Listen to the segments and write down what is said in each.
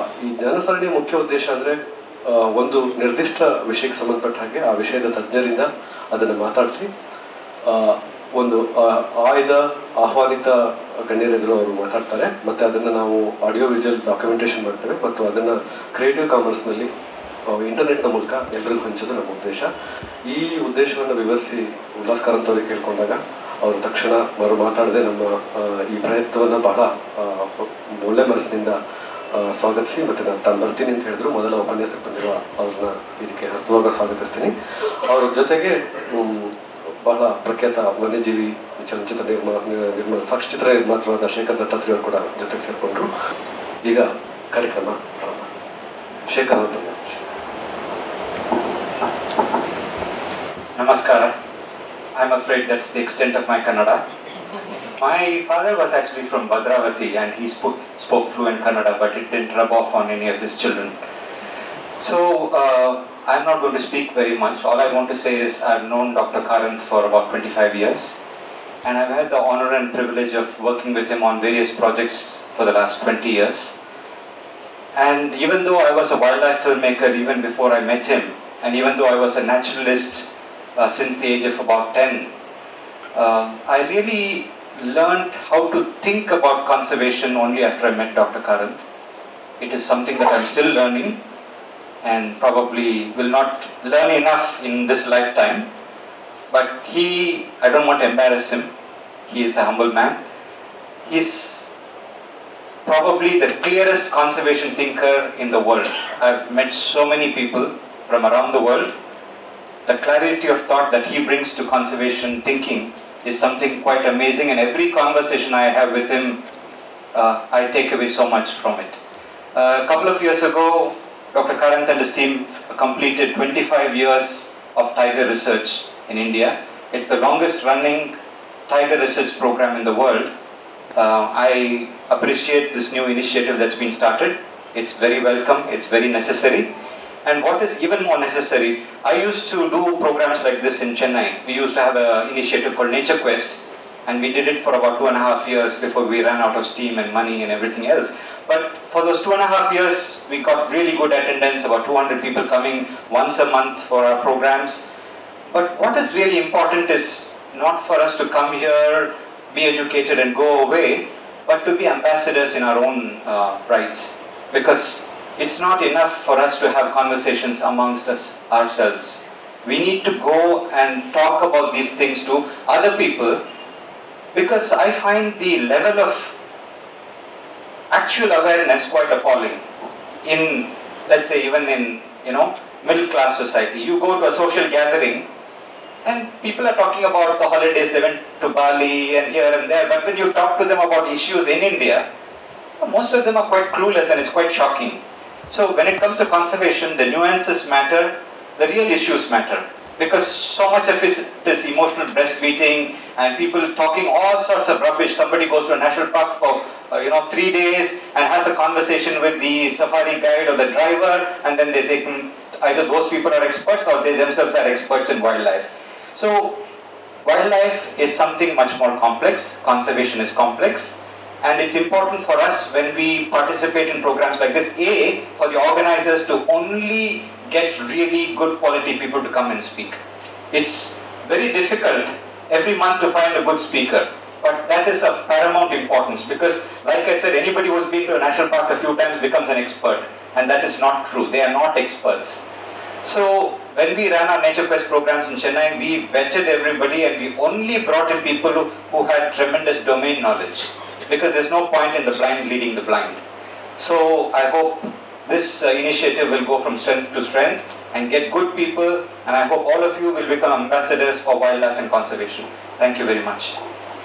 ಈ ಜ್ಞಾನಸರಣಿ ಮುಖ್ಯ ಉದ್ದೇಶ ಅಂದರೆ ಒಂದು ನಿರ್ದಿಷ್ಟ ವಿಷಯಕ್ಕೆ ಸಂಬಂಧಪಟ್ಟ ಹಾಗೆ ಆ ವಿಷಯದ ತಜ್ಞರಿಂದ ಅದನ್ನು ಮಾತಾಡಿಸಿ ಒಂದು ಆ, ಆಯ್ದ ಆಹ್ವಾನಿತ ಗಣ್ಯರೆದುರು ಅವರು ಮಾತಾಡ್ತಾರೆ ಮತ್ತು ಅದನ್ನು ನಾವು ಆಡಿಯೋ ವಿಜುವಲ್ ಡಾಕ್ಯುಮೆಂಟೇಷನ್ ಮಾಡ್ತೇವೆ ಮತ್ತು ಅದನ್ನು ಕ್ರಿಯೇಟಿವ್ ಕಾಮರ್ಸ್ನಲ್ಲಿ ಇಂಟರ್ನೆಟ್ನ ಮೂಲಕ ಎಲ್ರಿಗೂ ಹಂಚೋದು ನಮ್ಮ ಉದ್ದೇಶ ಈ ಉದ್ದೇಶವನ್ನು ವಿವರಿಸಿ ಉಲ್ಲಾಸ್ ಕಾರಂತ್ ಅವರಿಗೆ ಕೇಳ್ಕೊಂಡಾಗ ಅವರು ತಕ್ಷಣ ಮರು ಮಾತಾಡದೆ ನಮ್ಮ ಆ, ಈ ಪ್ರಯತ್ನವನ್ನು ಬಹಳ ಆ, ಒಳ್ಳೆ ಮನಸ್ಸಿನಿಂದ ಆ, ಸ್ವಾಗತಿಸಿ ಮತ್ತು ನಾನು ತಾನು ಬರ್ತೀನಿ ಅಂತ ಹೇಳಿದ್ರು ಮೊದಲ ಉಪನ್ಯಾಸಕ್ಕೆ ಬಂದಿರುವ ಅವ್ರನ್ನ ಇದಕ್ಕೆ ಹತ್ತುವಾಗ ಸ್ವಾಗತಿಸ್ತೀನಿ ಅವ್ರ ಜೊತೆಗೆ ಮ್, ಬಹಳ ಪ್ರಖ್ಯಾತ ವನ್ಯಜೀವಿ ಚಲನಚಿತ್ರ ನಿರ್ಮಾ ನಿರ್ಮಾಣ ಸಾಕ್ಷಿಚಿತ್ರ ನಿರ್ಮಾತೃವಾದ ಶೇಖರ್ ದತ್ತಾತ್ರೇಯ ಅವರು ಕೂಡ ಜೊತೆಗೆ ಸೇರಿಕೊಂಡ್ರು ಈಗ ಕಾರ್ಯಕ್ರಮ ಪ್ರಾರಂಭ ಶೇಖರ್ ಅವರು Namaskara. I'm afraid that's the extent of my Kannada. My father was actually from Badravati and he spoke, spoke fluent Kannada, but it didn't rub off on any of his children. So uh, I'm not going to speak very much. All I want to say is I've known Dr. Karanth for about 25 years and I've had the honor and privilege of working with him on various projects for the last 20 years. And even though I was a wildlife filmmaker even before I met him, and even though I was a naturalist uh, since the age of about 10, uh, I really learned how to think about conservation only after I met Dr. Karanth. It is something that I'm still learning and probably will not learn enough in this lifetime. But he, I don't want to embarrass him, he is a humble man. He's probably the clearest conservation thinker in the world. I've met so many people from around the world. The clarity of thought that he brings to conservation thinking is something quite amazing, and every conversation I have with him, uh, I take away so much from it. Uh, a couple of years ago, Dr. Karanth and his team completed 25 years of tiger research in India. It's the longest running tiger research program in the world. Uh, I appreciate this new initiative that's been started. It's very welcome, it's very necessary. And what is even more necessary, I used to do programs like this in Chennai. We used to have an initiative called Nature Quest, and we did it for about two and a half years before we ran out of steam and money and everything else. But for those two and a half years, we got really good attendance, about 200 people coming once a month for our programs. But what is really important is not for us to come here, be educated, and go away, but to be ambassadors in our own uh, rights. Because it's not enough for us to have conversations amongst us ourselves. We need to go and talk about these things to other people because I find the level of actual awareness quite appalling in let's say even in you know middle class society you go to a social gathering and people are talking about the holidays they went to bali and here and there but when you talk to them about issues in india most of them are quite clueless and it's quite shocking so when it comes to conservation the nuances matter the real issues matter because so much of it is emotional breastfeeding and people talking all sorts of rubbish. Somebody goes to a national park for uh, you know three days and has a conversation with the safari guide or the driver, and then they think hmm, either those people are experts or they themselves are experts in wildlife. So wildlife is something much more complex. Conservation is complex. And it's important for us when we participate in programs like this, A, for the organizers to only get really good quality people to come and speak. It's very difficult every month to find a good speaker. But that is of paramount importance because, like I said, anybody who's been to a national park a few times becomes an expert. And that is not true. They are not experts. So, when we ran our Nature Quest programs in Chennai, we vetted everybody and we only brought in people who, who had tremendous domain knowledge because there's no point in the blind leading the blind. So, I hope this uh, initiative will go from strength to strength and get good people, and I hope all of you will become ambassadors for wildlife and conservation. Thank you very much.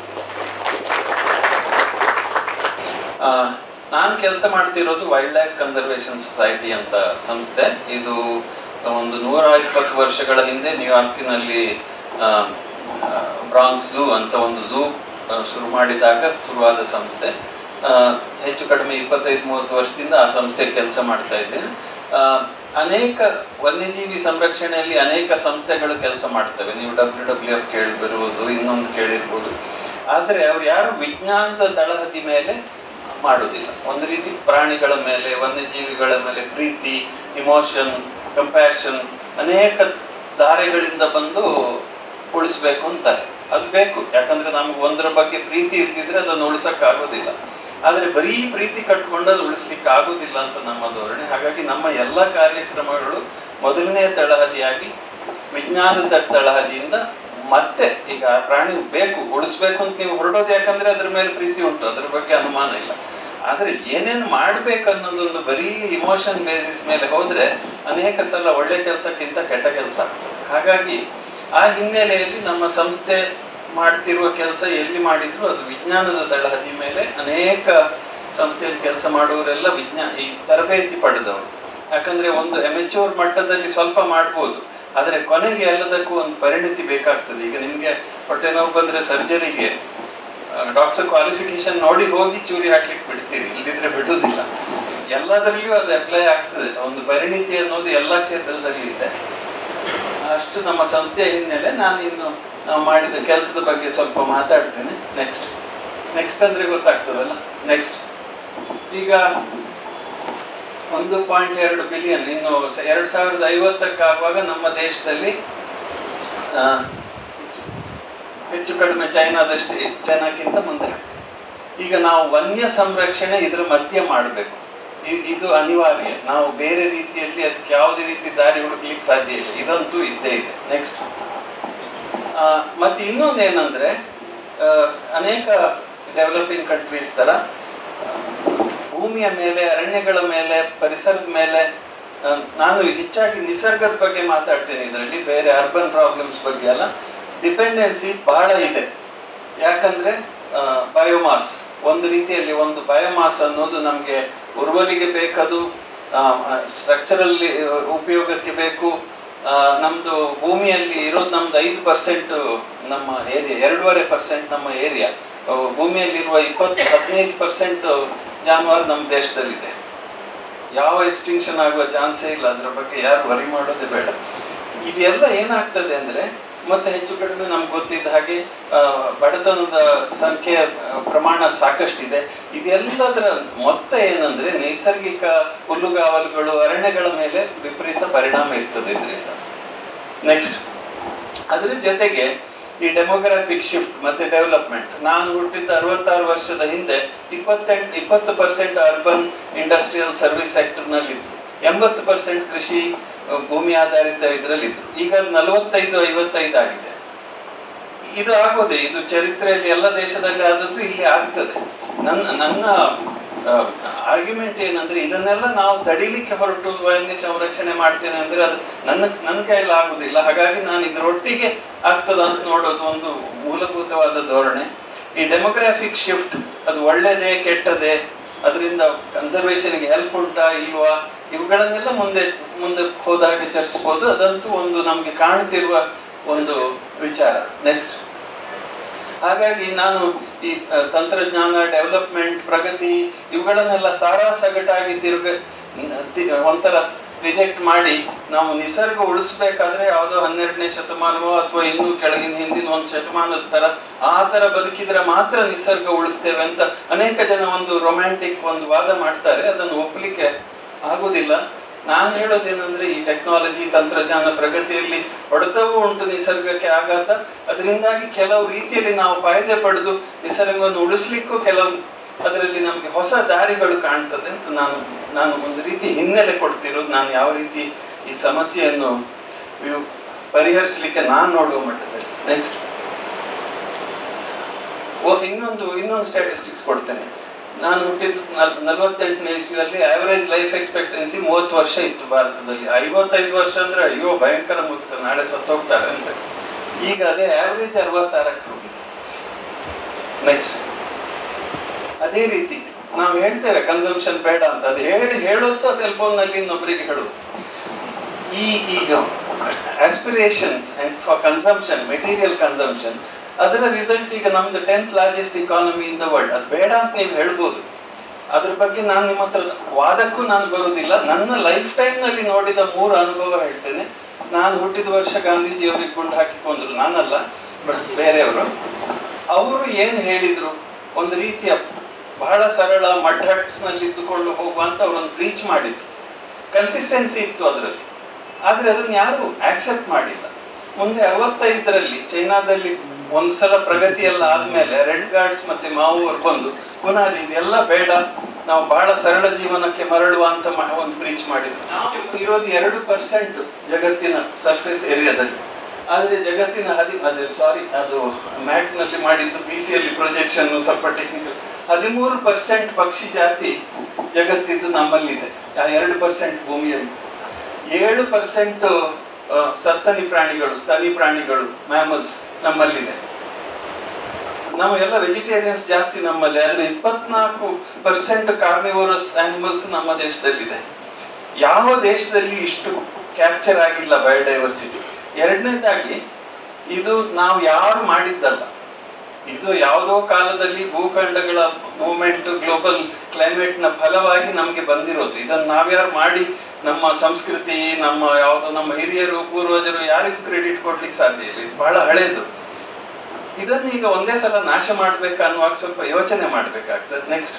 ನಾನು ಕೆಲಸ ಮಾಡ್ತಿರೋದು wild life conservation society ಅಂತ ಸಂಸ್ಥೆ ಇದು ಒಂದು ನೂರ ಇಪ್ಪತ್ತು ವರ್ಷಗಳ ಹಿಂದೆ ನ್ಯೂಯಾರ್ಕಿನಲ್ಲಿ ಬ್ರಾಂಕ್ಸ್ ಝೂ ಅಂತ ಒಂದು ಝೂ ಶುರು ಮಾಡಿದಾಗ ಶುರುವಾದ ಸಂಸ್ಥೆ ಆ, ಹೆಚ್ಚು ಕಡಿಮೆ ಇಪ್ಪತ್ತೈದು ಮೂವತ್ತು ವರ್ಷದಿಂದ ಆ ಸಂಸ್ಥೆ ಕೆಲಸ ಮಾಡ್ತಾ ಇದ್ದೇನೆ ಆ, ಅನೇಕ ವನ್ಯಜೀವಿ ಸಂರಕ್ಷಣೆಯಲ್ಲಿ ಅನೇಕ ಸಂಸ್ಥೆಗಳು ಕೆಲಸ ಮಾಡ್ತವೆ ನೀವು ಡಬ್ಲ್ಯೂ ಡಬ್ಲ್ಯೂ ಎಫ್ ಕೇಳಿರ್ಬೋದು ಇನ್ನೊಂದು ಕೇಳಿರ್ಬೋದು ಆದರೆ ಅವ್ರು ಯಾರು ವಿಜ್ಞಾನದ ತಳಹದಿ ಮೇಲೆ ಮಾಡುವುದಿಲ್ಲ ಒಂದು ರೀತಿ ಪ್ರಾಣಿಗಳ ಮೇಲೆ ವನ್ಯಜೀವಿಗಳ ಮೇಲೆ ಪ್ರೀತಿ ಇಮೋಷನ್ ಕಂಪ್ಯಾಷನ್ ಅನೇಕ ದಾರಿಗಳಿಂದ ಬಂದು ಉಳಿಸ್ಬೇಕು ಅಂತಾರೆ ಅದು ಬೇಕು ಯಾಕಂದ್ರೆ ನಮ್ಗೆ ಒಂದರ ಬಗ್ಗೆ ಪ್ರೀತಿ ಇದ್ದಿದ್ರೆ ಅದನ್ನು ಉಳಿಸಕ್ ಆಗೋದಿಲ್ಲ ಆದ್ರೆ ಬರೀ ಪ್ರೀತಿ ಕಟ್ಕೊಂಡು ಅದು ಉಳಿಸ್ಲಿಕ್ಕೆ ಆಗೋದಿಲ್ಲ ಅಂತ ನಮ್ಮ ಧೋರಣೆ ಹಾಗಾಗಿ ನಮ್ಮ ಎಲ್ಲ ಕಾರ್ಯಕ್ರಮಗಳು ಮೊದಲನೇ ತಳಹದಿಯಾಗಿ ವಿಜ್ಞಾನದ ತಳಹದಿಯಿಂದ ಮತ್ತೆ ಈಗ ಆ ಪ್ರಾಣಿ ಬೇಕು ಉಳಿಸ್ಬೇಕು ಅಂತ ನೀವು ಹೊರಡೋದು ಯಾಕಂದ್ರೆ ಅದ್ರ ಮೇಲೆ ಪ್ರೀತಿ ಉಂಟು ಅದ್ರ ಬಗ್ಗೆ ಅನುಮಾನ ಇಲ್ಲ ಆದ್ರೆ ಏನೇನು ಮಾಡ್ಬೇಕು ಅನ್ನೋದೊಂದು ಬರೀ ಇಮೋಷನ್ ಬೇಸಿಸ್ ಮೇಲೆ ಹೋದ್ರೆ ಅನೇಕ ಸಲ ಒಳ್ಳೆ ಕೆಲಸಕ್ಕಿಂತ ಕೆಟ್ಟ ಕೆಲಸ ಆಗ್ತದೆ ಹಾಗಾಗಿ ಆ ಹಿನ್ನೆಲೆಯಲ್ಲಿ ನಮ್ಮ ಸಂಸ್ಥೆ ಮಾಡ್ತಿರುವ ಕೆಲಸ ಎಲ್ಲಿ ಮಾಡಿದ್ರು ಅದು ವಿಜ್ಞಾನದ ತಳಹದಿ ಮೇಲೆ ಅನೇಕ ಸಂಸ್ಥೆಯಲ್ಲಿ ಕೆಲಸ ಮಾಡುವವರೆಲ್ಲ ವಿಜ್ಞಾನ ಈ ತರಬೇತಿ ಪಡೆದವರು ಯಾಕಂದ್ರೆ ಒಂದು ಎಮೆಚೂರ್ ಮಟ್ಟದಲ್ಲಿ ಸ್ವಲ್ಪ ಮಾಡ್ಬೋದು ಆದ್ರೆ ಕೊನೆಗೆ ಎಲ್ಲದಕ್ಕೂ ಒಂದು ಪರಿಣಿತಿ ಬೇಕಾಗ್ತದೆ ಈಗ ನಿಮ್ಗೆ ಹೊಟ್ಟೆ ನೋವು ಬಂದ್ರೆ ಸರ್ಜರಿಗೆ ಡಾಕ್ಟರ್ ಕ್ವಾಲಿಫಿಕೇಶನ್ ನೋಡಿ ಹೋಗಿ ಚೂರಿ ಹಾಕ್ಲಿಕ್ಕೆ ಬಿಡ್ತೀರಿ ಇಲ್ದಿದ್ರೆ ಬಿಡುವುದಿಲ್ಲ ಎಲ್ಲದರಲ್ಲಿಯೂ ಅದು ಅಪ್ಲೈ ಆಗ್ತದೆ ಒಂದು ಪರಿಣಿತಿ ಅನ್ನೋದು ಎಲ್ಲ ಕ್ಷೇತ್ರದಲ್ಲಿ ಇದೆ ಅಷ್ಟು ನಮ್ಮ ಸಂಸ್ಥೆಯ ಹಿನ್ನೆಲೆ ನಾನು ಇನ್ನು ನಾವು ಮಾಡಿದ ಕೆಲಸದ ಬಗ್ಗೆ ಸ್ವಲ್ಪ ಮಾತಾಡ್ತೇನೆ ನೆಕ್ಸ್ಟ್ ನೆಕ್ಸ್ಟ್ ಅಂದ್ರೆ ಗೊತ್ತಾಗ್ತದಲ್ಲ ನೆಕ್ಸ್ಟ್ ಈಗ ಒಂದು ಪಾಯಿಂಟ್ ಎರಡು ಬಿಲಿಯನ್ ಇನ್ನು ಸ- ಎರಡ್ ಸಾವಿರದ ಐವತ್ತಕ್ಕಾಗುವಾಗ ನಮ್ಮ ದೇಶದಲ್ಲಿ ಆ, ಹೆಚ್ಚು ಕಡಿಮೆ ಚೈನಾದಷ್ಟು ಚೈನಾಕ್ಕಿಂತ ಮುಂದೆ ಆಗ್ತದೆ. ಈಗ ನಾವು ವನ್ಯ ಸಂರಕ್ಷಣೆ ಇದ್ರ ಮಧ್ಯೆ ಮಾಡಬೇಕು ಇದು ಅನಿವಾರ್ಯ ನಾವು ಬೇರೆ ರೀತಿಯಲ್ಲಿ ಅದಕ್ಕೆ ಯಾವುದೇ ರೀತಿ ದಾರಿ ಹುಡುಕ್ಲಿಕ್ಕೆ ಸಾಧ್ಯ ಇಲ್ಲ ಇದಂತೂ ಇದ್ದೇ ಇದೆ ನೆಕ್ಸ್ಟ್ ಮತ್ತೆ ಇನ್ನೊಂದು ಏನಂದ್ರೆ ಆ, ಅನೇಕ ಡೆವಲಪಿಂಗ್ ಕಂಟ್ರೀಸ್ ತರ ಆ, ಭೂಮಿಯ ಮೇಲೆ ಅರಣ್ಯಗಳ ಮೇಲೆ ಪರಿಸರದ ಮೇಲೆ ಆ, ನಾನು ಹೆಚ್ಚಾಗಿ ನಿಸರ್ಗದ ಬಗ್ಗೆ ಮಾತಾಡ್ತೇನೆ ಇದರಲ್ಲಿ ಬೇರೆ ಅರ್ಬನ್ ಪ್ರಾಬ್ಲಮ್ಸ್ ಬಗ್ಗೆ ಅಲ್ಲ ಡಿಪೆಂಡೆನ್ಸಿ ಬಹಳ ಇದೆ ಯಾಕಂದ್ರೆ ಬಯೋಮಾಸ್ ಒಂದು ರೀತಿಯಲ್ಲಿ ಒಂದು ಬಯೋಮಾಸ್ ಅನ್ನೋದು ನಮಗೆ ಉರುವಲಿಗೆ ಬೇಕದು ಸ್ಟ್ರಕ್ಚರಲ್ಲಿ ಉಪಯೋಗಕ್ಕೆ ಬೇಕು ಆ, ನಮ್ದು ಭೂಮಿಯಲ್ಲಿ ಇರೋದು ನಮ್ದು ಐದು ಪರ್ಸೆಂಟ್ ನಮ್ಮ ಏರಿಯಾ ಎರಡೂವರೆ ಪರ್ಸೆಂಟ್ ನಮ್ಮ ಏರಿಯಾ ಭೂಮಿಯಲ್ಲಿರುವ ಇಪ್ಪತ್ತು ಹದಿನೈದು ಪರ್ಸೆಂಟ್ ಜಾನುವಾರು ನಮ್ಮ ದೇಶದಲ್ಲಿದೆ ಯಾವ ಎಕ್ಸ್ಟಿಂಕ್ಷನ್ ಆಗುವ ಚಾನ್ಸೇ ಇಲ್ಲ ಅದ್ರ ಬಗ್ಗೆ ಯಾರು ವರಿ ಮಾಡೋದೇ ಬೇಡ ಇದೆಲ್ಲ ಏನಾಗ್ತದೆ ಅಂದ್ರೆ ಮತ್ತೆ ಹೆಚ್ಚು ಕಡಿಮೆ ನಮ್ಗೆ ಗೊತ್ತಿದ್ದ ಹಾಗೆ ಆ, ಬಡತನದ ಸಂಖ್ಯೆ ಆ, ಪ್ರಮಾಣ ಸಾಕಷ್ಟಿದೆ ಇದೆಲ್ಲದರ ಮೊತ್ತ ಏನಂದ್ರೆ ನೈಸರ್ಗಿಕ ಹುಲ್ಲುಗಾವಲುಗಳು ಅರಣ್ಯಗಳ ಮೇಲೆ ವಿಪರೀತ ಪರಿಣಾಮ ಇರ್ತದೆ ಇದರಿಂದ ನೆಕ್ಸ್ಟ್ ಅದ್ರ ಜೊತೆಗೆ ಈ ಡೆಮೋಗ್ರಾಫಿಕ್ ಶಿಫ್ಟ್ ಮತ್ತೆ ಡೆವಲಪ್ಮೆಂಟ್ ನಾನು ಹುಟ್ಟಿದ್ದ ಅರವತ್ತಾರು ವರ್ಷದ ಹಿಂದೆ ಇಪ್ಪತ್ತೆಂಟು ಇಪ್ಪತ್ತು ಪರ್ಸೆಂಟ್ ಅರ್ಬನ್ ಇಂಡಸ್ಟ್ರಿಯಲ್ ಸರ್ವಿಸ್ ಸೆಕ್ಟರ್ನಲ್ಲಿತ್ತು ಎಂಬತ್ತು ಪರ್ಸೆಂಟ್ ಕೃಷಿ ಆ, ಭೂಮಿ ಆಧಾರಿತ ಇದರಲ್ಲಿತ್ತು ಈಗ ಅದು ನಲವತ್ತೈದು ಐವತ್ತೈದು ಆಗಿದೆ ಇದು ಆಗೋದೆ ಇದು ಚರಿತ್ರೆಯಲ್ಲಿ ಎಲ್ಲ ದೇಶದಲ್ಲಿ ಆದದ್ದು ಇಲ್ಲಿ ಆಗ್ತದೆ ನನ್ನ ನನ್ನ ಆರ್ಗ್ಯುಮೆಂಟ್ ಏನಂದ್ರೆ ಇದನ್ನೆಲ್ಲ ನಾವು ತಡಿಲಿಕ್ಕೆ ಹೊರಟು ವನ್ಯ ಸಂರಕ್ಷಣೆ ಮಾಡ್ತೇನೆ ಅಂದ್ರೆ ಅದು ನನ್ನ ನನ್ನ ಕೈಯಲ್ಲಿ ಆಗುದಿಲ್ಲ ಹಾಗಾಗಿ ನಾನು ಇದರೊಟ್ಟಿಗೆ ಆಗ್ತದ ಅಂತ ನೋಡೋದು ಒಂದು ಮೂಲಭೂತವಾದ ಧೋರಣೆ ಈ ಡೆಮೋಗ್ರಾಫಿಕ್ ಶಿಫ್ಟ್ ಅದು ಒಳ್ಳೇದೇ ಕೆಟ್ಟದೇ ಅದರಿಂದ ಕನ್ಸರ್ವೇಷನ್ಗೆ ಹೆಲ್ಪ್ ಉಂಟಾ ಇಲ್ವಾ ಇವುಗಳನ್ನೆಲ್ಲ ಮುಂದೆ ಮುಂದೆ ಹೋದಾಗ ಚರ್ಚಿಸ್ಬೋದು ಅದಂತೂ ಒಂದು ನಮ್ಗೆ ಕಾಣ್ತಿರುವ ಒಂದು ವಿಚಾರ ನೆಕ್ಸ್ಟ್ ಹಾಗಾಗಿ ನಾನು ಈ ಆ, ತಂತ್ರಜ್ಞಾನ ಡೆವಲಪ್ಮೆಂಟ್ ಪ್ರಗತಿ ಇವುಗಳನ್ನೆಲ್ಲ ಸಾರಾ ಸಗಟಾಗಿ ತಿರುಗ ತಿ- ಒಂಥರ ರಿಜೆಕ್ಟ್ ಮಾಡಿ ನಾವು ನಿಸರ್ಗ ಉಳಿಸ್ಬೇಕಾದ್ರೆ ಯಾವುದೋ ಹನ್ನೆರಡನೇ ಶತಮಾನವೋ ಅಥವಾ ಇನ್ನೂ ಕೆಳಗಿನ ಹಿಂದಿನ ಒಂದು ಶತಮಾನದ ತರ ಆ ತರ ಬದುಕಿದ್ರೆ ಮಾತ್ರ ನಿಸರ್ಗ ಉಳಿಸ್ತೇವೆ ಅಂತ ಅನೇಕ ಜನ ಒಂದು ರೊಮ್ಯಾಂಟಿಕ್ ಒಂದು ವಾದ ಮಾಡ್ತಾರೆ ಅದನ್ನು ಒಪ್ಪಲಿಕ್ಕೆ ಆಗುದಿಲ್ಲ ನಾನು ಹೇಳೋದೇನಂದ್ರೆ ಈ ಟೆಕ್ನಾಲಜಿ ತಂತ್ರಜ್ಞಾನ ಪ್ರಗತಿಯಲ್ಲಿ ಹೊಡೆತವೂ ಉಂಟು ನಿಸರ್ಗಕ್ಕೆ ಆಘಾತ ಅದರಿಂದಾಗಿ ಕೆಲವು ರೀತಿಯಲ್ಲಿ ನಾವು ಫಾಯ್ದೆ ಪಡೆದು ನಿಸರ್ಗವನ್ನು ಉಳಿಸ್ಲಿಕ್ಕೂ ಕೆಲವು ಅದರಲ್ಲಿ ನಮಗೆ ಹೊಸ ದಾರಿಗಳು ಕಾಣ್ತದೆ ಅಂತ ನಾನು ನಾನು ಒಂದು ರೀತಿ ಹಿನ್ನೆಲೆ ಕೊಡ್ತಿರೋದು ನಾನು ಯಾವ ರೀತಿ ಈ ಸಮಸ್ಯೆಯನ್ನು ಇವು ಪರಿಹರಿಸಲಿಕ್ಕೆ ನಾನು ನೋಡುವ ಮಟ್ಟದಲ್ಲಿ ನೆಕ್ಸ್ಟ್ ಓ ಇನ್ನೊಂದು ಇನ್ನೊಂದು ಸ್ಟ್ಯಾಟಿಸ್ಟಿಕ್ಸ್ ಕೊಡ್ತೇನೆ ನಾನು ಹುಟ್ಟಿದ್ದು ನಲ್- ನಲವತ್ತೆಂಟನೇ ಇಸ್ವಿಯಲ್ಲಿ ಆವರೇಜ್ ಲೈಫ್ ಎಕ್ಸ್ಪೆಕ್ಟೆನ್ಸಿ ಮೂವತ್ತು ವರ್ಷ ಇತ್ತು ಭಾರತದಲ್ಲಿ ಐವತ್ತೈದು ವರ್ಷ ಅಂದ್ರೆ ಅಯ್ಯೋ ಭಯಂಕರ ಮುದುಕ ನಾಳೆ ಸತ್ತೋಗ್ತಾರೆ ಅಂತ ಈಗ ಅದೇ ಆವರೇಜ್ ಅರವತ್ತಾರಕ್ಕೆ ಹೋಗಿದೆ ನೆಕ್ಸ್ಟ್ ಅದೇ ರೀತಿ ನಾವು ಹೇಳ್ತೇವೆ ಕನ್ಸಂಪ್ಷನ್ ಬೇಡ ಅಂತ ಅದು ಹೇಳಿ ಹೇಳೋದು ಸಹ ಸೆಲ್ ಫೋನ್ ನಲ್ಲಿ ಇನ್ನೊಬ್ಬರಿಗೆ ಹೇಳೋದು ಈ ಈಗ aspirations and for consumption material consumption ಅದರ ರಿಸಲ್ಟ್ ಈಗ ನಮ್ದು tenth largest economy in the world ಅದು ಬೇಡ ಅಂತ ನೀವು ಹೇಳ್ಬೋದು ಅದ್ರ ಬಗ್ಗೆ ನಾನು ನಿಮ್ಮ ಹತ್ರ ವಾದಕ್ಕೂ ನಾನು ಬರುವುದಿಲ್ಲ ನನ್ನ ಲೈಫ್ ಟೈಮ್ನಲ್ಲಿ ನೋಡಿದ ಮೂರು ಅನುಭವ ಹೇಳ್ತೇನೆ ನಾನು ಹುಟ್ಟಿದ ವರ್ಷ ಗಾಂಧೀಜಿ ಅವರಿಗೆ ಗುಂಡು ಹಾಕಿಕೊಂಡ್ರು ನಾನಲ್ಲ ಬಟ್ ಬೇರೆಯವರು ಅವರು ಏನು ಹೇಳಿದ್ರು ಒಂದು ರೀತಿಯ ಬಹಳ ಸರಳ ಮಡ್ ಹಟ್ಸ್ ನಲ್ಲಿ ಇದ್ದುಕೊಂಡು ಹೋಗುವಂತ ಅವರೊಂದು ರೀಚ್ ಮಾಡಿದ್ರು ಕನ್ಸಿಸ್ಟೆನ್ಸಿ ಇತ್ತು ಅದರಲ್ಲಿ ಆದ್ರೆ ಅದನ್ನ ಯಾರು ಆಕ್ಸೆಪ್ಟ್ ಮಾಡಿಲ್ಲ ಮುಂದೆ ಅರವತ್ತೈದರಲ್ಲಿ ಚೈನಾದಲ್ಲಿ ಒಂದು ಸಲ ಪ್ರಗತಿ ಎಲ್ಲ ಆದ್ಮೇಲೆ ರೆಡ್ ಗಾರ್ಡ್ಸ್ ಮತ್ತೆ ಮಾವು ಅವ್ರು ಬಂದು ಪುನಃ ಅದು ಇದೆಲ್ಲ ಬೇಡ ನಾವು ಬಹಳ ಸರಳ ಜೀವನಕ್ಕೆ ಮರಳುವ ಅಂತ ಮ- ಒಂದು ಬ್ರೀಚ್ ಮಾಡಿದ್ರು ನಾವು ಇರೋದು ಎರಡು ಪರ್ಸೆಂಟ್ ಜಗತ್ತಿನ ಸರ್ಫೇಸ್ ಏರಿಯಾದಲ್ಲಿ ಆದ್ರೆ ಜಗತ್ತಿನ ಹದಿ ಅದೇ ಸಾರಿ ಅದು ಮ್ಯಾಕ್ ನಲ್ಲಿ ಮಾಡಿದ್ದು ಬಿ ಸಿ ಅಲ್ಲಿ ಪ್ರೊಜೆಕ್ಷನ್ ಸ್ವಲ್ಪ ಟೆಕ್ನಿಕಲ್ ಹದಿಮೂರು ಪರ್ಸೆಂಟ್ ಪಕ್ಷಿ ಜಾತಿ ಜಗತ್ತಿದ್ದು ನಮ್ಮಲ್ಲಿದೆ ಆ ಎರಡು ಪರ್ಸೆಂಟ್ ಭೂಮಿಯಲ್ಲಿ ಏಳು ಪರ್ಸೆಂಟ್ ಸಸ್ತನಿ ಪ್ರಾಣಿಗಳು ಸ್ತನಿ ಪ್ರಾಣಿಗಳು ಮ್ಯಾಮಲ್ಸ್ ನಮ್ಮಲ್ಲಿದೆ ನಾವು ಎಲ್ಲ ವೆಜಿಟೇರಿಯನ್ಸ್ ಜಾಸ್ತಿ ನಮ್ಮಲ್ಲಿ ಆದ್ರೆ ಇಪ್ಪತ್ನಾಲ್ಕು ಪರ್ಸೆಂಟ್ ಕಾರ್ನಿವೋರಸ್ ಆನಿಮಲ್ಸ್ ನಮ್ಮ ದೇಶದಲ್ಲಿದೆ ಯಾವ ದೇಶದಲ್ಲಿ ಇಷ್ಟು ಕ್ಯಾಪ್ಚರ್ ಆಗಿಲ್ಲ ಬಯೋಡೈವರ್ಸಿಟಿ ಎರಡನೇದಾಗಿ ಇದು ನಾವು ಯಾರು ಮಾಡಿದ್ದಲ್ಲ ಇದು ಯಾವುದೋ ಕಾಲದಲ್ಲಿ ಭೂಖಂಡಗಳ ಮೂವ್ಮೆಂಟ್ ಗ್ಲೋಬಲ್ ಕ್ಲೈಮೇಟ್ ನ ಫಲವಾಗಿ ನಮ್ಗೆ ಬಂದಿರೋದು ಇದನ್ನ ನಾವ್ಯಾರು ಮಾಡಿ ನಮ್ಮ ಸಂಸ್ಕೃತಿ ನಮ್ಮ ಯಾವುದೋ ನಮ್ಮ ಹಿರಿಯರು ಪೂರ್ವಜರು ಯಾರಿಗೂ ಕ್ರೆಡಿಟ್ ಕೊಡ್ಲಿಕ್ಕೆ ಸಾಧ್ಯ ಇಲ್ಲ ಇದು ಬಹಳ ಹಳೇದು ಇದನ್ನ ಈಗ ಒಂದೇ ಸಲ ನಾಶ ಮಾಡ್ಬೇಕಾ ಅನ್ನುವಾಗ ಸ್ವಲ್ಪ ಯೋಚನೆ ಮಾಡ್ಬೇಕಾಗ್ತದೆ ನೆಕ್ಸ್ಟ್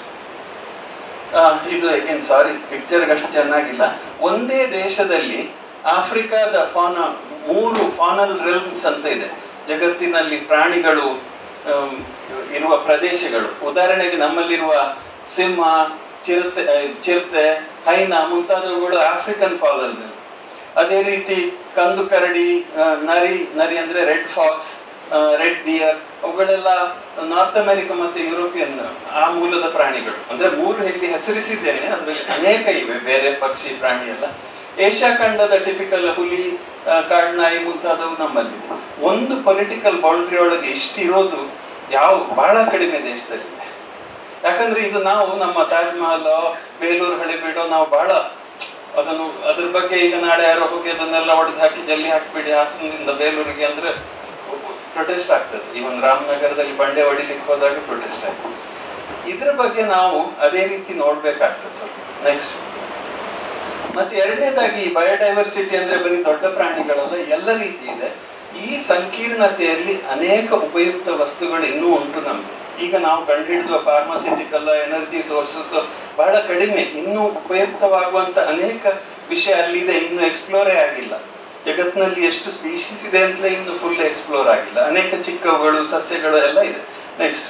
ಇದು ಅಗೇನ್ ಸಾರಿ ಪಿಕ್ಚರ್ ಅಷ್ಟು ಚೆನ್ನಾಗಿಲ್ಲ ಒಂದೇ ದೇಶದಲ್ಲಿ ಆಫ್ರಿಕಾದ ಫಾನ ಮೂರು ಫಾನಲ್ ರೆಲ್ಮ್ಸ್ ಅಂತ ಇದೆ ಜಗತ್ತಿನಲ್ಲಿ ಪ್ರಾಣಿಗಳು ಆಮ್, ಇರುವ ಪ್ರದೇಶಗಳು ಉದಾಹರಣೆಗೆ ನಮ್ಮಲ್ಲಿರುವ ಸಿಂಹ ಚಿರತೆ ಆ, ಚಿರತೆ ಹೈನ ಮುಂತಾದವುಗಳು ಆಫ್ರಿಕನ್ ಫಾಲಲ್ ಅದೇ ರೀತಿ ಕಂದು ಕರಡಿ ಆ, ನರಿ ನರಿ ಅಂದ್ರೆ ರೆಡ್ ಫಾಕ್ಸ್ ರೆಡ್ ಡಿಯರ್ ಅವುಗಳೆಲ್ಲ ನಾರ್ತ್ ಅಮೆರಿಕ ಮತ್ತು ಯುರೋಪಿಯನ್ ಆ ಮೂಲದ ಪ್ರಾಣಿಗಳು ಅಂದ್ರೆ ಮೂರು ಇಲ್ಲಿ ಹೆಸರಿಸಿದ್ದೇನೆ ಅದರಲ್ಲಿ ಅನೇಕ ಇವೆ ಬೇರೆ ಪಕ್ಷಿ ಪ್ರಾಣಿ ಎಲ್ಲ ಏಷ್ಯಾ ಖಂಡದ ಟಿಪಿಕಲ್ ಹುಲಿ ಆ, ಕಾಡ್ನಾಯಿ ಮುಂತಾದವು ನಮ್ಮಲ್ಲಿದೆ ಒಂದು ಪೊಲಿಟಿಕಲ್ ಬೌಂಡ್ರಿ ಒಳಗೆ ಇಷ್ಟಿರೋದು ಯಾವ ಬಹಳ ಕಡಿಮೆ ದೇಶದಲ್ಲಿದೆ ಯಾಕಂದ್ರೆ ಇದು ನಾವು ನಮ್ಮ ತಾಜ್ ಮಹಲ್ ಬೇಲೂರು ಹಳೆಬೀಡು ನಾವು ಬಹಳ ಅದನ್ನು ಅದ್ರ ಬಗ್ಗೆ ಈಗ ನಾಳೆ ಯಾರೋ ಹೋಗಿ ಅದನ್ನೆಲ್ಲ ಒಡೆದು ಹಾಕಿ ಜಲ್ಲಿ ಹಾಕ್ಬಿಡಿ ಹಾಸನದಿಂದ ಬೇಲೂರಿಗೆ ಅಂದ್ರೆ ಪ್ರೊಟೆಸ್ಟ್ ಆಗ್ತದೆ ಇವನ್ ರಾಮನಗರದಲ್ಲಿ ಬಂಡೆ ಹೊಡಿಲಿಕ್ಕೆ ಹೋದಾಗ ಪ್ರೊಟೆಸ್ಟ್ ಆಗ್ತದೆ ಇದ್ರ ಬಗ್ಗೆ ನಾವು ಅದೇ ರೀತಿ ನೋಡ್ಬೇಕಾಗ್ತದೆ ಸ್ವಲ್ಪ ನೆಕ್ಸ್ಟ್ ಮತ್ತೆ ಎರಡನೇದಾಗಿ ಬಯೋಡೈವರ್ಸಿಟಿ ಅಂದ್ರೆ ಬರೀ ದೊಡ್ಡ ಪ್ರಾಣಿಗಳಲ್ಲ ಎಲ್ಲ ರೀತಿ ಇದೆ ಈ ಸಂಕೀರ್ಣತೆಯಲ್ಲಿ ಅನೇಕ ಉಪಯುಕ್ತ ವಸ್ತುಗಳು ಇನ್ನೂ ಉಂಟು ನಮ್ಗೆ ಈಗ ನಾವು ಕಂಡುಹಿಡಿದುವ ಫಾರ್ಮಾಸ್ಯೂಟಿಕಲ್ ಎನರ್ಜಿ ಸೋರ್ಸಸ್ ಬಹಳ ಕಡಿಮೆ ಇನ್ನೂ ಉಪಯುಕ್ತವಾಗುವಂತ ಅನೇಕ ವಿಷಯ ಅಲ್ಲಿದೆ ಇನ್ನು ಎಕ್ಸ್ಪ್ಲೋರೇ ಆಗಿಲ್ಲ ಜಗತ್ತಿನಲ್ಲಿ ಎಷ್ಟು ಸ್ಪೀಶೀಸ್ ಇದೆ ಅಂತಲೇ ಇನ್ನು ಫುಲ್ ಎಕ್ಸ್ಪ್ಲೋರ್ ಆಗಿಲ್ಲ ಅನೇಕ ಚಿಕ್ಕವುಗಳು ಸಸ್ಯಗಳು ಎಲ್ಲ ಇದೆ ನೆಕ್ಸ್ಟ್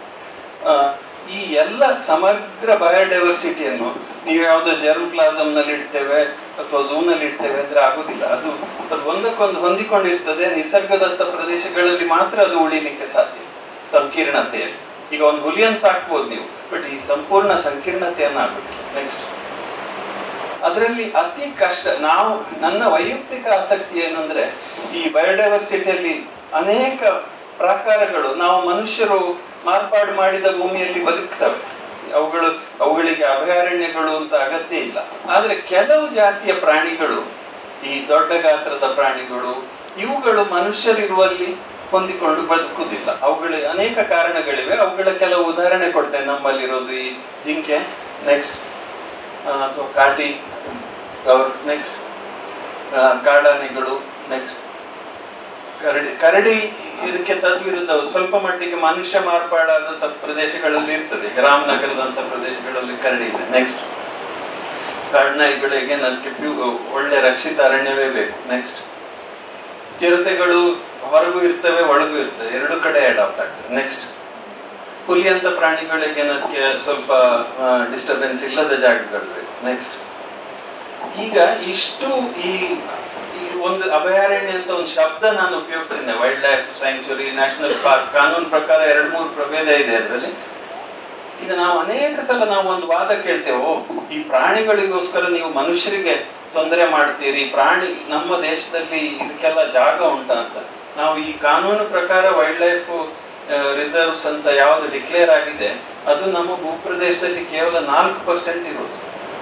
ಈ ಎಲ್ಲ ಸಮಗ್ರ ಬಯೋಡೈವರ್ಸಿಟಿಯನ್ನು ನೀವು ಯಾವುದೋ ಜರ್ಮ್ ಪ್ಲಾಸಮ್ ನಲ್ಲಿ ಇಡ್ತೇವೆ ಅಥವಾ ಝೂ ನಲ್ಲಿ ಇಡ್ತೇವೆ ಅಂದ್ರೆ ಆಗುದಿಲ್ಲ ಅದು ಅದು ಒಂದಕ್ಕೊಂದು ಹೊಂದಿಕೊಂಡಿರ್ತದೆ ನಿಸರ್ಗದತ್ತ ಪ್ರದೇಶಗಳಲ್ಲಿ ಮಾತ್ರ ಅದು ಉಳಿಲಿಕ್ಕೆ ಸಾಧ್ಯ ಸಂಕೀರ್ಣತೆಯಲ್ಲಿ ಈಗ ಒಂದು ಹುಲಿಯನ್ ಸಾಕ್ಬೋದು ನೀವು ಬಟ್ ಈ ಸಂಪೂರ್ಣ ಸಂಕೀರ್ಣತೆಯನ್ನ ಆಗುದಿಲ್ಲ ನೆಕ್ಸ್ಟ್ ಅದರಲ್ಲಿ ಅತಿ ಕಷ್ಟ ನಾವು ನನ್ನ ವೈಯಕ್ತಿಕ ಆಸಕ್ತಿ ಏನಂದ್ರೆ ಈ ಬಯೋಡೈವರ್ಸಿಟಿಯಲ್ಲಿ ಅನೇಕ ಪ್ರಾಕಾರಗಳು ನಾವು ಮನುಷ್ಯರು ಮಾರ್ಪಾಡು ಮಾಡಿದ ಭೂಮಿಯಲ್ಲಿ ಬದುಕ್ತವೆ ಅವುಗಳು ಅವುಗಳಿಗೆ ಅಭಯಾರಣ್ಯಗಳು ಅಂತ ಅಗತ್ಯ ಇಲ್ಲ ಆದ್ರೆ ಕೆಲವು ಜಾತಿಯ ಪ್ರಾಣಿಗಳು ಈ ದೊಡ್ಡ ಗಾತ್ರದ ಪ್ರಾಣಿಗಳು ಇವುಗಳು ಮನುಷ್ಯರಿರುವಲ್ಲಿ ಹೊಂದಿಕೊಂಡು ಬದುಕುವುದಿಲ್ಲ ಅವುಗಳ ಅನೇಕ ಕಾರಣಗಳಿವೆ ಅವುಗಳ ಕೆಲವು ಉದಾಹರಣೆ ಕೊಡ್ತೇನೆ ನಮ್ಮಲ್ಲಿರೋದು ಈ ಜಿಂಕೆ ನೆಕ್ಸ್ಟ್ ಅಥವಾ ಕಾಟಿ ನೆಕ್ಸ್ಟ್ ಕಾಡಾನೆಗಳು ನೆಕ್ಸ್ಟ್ ಕರಡಿ ಕರಡಿ ಇದಕ್ಕೆ ತದ್ವಿರುದ್ಧ ಸ್ವಲ್ಪ ಮಟ್ಟಿಗೆ ಮನುಷ್ಯ ಮಾರ್ಪಾಡಾದ ಸ ಪ್ರದೇಶಗಳಲ್ಲಿ ಇರ್ತದೆ ಈಗ ರಾಮನಗರದಂತ ಪ್ರದೇಶಗಳಲ್ಲಿ ಕರಡಿ ಇದೆ ನೆಕ್ಸ್ಟ್ ಕಾಡ್ನಾಯಿಗಳಿಗೆ ಅದಕ್ಕೆ ಪ್ಯೂ ಒಳ್ಳೆ ರಕ್ಷಿತ ಅರಣ್ಯವೇ ಬೇಕು ನೆಕ್ಸ್ಟ್ ಚಿರತೆಗಳು ಹೊರಗೂ ಇರ್ತವೆ ಒಳಗೂ ಇರ್ತವೆ ಎರಡು ಕಡೆ ಅಡಾಪ್ಟ್ ಆಗ್ತವೆ ನೆಕ್ಸ್ಟ್ ಹುಲಿ ಅಂತ ಪ್ರಾಣಿಗಳಿಗೆ ಅದಕ್ಕೆ ಸ್ವಲ್ಪ ಡಿಸ್ಟರ್ಬೆನ್ಸ್ ಇಲ್ಲದ ಜಾಗಗಳು ಬೇಕು ನೆಕ್ಸ್ಟ್ ಈಗ ಇಷ್ಟು ಈ ಈ ಒಂದು ಅಭಯಾರಣ್ಯ ಅಂತ ಒಂದು ಶಬ್ದ ನಾನು ಉಪಯೋಗಿಸ್ತೇನೆ wildlife sanctuary national park ಕಾನೂನು ಪ್ರಕಾರ ಎರಡು ಮೂರು ಪ್ರಭೇದ ಇದೆ ಅದರಲ್ಲಿ ಈಗ ನಾವು ಅನೇಕ ಸಲ ನಾವು ಒಂದು ವಾದ ಕೇಳ್ತೇವೆ ಓ ಈ ಪ್ರಾಣಿಗಳಿಗೋಸ್ಕರ ನೀವು ಮನುಷ್ಯರಿಗೆ ತೊಂದರೆ ಮಾಡ್ತೀರಿ ಪ್ರಾಣಿ ನಮ್ಮ ದೇಶದಲ್ಲಿ ಇದಕ್ಕೆಲ್ಲ ಜಾಗ ಉಂಟಾ ಅಂತ ನಾವು ಈ ಕಾನೂನು ಪ್ರಕಾರ ವೈಲ್ಡ್ ಲೈಫ್ ರಿಸರ್ವ್ಸ್ ಅಂತ ಯಾವ್ದು ಡಿಕ್ಲೇರ್ ಆಗಿದೆ ಅದು ನಮ್ಮ ಭೂಪ್ರದೇಶದಲ್ಲಿ ಕೇವಲ ನಾಲ್ಕು ಪರ್ಸೆಂಟ್ ಇರೋದು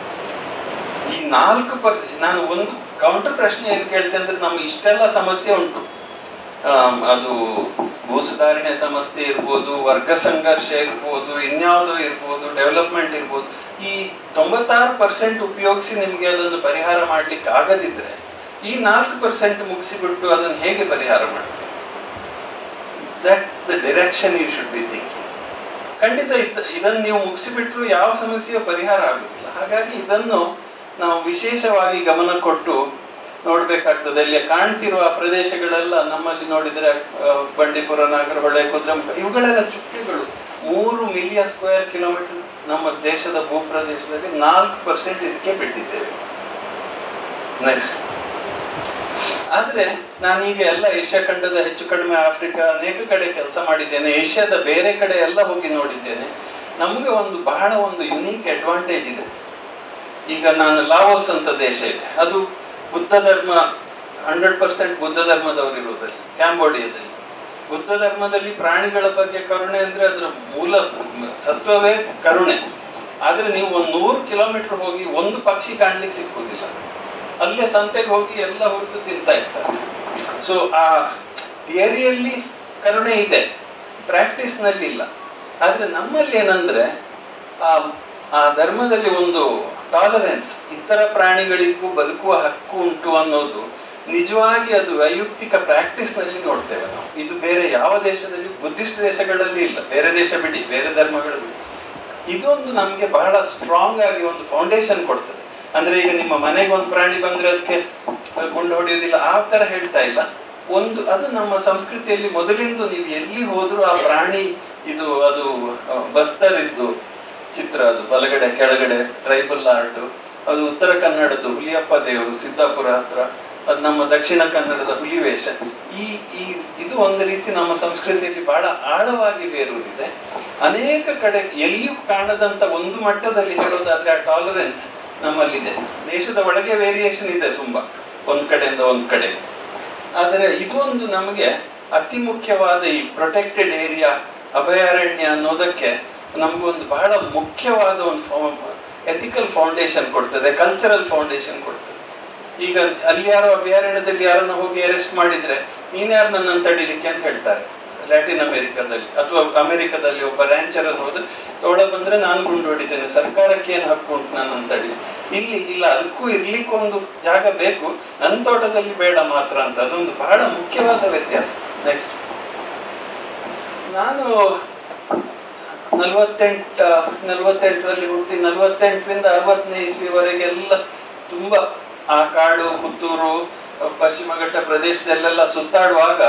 ಈ ನಾಲ್ಕು ಪರ್ ನಾನು ಒಂದು ಕೌಂಟರ್ ಪ್ರಶ್ನೆ ಏನ್ ಕೇಳ್ತೇನೆ ಅಂದ್ರೆ ನಮ್ಗೆ ಇಷ್ಟೆಲ್ಲ ಸಮಸ್ಯೆ ಉಂಟು ಆಮ್, ಅದು ಭೂ ಸುಧಾರಣೆ ಸಮಸ್ಯೆ ಇರ್ಬೋದು ವರ್ಗ ಸಂಘರ್ಷ ಇರ್ಬೋದು ಇನ್ಯಾವುದೋ ಇರ್ಬೋದು ಡೆವಲಪ್ಮೆಂಟ್ ಇರ್ಬೋದು ಈ ತೊಂಬತ್ತಾರು ಪರ್ಸೆಂಟ್ ಉಪಯೋಗಿಸಿ ನಿಮ್ಗೆ ಅದನ್ನು ಪರಿಹಾರ ಮಾಡ್ಲಿಕ್ಕೆ ಆಗದಿದ್ರೆ ಈ ನಾಲ್ಕು ಪರ್ಸೆಂಟ್ ಮುಗಿಸಿಬಿಟ್ಟು ಅದನ್ನು ಹೇಗೆ ಪರಿಹಾರ ಮಾಡ್ತಾರೆ that the direction you should be thinking ಖಂಡಿತ ಇದ್ ಇದನ್ನು ನೀವು ಮುಗಿಸಿಬಿಟ್ರು ಯಾವ ಸಮಸ್ಯೆಯೂ ಪರಿಹಾರ ಆಗುದಿಲ್ಲ ಹಾಗಾಗಿ ಇದನ್ನು ನಾವು ವಿಶೇಷವಾಗಿ ಗಮನ ಕೊಟ್ಟು ನೋಡ್ಬೇಕಾಗ್ತದೆ ಅಲ್ಲಿ ಕಾಣ್ತಿರುವ ಪ್ರದೇಶಗಳೆಲ್ಲ ನಮ್ಮಲ್ಲಿ ನೋಡಿದ್ರೆ ಆ, ಬಂಡೀಪುರ ನಾಗರಹೊಳೆ ಕುದ್ರೆಮುಖ ಇವುಗಳೆಲ್ಲ ಚುಕ್ಕೆಗಳು ಮೂರು ಮಿಲಿಯನ್ ಸ್ಕ್ವೇರ್ ಕಿಲೋಮೀಟರ್ ನಮ್ಮ ದೇಶದ ಭೂಪ್ರದೇಶದಲ್ಲಿ ನಾಲ್ಕು ಪರ್ಸೆಂಟ್ ಇದಕ್ಕೆ ಬಿಟ್ಟಿದ್ದೇವೆ ನೆಕ್ಸ್ಟ್ ಆದ್ರೆ ನಾನೀಗ ಎಲ್ಲ ಏಷ್ಯಾ ಖಂಡದ ಹೆಚ್ಚು ಕಡಿಮೆ ಆಫ್ರಿಕಾ ಅನೇಕ ಕಡೆ ಕೆಲಸ ಮಾಡಿದ್ದೇನೆ ಏಷ್ಯಾದ ಬೇರೆ ಕಡೆ ಎಲ್ಲ ಹೋಗಿ ನೋಡಿದ್ದೇನೆ ನಮಗೆ ಒಂದು ಬಹಳ ಒಂದು ಯುನೀಕ್ ಅಡ್ವಾಂಟೇಜ್ ಇದೆ ಈಗ ನಾನು ಲಾವೋಸ್ ಅಂತ ದೇಶ ಇದೆ ಅದು ಬುದ್ಧ ಧರ್ಮ ಹಂಡ್ರೆಡ್ ಪರ್ಸೆಂಟ್ ಬುದ್ಧ ಧರ್ಮದವರು ಇರುವುದಲ್ಲಿ ಕ್ಯಾಂಬೋಡಿಯಾದಲ್ಲಿ ಬುದ್ಧ ಧರ್ಮದಲ್ಲಿ ಪ್ರಾಣಿಗಳ ಬಗ್ಗೆ ಕರುಣೆ ಅಂದ್ರೆ ಅದರ ಮೂಲ ಸತ್ವವೇ ಕರುಣೆ ಆದ್ರೆ ನೀವು ಒಂದು ನೂರು ಕಿಲೋಮೀಟರ್ ಹೋಗಿ ಒಂದು ಪಕ್ಷಿ ಕಾಣ್ಲಿಕ್ಕೆ ಸಿಕ್ಕುವುದಿಲ್ಲ ಅಲ್ಲೇ ಸಂತೆಗೆ ಹೋಗಿ ಎಲ್ಲ ಹುರಿದು ತಿಂತಾ ಇರ್ತಾರೆ ಸೊ ಆ ಥಿಯರಿಯಲ್ಲಿ ಕರುಣೆ ಇದೆ ಪ್ರಾಕ್ಟೀಸ್ ನಲ್ಲಿ ಇಲ್ಲ ಆದ್ರೆ ನಮ್ಮಲ್ಲಿ ಏನಂದ್ರೆ ಆ ಆ ಧರ್ಮದಲ್ಲಿ ಒಂದು ಟಾಲರೆನ್ಸ್ ಇತರ ಪ್ರಾಣಿಗಳಿಗೂ ಬದುಕುವ ಹಕ್ಕು ಉಂಟು ಅನ್ನೋದು ನಿಜವಾಗಿ ಅದು ವೈಯಕ್ತಿಕ ಪ್ರಾಕ್ಟೀಸ್ ನಲ್ಲಿ ನೋಡ್ತೇವೆ ನಾವು ಇದು ಬೇರೆ ಯಾವ ದೇಶದಲ್ಲಿ ಬುದ್ಧಿಸ್ಟ್ ದೇಶಗಳಲ್ಲಿ ಇಲ್ಲ ಬೇರೆ ದೇಶ ಬಿಡಿ ಬೇರೆ ಧರ್ಮಗಳಲ್ಲಿ ಇದೊಂದು ನಮ್ಗೆ ಬಹಳ ಸ್ಟ್ರಾಂಗ್ ಆಗಿ ಒಂದು ಫೌಂಡೇಶನ್ ಕೊಡ್ತದೆ ಅಂದ್ರೆ ಈಗ ನಿಮ್ಮ ಮನೆಗೆ ಒಂದು ಪ್ರಾಣಿ ಬಂದ್ರೆ ಅದಕ್ಕೆ ಗುಂಡು ಹೊಡೆಯೋದಿಲ್ಲ ಆ ತರ ಹೇಳ್ತಾ ಇಲ್ಲ ಒಂದು ಅದು ನಮ್ಮ ಸಂಸ್ಕೃತಿಯಲ್ಲಿ ಮೊದಲಿಂದ ನೀವು ಎಲ್ಲಿ ಹೋದ್ರೂ ಆ ಪ್ರಾಣಿ ಇದು ಅದು ಆ, ಬಸ್ತರಿದ್ದು ಚಿತ್ರ ಅದು ಬಲಗಡೆ ಕೆಳಗಡೆ ಟ್ರೈಬಲ್ ಆರ್ಟ್ ಅದು ಉತ್ತರ ಕನ್ನಡದ್ದು ಹುಲಿಯಪ್ಪ ದೇವರು ಸಿದ್ದಾಪುರ ಹತ್ರ ಅದು ನಮ್ಮ ದಕ್ಷಿಣ ಕನ್ನಡದ ಹುಲಿವೇಷ ಈ ಈ ಇದು ಒಂದು ರೀತಿ ನಮ್ಮ ಸಂಸ್ಕೃತಿಯಲ್ಲಿ ಬಹಳ ಆಳವಾಗಿ ಬೇರೂರಿದೆ ಅನೇಕ ಕಡೆ ಎಲ್ಲಿಯೂ ಕಾಣದಂತ ಒಂದು ಮಟ್ಟದಲ್ಲಿ ಹೇಳೋದಾದ್ರೆ ಆ ಟಾಲರೆನ್ಸ್ ನಮ್ಮಲ್ಲಿದೆ ದೇಶದ ಒಳಗೆ ವೇರಿಯೇಷನ್ ಇದೆ ತುಂಬಾ ಒಂದ್ ಕಡೆಯಿಂದ ಒಂದ್ ಕಡೆ ಆದರೆ ಇದೊಂದು ನಮಗೆ ಅತಿ ಮುಖ್ಯವಾದ ಈ ಪ್ರೊಟೆಕ್ಟೆಡ್ ಏರಿಯಾ ಅಭಯಾರಣ್ಯ ಅನ್ನೋದಕ್ಕೆ ನಮಗೊಂದು ಬಹಳ ಮುಖ್ಯವಾದ ಒಂದು ಎಥಿಕಲ್ ಫೌಂಡೇಶನ್ ಕೊಡ್ತದೆ ಕಲ್ಚರಲ್ ಫೌಂಡೇಶನ್ ಕೊಡ್ತದೆ ಈಗ ಅಲ್ಲಿ ಯಾರೋ ಅಭಯಾರಣ್ಯದಲ್ಲಿ ಯಾರನ್ನ ಹೋಗಿ ಅರೆಸ್ಟ್ ಮಾಡಿದ್ರೆ ನೀನ್ ಯಾರು ನನ್ನನ್ನು ತಡಿಲಿಕ್ಕೆ ಅಂತ ಹೇಳ್ತಾರೆ ಲ್ಯಾಟಿನ್ ಅಮೆರಿಕದಲ್ಲಿ ಅಥವಾ ಅಮೆರಿಕದಲ್ಲಿ ಒಬ್ಬ ರ್ಯಾಂಚರ್ ಅನ್ನು ಹೋದ್ರೆ ತೋಳ ಬಂದ್ರೆ ನಾನು ಗುಂಡು ಹೊಡಿತೇನೆ ಸರ್ಕಾರಕ್ಕೆ ಏನು ಹಕ್ಕು ಉಂಟು ನನ್ನನ್ನು ತಡಿ ಇಲ್ಲಿ ಇಲ್ಲ ಅದಕ್ಕೂ ಇರ್ಲಿಕ್ಕೊಂದು ಜಾಗ ಬೇಕು ನನ್ನ ತೋಟದಲ್ಲಿ ಬೇಡ ಮಾತ್ರ ಅಂತ ಅದೊಂದು ಬಹಳ ಮುಖ್ಯವಾದ ವ್ಯತ್ಯಾಸ ನೆಕ್ಸ್ಟ್ ನಾನು ನಲವತ್ತೆಂಟ ನಲವತ್ತೆಂಟರಲ್ಲಿ ಹುಟ್ಟಿ ನಲವತ್ತೆಂಟರಿಂದ ಅರವತ್ತನೇ ಇಸ್ವಿವರೆಗೆಲ್ಲ ತುಂಬಾ ಆ ಕಾಡು ಪುತ್ತೂರು ಪಶ್ಚಿಮ ಘಟ್ಟ ಪ್ರದೇಶದಲ್ಲೆಲ್ಲ ಸುತ್ತಾಡುವಾಗ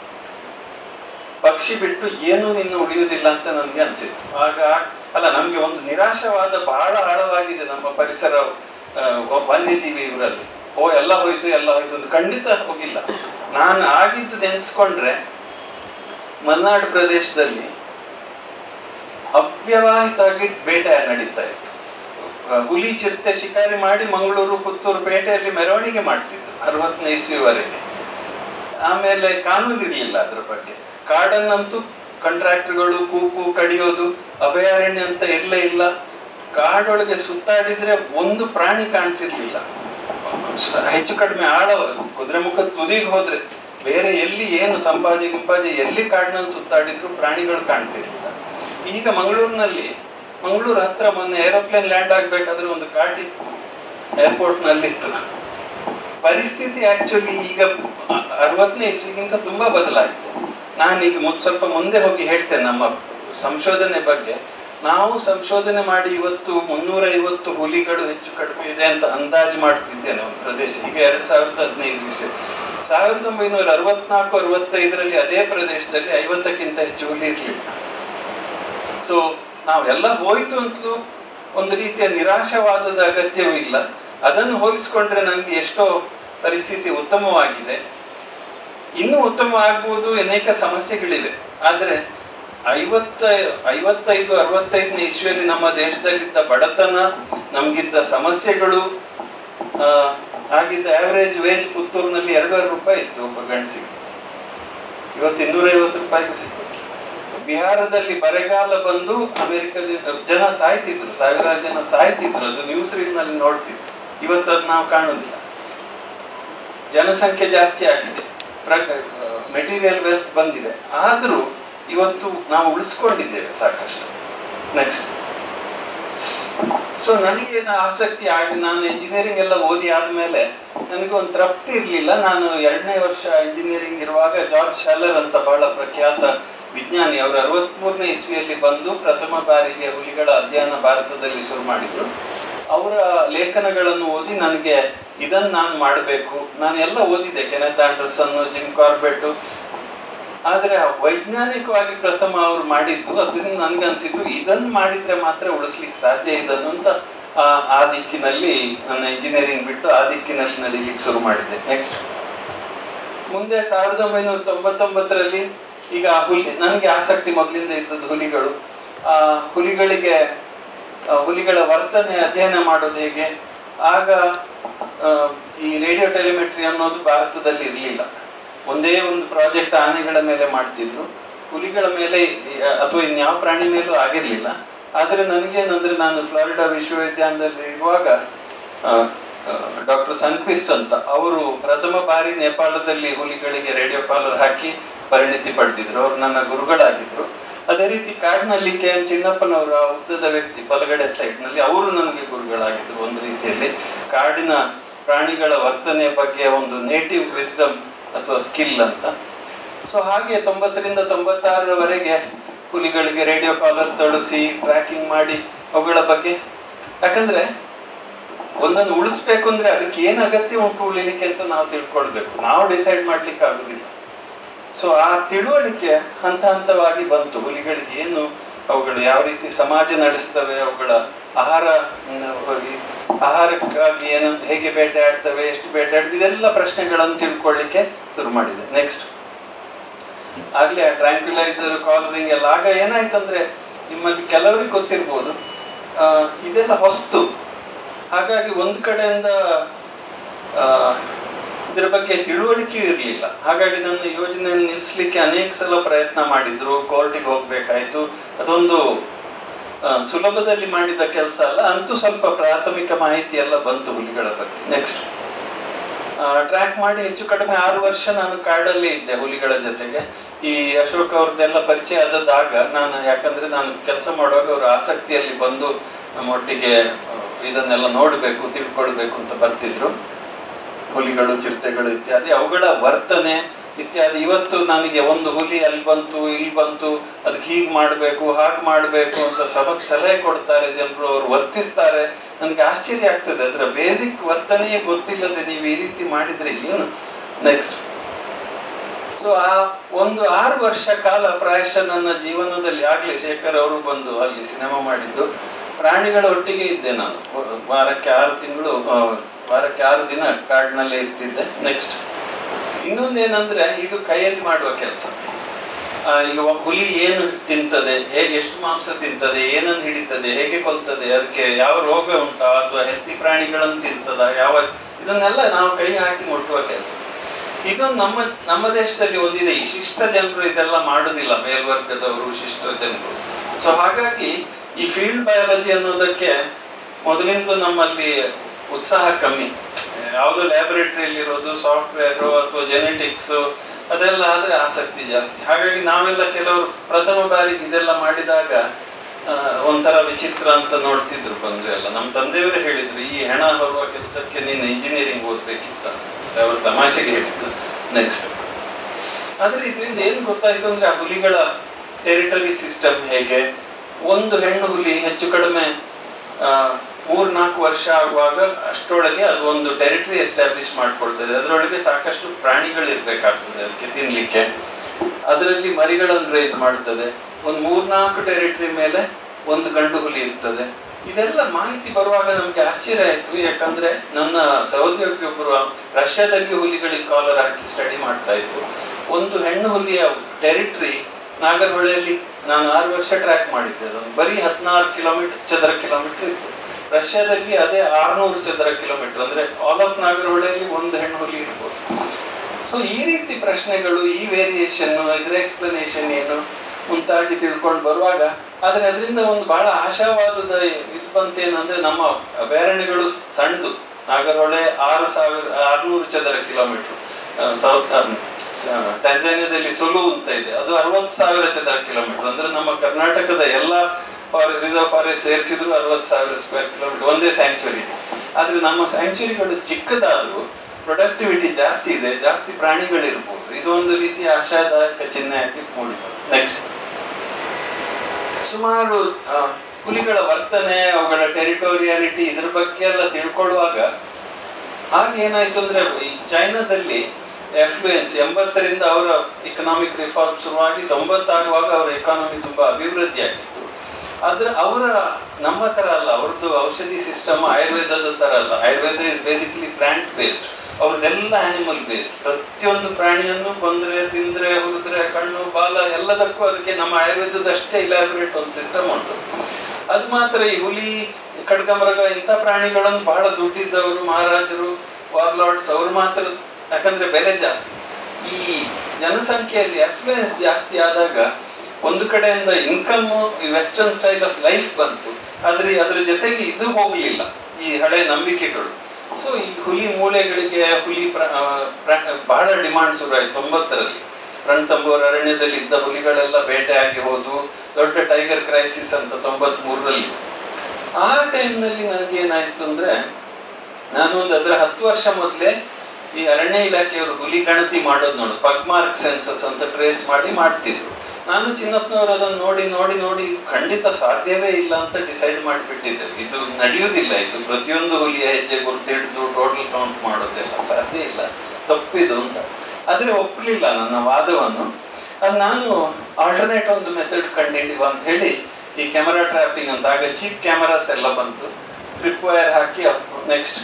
ಪಕ್ಷಿ ಬಿಟ್ಟು ಏನೂ ಇನ್ನು ಉಳಿಯುವುದಿಲ್ಲ ಅಂತ ನನಗೆ ಅನ್ಸಿತ್ತು ಆಗ ಅಲ್ಲ ನಮ್ಗೆ ಒಂದು ನಿರಾಶವಾದ ಬಹಳ ಆಳವಾಗಿದೆ ನಮ್ಮ ಪರಿಸರ ಆ, ವನ್ಯಜೀವಿ ಇವರಲ್ಲಿ ಓ ಎಲ್ಲ ಹೋಯ್ತು ಎಲ್ಲ ಹೋಯ್ತು ಅಂತ ಖಂಡಿತ ಹೋಗಿಲ್ಲ ನಾನು ಆಗಿದ್ದು ನೆನೆಸ್ಕೊಂಡ್ರೆ ಮಲೆನಾಡು ಪ್ರದೇಶದಲ್ಲಿ ಅವ್ಯವಹಿತವಾಗಿ ಬೇಟೆ ನಡೀತಾ ಇತ್ತು ಆ, ಹುಲಿ ಚಿರತೆ ಶಿಕಾರಿ ಮಾಡಿ ಮಂಗಳೂರು ಪುತ್ತೂರು ಪೇಟೆಯಲ್ಲಿ ಮೆರವಣಿಗೆ ಮಾಡ್ತಿದ್ರು ಅರವತ್ತನೇ ಇಸ್ವಿವರೆಗೆ ಆಮೇಲೆ ಕಾನೂನು ಇರಲಿಲ್ಲ ಅದ್ರ ಬಗ್ಗೆ ಕಾಡನ್ನಂತೂ ಕಾಂಟ್ರಾಕ್ಟರ್ಗಳು ಕೂಕು ಕಡಿಯೋದು ಅಭಯಾರಣ್ಯ ಅಂತ ಇರಲೇ ಇಲ್ಲ ಕಾಡೊಳಗೆ ಸುತ್ತಾಡಿದ್ರೆ ಒಂದು ಪ್ರಾಣಿ ಕಾಣ್ತಿರ್ಲಿಲ್ಲ ಸ- ಹೆಚ್ಚು ಕಡಿಮೆ ಆಳ ಕುದುರೆಮುಖದ ತುದಿಗೆ ಹೋದ್ರೆ ಬೇರೆ ಎಲ್ಲಿ ಏನು ಸಂಪಾಜಿ ಗಿಂಪಾಜಿ ಎಲ್ಲಿ ಕಾಡಿನಲ್ಲಿ ಸುತ್ತಾಡಿದ್ರು ಪ್ರಾಣಿಗಳು ಕಾಣ್ತಿರ್ಲಿಲ್ಲ ಈಗ ಮಂಗಳೂರಿನಲ್ಲಿ ಮಂಗಳೂರು ಹತ್ರ ಮೊನ್ನೆ ಏರೋಪ್ಲೇನ್ ಲ್ಯಾಂಡ್ ಆಗ್ಬೇಕಾದ್ರೆ ಒಂದು ಕಾಟಿ ಏರ್ಪೋರ್ಟ್ ನಲ್ಲಿತ್ತು ಪರಿಸ್ಥಿತಿ ಆಕ್ಚುಲಿ ಈಗ ಅ- ಅರವತ್ತನೇ ಇಸ್ವಿಗಿಂತ ತುಂಬಾ ಬದಲಾಗಿದೆ ನಾನೀಗ ಮುದ್ ಸ್ವಲ್ಪ ಮುಂದೆ ಹೋಗಿ ಹೇಳ್ತೇನೆ ನಮ್ಮ ಸಂಶೋಧನೆ ಬಗ್ಗೆ ನಾವು ಸಂಶೋಧನೆ ಮಾಡಿ ಇವತ್ತು ಮುನ್ನೂರ ಐವತ್ತು ಹುಲಿಗಳು ಹೆಚ್ಚು ಕಡಿಮೆ ಇದೆ ಅಂತ ಅಂದಾಜು ಮಾಡ್ತಿದ್ದೇನೆ ಒಂದು ಪ್ರದೇಶ ಈಗ ಎರಡ್ ಸಾವಿರದ ಹದಿನೈದು ವಿಷಯ ಸಾವಿರದ ಒಂಬೈನೂರ ಅರವತ್ನಾಲ್ಕು ಅರವತ್ತೈದರಲ್ಲಿ ಅದೇ ಪ್ರದೇಶದಲ್ಲಿ ಐವತ್ತಕ್ಕಿಂತ ಹೆಚ್ಚು ಹುಲಿ ಇರಲಿಲ್ಲ ಸೊ ನಾವೆಲ್ಲ ಹೋಯ್ತು ಅಂತಲೂ ಒಂದು ರೀತಿಯ ನಿರಾಶವಾದದ ಅಗತ್ಯವೂ ಇಲ್ಲ ಅದನ್ನು ಹೋಲಿಸ್ಕೊಂಡ್ರೆ ನನಗೆ ಎಷ್ಟೋ ಪರಿಸ್ಥಿತಿ ಉತ್ತಮವಾಗಿದೆ ಇನ್ನೂ ಉತ್ತಮ ಆಗ್ಬೋದು ಅನೇಕ ಸಮಸ್ಯೆಗಳಿವೆ ಆದ್ರೆ ಐವತ್ತ ಐವತ್ತೈದು ಅರವತ್ತೈದನೇ ಇಸ್ವಿಯಲ್ಲಿ ನಮ್ಮ ದೇಶದಲ್ಲಿದ್ದ ಬಡತನ ನಮ್ಗಿದ್ದ ಸಮಸ್ಯೆಗಳು ಆ, ಆಗಿದ್ದ ಆವರೇಜ್ ವೇಜ್ ಪುತ್ತೂರಿನಲ್ಲಿ ಎರಡೂವರೆ ರೂಪಾಯಿ ಇತ್ತು ಒಬ್ಬ ಗಂಡಸಿಗೆ ಇವತ್ತು ಇನ್ನೂರೈವತ್ತು ರೂಪಾಯಿಗೂ ಸಿಗ್ತದೆ ಬಿಹಾರದಲ್ಲಿ ಬರೆಗಾಲ ಬಂದು ಅಮೆರಿಕದಿಂದ ಜನ ಸಾಯ್ತಿದ್ರು ಸಾವಿರಾರು ಜನ ಸಾಯ್ತಿದ್ರು ಅದು ನ್ಯೂಸ್ ನಲ್ಲಿ ನೋಡ್ತಿದ್ರು ಇವತ್ತು ಅದು ನಾವು ಕಾಣುದಿಲ್ಲ ಜನಸಂಖ್ಯೆ ಜಾಸ್ತಿ ಆಗಿದೆ ಮೆಟೀರಿಯಲ್ ವೆಲ್ತ್ ಬಂದಿದೆ ಆದ್ರೂ ಇವತ್ತು ನಾವು ಉಳಿಸ್ಕೊಂಡಿದ್ದೇವೆ ಸಾಕಷ್ಟು ನೆಕ್ಸ್ಟ್ ಸೊ ನನಗೆ ಆಸಕ್ತಿ ಆಗಿ ನಾನು ಎಂಜಿನಿಯರಿಂಗ್ ಎಲ್ಲ ಓದಿ ಆದ್ಮೇಲೆ ನನಗೆ ಒಂದು ತೃಪ್ತಿ ಇರಲಿಲ್ಲ ನಾನು ಎರಡನೇ ವರ್ಷ ಇಂಜಿನಿಯರಿಂಗ್ ಇರುವಾಗ ಜಾರ್ಜ್ ಶಾಲರ್ ಅಂತ ಬಹಳ ಪ್ರಖ್ಯಾತ ವಿಜ್ಞಾನಿ ಅವರು ಅರವತ್ಮೂರನೇ ಇಸ್ವಿಯಲ್ಲಿ ಬಂದು ಪ್ರಥಮ ಬಾರಿಗೆ ಹುಲಿಗಳ ಅಧ್ಯಯನ ಭಾರತದಲ್ಲಿ ಶುರು ಮಾಡಿದ್ರು ಅವರ ಲೇಖನಗಳನ್ನು ಓದಿ ನನಗೆ ಇದನ್ನು ನಾನು ಮಾಡಬೇಕು ನಾನು ಎಲ್ಲ ಓದಿದ್ದೆ ಕೆನೆತ್ ಆಂಡರ್ಸನ್ ಜಿಮ್ ಕಾರ್ಬೆಟ್ ಆದರೆ ವೈಜ್ಞಾನಿಕವಾಗಿ ಪ್ರಥಮ ಅವ್ರು ಮಾಡಿದ್ದು ಅದರಿಂದ ನನ್ಗನ್ಸಿದ್ದು ಇದನ್ನ ಮಾಡಿದ್ರೆ ಮಾತ್ರ ಉಳಿಸ್ಲಿಕ್ಕೆ ಸಾಧ್ಯ ಇದನ್ನು ಅಂತ ಆ, ಆ ದಿಕ್ಕಿನಲ್ಲಿ ನನ್ನ ಇಂಜಿನಿಯರಿಂಗ್ ಬಿಟ್ಟು ಆ ದಿಕ್ಕಿನಲ್ಲಿ ನಡೀಲಿಕ್ಕೆ ಶುರು ಮಾಡಿದೆ ನೆಕ್ಸ್ಟ್ ಮುಂದೆ ಸಾವಿರದ ಒಂಬೈನೂರ ತೊಂಬತ್ತೊಂಬತ್ತರಲ್ಲಿ ಈಗ ಹುಲಿ ನನಗೆ ಆಸಕ್ತಿ ಮೊದಲಿಂದ ಇದ್ದದ್ದು ಹುಲಿಗಳು ಆ ಹುಲಿಗಳಿಗೆ ಆ, ಹುಲಿಗಳ ವರ್ತನೆ ಅಧ್ಯಯನ ಮಾಡೋದು ಹೇಗೆ ಆಗ ಆ, ಈ ರೇಡಿಯೋ ಟೆಲಿಮೆಟ್ರಿ ಅನ್ನೋದು ಭಾರತದಲ್ಲಿ ಇರಲಿಲ್ಲ ಒಂದೇ ಒಂದು ಪ್ರಾಜೆಕ್ಟ್ ಆನೆಗಳ ಮೇಲೆ ಮಾಡ್ತಿದ್ರು ಹುಲಿಗಳ ಮೇಲೆ ಆ, ಅಥವಾ ಇನ್ಯಾವ ಪ್ರಾಣಿ ಮೇಲೂ ಆಗಿರ್ಲಿಲ್ಲ ಆದರೆ ನನಗೇನಂದ್ರೆ ನಾನು ಫ್ಲಾರಿಡಾ ವಿಶ್ವವಿದ್ಯಾಲಯದಲ್ಲಿ ಇರುವಾಗ ಡಾಕ್ಟರ್ ಸನ್ಕ್ವಿಸ್ಟ್ ಅಂತ ಅವರು ಪ್ರಥಮ ಬಾರಿ ನೇಪಾಳದಲ್ಲಿ ಹುಲಿಗಳಿಗೆ ರೇಡಿಯೋ ಕಾಲರ್ ಹಾಕಿ ಪರಿಣಿತಿ ಪಡೆದಿದ್ರು ಅವ್ರು ನನ್ನ ಗುರುಗಳಾಗಿದ್ರು ಅದೇ ರೀತಿ ಕಾಡಿನಲ್ಲಿ ಕೆ ಎಂ ಚಿನ್ನಪ್ಪನವರು ಆ ಉದ್ದದ ವ್ಯಕ್ತಿ ಬಲಗಡೆ ಸೈಡ್ ನಲ್ಲಿ ಅವರು ನನಗೆ ಗುರುಗಳಾಗಿದ್ರು ಒಂದು ರೀತಿಯಲ್ಲಿ ಕಾಡಿನ ಪ್ರಾಣಿಗಳ ವರ್ತನೆ ಬಗ್ಗೆ ಒಂದು ನೇಟಿವ್ ವಿಸ್ಡಮ್ ಅಥವಾ ಸ್ಕಿಲ್ ಅಂತ ಸೊ ಹಾಗೆ ತೊಂಬತ್ತರಿಂದ ತೊಂಬತ್ತಾರರವರೆಗೆ ಹುಲಿಗಳಿಗೆ ರೇಡಿಯೋ ಕಾಲರ್ ತೊಡಸಿ ಟ್ರ್ಯಾಕಿಂಗ್ ಮಾಡಿ ಅವುಗಳ ಬಗ್ಗೆ ಯಾಕಂದ್ರೆ ಒಂದನ್ನು ಉಳಿಸ್ಬೇಕು ಅಂದ್ರೆ ಅದಕ್ಕೆ ಏನ್ ಅಗತ್ಯ ಉಂಟು ಉಳಿಲಿಕ್ಕೆ ಅಂತ ನಾವು ತಿಳ್ಕೊಳ್ಬೇಕು ನಾವು ಡಿಸೈಡ್ ಮಾಡ್ಲಿಕ್ಕೆ ಆಗುದಿಲ್ಲ ಸೊ ಆ ತಿಳುವಳಿಕೆ ಹಂತ ಹಂತವಾಗಿ ಬಂತು ಹುಲಿಗಳಿಗೆ ಏನು ಅವುಗಳು ಯಾವ ರೀತಿ ಸಮಾಜ ನಡೆಸ್ತವೆ ಅವುಗಳ ಆಹಾರ ಮ್, ಈ ಆಹಾರಕ್ಕಾಗಿ ಏನು ಹೇಗೆ ಬೇಟೆಯಾಡ್ತವೆ ಎಷ್ಟು ಬೇಟೆಯಾಡ್ತವೆ ಇದೆಲ್ಲ ಪ್ರಶ್ನೆಗಳನ್ನು ತಿಳ್ಕೊಳ್ಳಿಕ್ಕೆ ಶುರು ಮಾಡಿದೆ ನೆಕ್ಸ್ಟ್ ಆಗ್ಲೇ ಟ್ರ್ಯಾಂಕ್ಯುಲೈಸರ್ ಕಾಲರಿಂಗ್ ಎಲ್ಲ ಆಗ ಏನಾಯ್ತಂದ್ರೆ ನಿಮ್ಮಲ್ಲಿ ಕೆಲವರಿಗೆ ಗೊತ್ತಿರ್ಬೋದು ಆ, ಇದೆಲ್ಲ ಹೊಸ್ತು ಹಾಗಾಗಿ ಒಂದು ಕಡೆಯಿಂದ ಆ, ಇದ್ರ ಬಗ್ಗೆ ತಿಳುವಳಿಕೆ ಇರಲಿಲ್ಲ ಹಾಗಾಗಿ ನನ್ನ ಯೋಜನೆಯನ್ನು ನಿಲ್ಲಿಸ್ಲಿಕ್ಕೆ ಅನೇಕ ಸಲ ಪ್ರಯತ್ನ ಮಾಡಿದ್ರು ಕೋರ್ಟಿಗೆ ಹೋಗ್ಬೇಕಾಯ್ತು ಅದೊಂದು ಆ, ಸುಲಭದಲ್ಲಿ ಮಾಡಿದ ಕೆಲಸ ಅಲ್ಲ ಅಂತೂ ಸ್ವಲ್ಪ ಪ್ರಾಥಮಿಕ ಮಾಹಿತಿ ಎಲ್ಲ ಬಂತು ಹುಲಿಗಳ ಬಗ್ಗೆ ನೆಕ್ಸ್ಟ್ ಟ್ರ್ಯಾಕ್ ಮಾಡಿ ಹೆಚ್ಚು ಕಡಿಮೆ ಆರು ವರ್ಷ ನಾನು ಕಾಡಲ್ಲಿ ಇದ್ದೆ ಹುಲಿಗಳ ಜೊತೆಗೆ ಈ ಅಶೋಕ್ ಅವ್ರದ್ದೆಲ್ಲ ಪರಿಚಯ ಆದದಾಗ ನಾನು ಯಾಕಂದ್ರೆ ನಾನು ಕೆಲಸ ಮಾಡುವಾಗ ಅವರು ಆಸಕ್ತಿಯಲ್ಲಿ ಬಂದು ನಮ್ಮೊಟ್ಟಿಗೆ ಆ, ಇದನ್ನೆಲ್ಲ ನೋಡಬೇಕು ತಿಳ್ಕೊಳ್ಬೇಕು ಅಂತ ಬರ್ತಿದ್ರು ಹುಲಿಗಳು ಚಿರತೆಗಳು ಇತ್ಯಾದಿ ಅವುಗಳ ವರ್ತನೆ ಇತ್ಯಾದಿ ಇವತ್ತು ನನಗೆ ಒಂದು ಹುಲಿ ಅಲ್ಲಿ ಬಂತು ಇಲ್ಲಿ ಬಂತು ಅದಕ್ಕೆ ಹೀಗೆ ಮಾಡಬೇಕು ಹಾಗೆ ಮಾಡಬೇಕು ಅಂತ ಸಬಕ್ ಸಲಹೆ ಕೊಡ್ತಾರೆ ಜನರು ಅವರು ವರ್ತಿಸ್ತಾರೆ ನನಗೆ ಆಶ್ಚರ್ಯ ಆಗ್ತದೆ ಅದರ ಬೇಸಿಕ್ ವರ್ತನೆಯೇ ಗೊತ್ತಿಲ್ಲದೆ ನೀವು ಈ ರೀತಿ ಮಾಡಿದ್ರೆ ಏನು ನೆಕ್ಸ್ಟ್ ಸೊ ಆ ಒಂದು ಆರು ವರ್ಷ ಕಾಲ ಪ್ರಾಯಶಃ ನನ್ನ ಜೀವನದಲ್ಲಿ ಆಗ್ಲೇ ಶೇಖರ್ ಅವರು ಬಂದು ಅಲ್ಲಿ ಸಿನಿಮಾ ಮಾಡಿದ್ದು ಪ್ರಾಣಿಗಳ ಒಟ್ಟಿಗೆ ಇದ್ದೆ ನಾನು ವಾರಕ್ಕೆ ಆರು ತಿಂಗಳು ಆ, ವಾರಕ್ಕೆ ಆರು ದಿನ ಕಾಡಿನಲ್ಲೇ ಇರ್ತಿದ್ದೆ ನೆಕ್ಸ್ಟ್ ಇನ್ನೊಂದೇನಂದ್ರೆ ಇದು ಕೈಯಲ್ಲಿ ಮಾಡುವ ಕೆಲಸ ಈಗ ಒಬ್ಬ ಹುಲಿ ಏನು ತಿಂತದೆ ಹೇಗೆ ಎಷ್ಟು ಮಾಂಸ ತಿಂತದೆ ಏನನ್ನು ಹಿಡಿತದೆ ಹೇಗೆ ಕೊಲ್ತದೆ ಅದಕ್ಕೆ ಯಾವ ರೋಗ ಉಂಟಾ ಅಥವಾ ಹೆಲ್ತಿ ಪ್ರಾಣಿಗಳನ್ನು ತಿಂತದ ಯಾವ ಇದನ್ನೆಲ್ಲ ನಾವು ಕೈ ಹಾಕಿ ಮುಟ್ಟುವ ಕೆಲಸ ಇದೊಂದು ನಮ್ಮ ನಮ್ಮ ದೇಶದಲ್ಲಿ ಒಂದಿದೆ ಈ ಶಿಷ್ಟ ಜನರು ಇದೆಲ್ಲ ಮಾಡುದಿಲ್ಲ ಮೇಲ್ವರ್ಗದವರು ಶಿಷ್ಟ ಜನರು ಸೊ ಹಾಗಾಗಿ ಈ ಫೀಲ್ಡ್ ಬಯಾಲಜಿ ಅನ್ನೋದಕ್ಕೆ ಮೊದಲಿಂದ ನಮ್ಮಲ್ಲಿ ಉತ್ಸಾಹ ಕಮ್ಮಿ ಯಾವುದೋ ಲ್ಯಾಬೊರೇಟರಿಯಲ್ಲಿ ಇರೋದು ಸಾಫ್ಟ್ವೇರ್ ಅಥವಾ ಜೆನೆಟಿಕ್ಸ್ ಅದೆಲ್ಲ ಆದ್ರೆ ಆಸಕ್ತಿ ಜಾಸ್ತಿ ಹಾಗಾಗಿ ನಾವೆಲ್ಲ ಕೆಲವರು ಪ್ರಥಮ ಬಾರಿಗೆ ಇದೆಲ್ಲ ಮಾಡಿದಾಗ ಆ, ಒಂಥರ ವಿಚಿತ್ರ ಅಂತ ನೋಡ್ತಿದ್ರು ಬಂದ್ರು ಎಲ್ಲ ನಮ್ಮ ತಂದೆಯವರೇ ಹೇಳಿದ್ರು ಈ ಹೆಣ ಬರುವ ಕೆಲಸಕ್ಕೆ ನೀನು ಇಂಜಿನಿಯರಿಂಗ್ ಓದ್ಬೇಕಿತ್ತ ಅವರು ತಮಾಷೆಗೆ ಹೇಳಿದ್ರು ನೆಕ್ಸ್ಟ್ ಆದ್ರೆ ಇದರಿಂದ ಏನ್ ಗೊತ್ತಾಯ್ತು ಅಂದ್ರೆ ಆ ಹುಲಿಗಳ ಟೆರಿಟರಿ ಸಿಸ್ಟಮ್ ಹೇಗೆ ಒಂದು ಹೆಣ್ಣು ಹುಲಿ ಹೆಚ್ಚು ಕಡಿಮೆ ಆ, ಮೂರ್ ನಾಲ್ಕು ವರ್ಷ ಆಗುವಾಗ ಅಷ್ಟರೊಳಗೆ ಅದು ಒಂದು ಟೆರಿಟರಿ ಎಸ್ಟಾಬ್ಲಿಷ್ ಮಾಡ್ಕೊಳ್ತದೆ ಅದರೊಳಗೆ ಸಾಕಷ್ಟು ಪ್ರಾಣಿಗಳು ಇರ್ಬೇಕಾಗ್ತದೆ ಅದಕ್ಕೆ ತಿನ್ಲಿಕ್ಕೆ ಅದರಲ್ಲಿ ಮರಿಗಳನ್ನು ರೈಸ್ ಮಾಡ್ತದೆ ಒಂದು ಮೂರ್ನಾಲ್ಕು ಟೆರಿಟರಿ ಮೇಲೆ ಒಂದು ಗಂಡು ಹುಲಿ ಇರ್ತದೆ ಇದೆಲ್ಲ ಮಾಹಿತಿ ಬರುವಾಗ ನಮ್ಗೆ ಆಶ್ಚರ್ಯ ಆಯ್ತು ಯಾಕಂದ್ರೆ ನನ್ನ ಸಹೋದ್ಯೋಗಿ ಒಬ್ಬರು ರಷ್ಯಾದಲ್ಲಿ ಹುಲಿಗಳಿಗೆ ಕಾಲರ್ ಹಾಕಿ ಸ್ಟಡಿ ಮಾಡ್ತಾ ಇತ್ತು ಒಂದು ಹೆಣ್ಣು ಹುಲಿಯ ಟೆರಿಟರಿ ನಾಗರಹೊಳೆಯಲ್ಲಿ ನಾನು ಆರು ವರ್ಷ ಟ್ರ್ಯಾಕ್ ಮಾಡಿದ್ದೆ ಅದನ್ನು ಬರೀ ಹದಿನಾರು ಕಿಲೋಮೀಟರ್ ಚದರ ಕಿಲೋಮೀಟರ್ ಇತ್ತು ರಷ್ಯಾದಲ್ಲಿ ಅದೇ ಆರ್ನೂರು ಚದರ ಕಿಲೋಮೀಟರ್ ಅಂದ್ರೆ ಆಲ್ ಆಫ್ ನಾಗರಹೊಳೆಯಲ್ಲಿ ಒಂದು ಹೆಣ್ಣು ಹುಲಿ ಇರ್ಬೋದು ಸೊ ಈ ರೀತಿ ಪ್ರಶ್ನೆಗಳು ಈ ವೇರಿಯೇಷನ್ ಇದರ ಎಕ್ಸ್ಪ್ಲನೇಷನ್ ಏನು ಮುಂತಾಗಿ ತಿಳ್ಕೊಂಡು ಬರುವಾಗ ಆದ್ರೆ ಅದರಿಂದ ಒಂದು ಬಹಳ ಆಶಾವಾದದ ಇದು ಬಂತೇನಂದ್ರೆ ನಮ್ಮ ಅಭಯಾರಣ್ಯಗಳು ಸಣ್ಣದು ನಾಗರಹೊಳೆ ಆರು ಸಾವಿರ ಆರ್ನೂರು ಚದರ ಕಿಲೋಮೀಟರ್ ಸೌತ್ ಟ್ಯಾಂಜಾನಿಯಾದಲ್ಲಿ ಸೊಲು ಅಂತ ಇದೆ ಅದು ಅರವತ್ತು ಸಾವಿರ ಚದರ ಕಿಲೋಮೀಟರ್ ಅಂದ್ರೆ ನಮ್ಮ ಕರ್ನಾಟಕದ ಎಲ್ಲ ರಿಸರ್ವ್ ಫಾರೆಸ್ಟ್ ಸೇರಿಸಿದ್ರು ಅರವತ್ತು ಸಾವಿರ ಸ್ಕ್ವೇರ್ ಕಿಲೋಮೀಟರ್ ಒಂದೇ ಸ್ಯಾಂಕ್ಚುರಿ ಇದೆ ಆದ್ರೆ ನಮ್ಮ ಸ್ಯಾಂಕ್ಚುರಿಗಳು ಚಿಕ್ಕದಾದ್ರು ಪ್ರೊಡಕ್ಟಿವಿಟಿ ಜಾಸ್ತಿ ಇದೆ ಜಾಸ್ತಿ ಪ್ರಾಣಿಗಳಿರ್ಬೋದು ಇದು ಒಂದು ರೀತಿಯ ಆಶಾದಾಯಕ ಚಿಹ್ನೆಯಾಗಿ ಮೂಡಿಬೋದು ನೆಕ್ಸ್ಟ್ ಸುಮಾರು ಆ, ಹುಲಿಗಳ ವರ್ತನೆ ಅವುಗಳ ಟೆರಿಟೋರಿಯಾಲಿಟಿ ಇದ್ರ ಬಗ್ಗೆ ಎಲ್ಲ ತಿಳ್ಕೊಳ್ಳುವಾಗ ಆಗ ಏನಾಯ್ತು ಅಂದ್ರೆ ಈ ಚೈನಾದಲ್ಲಿ ಎಫ್ಲುಯೆನ್ಸ್ ಎಂಬತ್ತರಿಂದ ಅವರ ಇಕನಾಮಿಕ್ ರಿಫಾರ್ಮ್ ಶುರುವಾಗಿ ತೊಂಬತ್ತಾಗುವಾಗ ಅವರ ಎಕಾನಮಿ ತುಂಬಾ ಅಭಿವೃದ್ಧಿ ಆಗಿತ್ತು ಆದ್ರೆ ಅವರ ನಮ್ಮ ತರ ಅಲ್ಲ ಅವ್ರದ್ದು ಔಷಧಿ ಸಿಸ್ಟಮ್ ಆಯುರ್ವೇದದ ತರ ಅಲ್ಲ Ayurveda is basically plant based ಅವ್ರದ್ದೆಲ್ಲ ಆನಿಮಲ್ ಬೇಸ್ಡ್ ಪ್ರತಿಯೊಂದು ಪ್ರಾಣಿಯನ್ನು ಕೊಂದ್ರೆ ತಿಂದ್ರೆ ಹುರಿದ್ರೆ ಕಣ್ಣು ಬಾಲ ಎಲ್ಲದಕ್ಕೂ ಅದಕ್ಕೆ ನಮ್ಮ ಆಯುರ್ವೇದದಷ್ಟೇ ಇಲಾಬರೇಟ್ ಒಂದು ಸಿಸ್ಟಮ್ ಉಂಟು ಅದು ಮಾತ್ರ ಈ ಹುಲಿ ಖಡ್ಗಮೃಗ ಇಂಥ ಪ್ರಾಣಿಗಳನ್ನು ಬಹಳ ದುಡ್ಡಿದ್ದವರು ಮಹಾರಾಜರು ವಾರ್ಲಾರ್ಡ್ಸ್ ಅವ್ರು ಮಾತ್ರ ಯಾಕಂದ್ರೆ ಬೆಲೆ ಜಾಸ್ತಿ ಈ ಜನಸಂಖ್ಯೆಯಲ್ಲಿ ಅಫ್ಲುಯೆನ್ಸ್ ಜಾಸ್ತಿ ಆದಾಗ ಒಂದು ಕಡೆಯಿಂದ ಇನ್ಕಮ್ ಈ ವೆಸ್ಟರ್ನ್ ಸ್ಟೈಲ್ ಆಫ್ ಲೈಫ್ ಬಂತು ಆದ್ರೆ ಅದ್ರ ಜೊತೆಗೆ ಇದು ಹೋಗ್ಲಿಲ್ಲ ಈ ಹಳೆ ನಂಬಿಕೆಗಳು ಸೊ ಈ ಹುಲಿ ಮೂಳೆಗಳಿಗೆ ಹುಲಿ ಪ್ರ- ಆ, ಪ್ರ- ಬಹಳ ಡಿಮಾಂಡ್ ಶುರುವಾಯ್ತು ತೊಂಬತ್ತರಲ್ಲಿ ರಣತಂಬೂರ್ ಅರಣ್ಯದಲ್ಲಿ ಇದ್ದ ಹುಲಿಗಳೆಲ್ಲ ಬೇಟೆಯಾಗಿ ಹೋದ್ವು ದೊಡ್ಡ ಟೈಗರ್ ಕ್ರೈಸಿಸ್ ಅಂತ ತೊಂಬತ್ ಮೂರರಲ್ಲಿ ಆ ಟೈಮ್ನಲ್ಲಿ ನನಗೆ ಏನಾಯ್ತು ಅಂದ್ರೆ ನಾನು ಒಂದು ಅದರ ಹತ್ತು ವರ್ಷ ಮೊದಲೇ ಈ ಅರಣ್ಯ ಇಲಾಖೆಯವರು ಹುಲಿ ಗಣತಿ ಮಾಡೋದು ನೋಡು ಪಗ್ಮಾರ್ಕ್ ಸೆನ್ಸಸ್ ಅಂತ ಟ್ರೇಸ್ ಮಾಡಿ ಮಾಡ್ತಿದ್ರು ನಾನು ಚಿನ್ನಪ್ಪನವರು ಅದನ್ನು ನೋಡಿ ನೋಡಿ ನೋಡಿ ಇದು ಖಂಡಿತ ಸಾಧ್ಯವೇ ಇಲ್ಲ ಅಂತ ಡಿಸೈಡ್ ಮಾಡಿಬಿಟ್ಟಿದ್ದೆ ಇದು ನಡೆಯುವುದಿಲ್ಲ ಇದು ಪ್ರತಿಯೊಂದು ಹುಲಿಯ ಹೆಜ್ಜೆ ಗುರ್ತಿಡ್ದು ಟೋಟಲ್ ಕೌಂಟ್ ಮಾಡೋದೆಲ್ಲ ಸಾಧ್ಯ ಇಲ್ಲ ತಪ್ಪಿದು ಅಂತ ಆದ್ರೆ ಒಪ್ಪಲಿಲ್ಲ ನನ್ನ ವಾದವನ್ನು ಅದು ನಾನು ಆಲ್ಟರ್ನೇಟ್ ಒಂದು ಮೆಥಡ್ ಕಂಡಿಡಿವ ಅಂತ ಹೇಳಿ ಈ ಕ್ಯಾಮರಾ ಟ್ರಾಪಿಂಗ್ ಅಂತ ಆಗ ಚೀಪ್ ಕ್ಯಾಮರಾಸ್ ಎಲ್ಲ ಬಂತು ಟ್ರಿಪ್ ವೈರ್ ಹಾಕಿ ನೆಕ್ಸ್ಟ್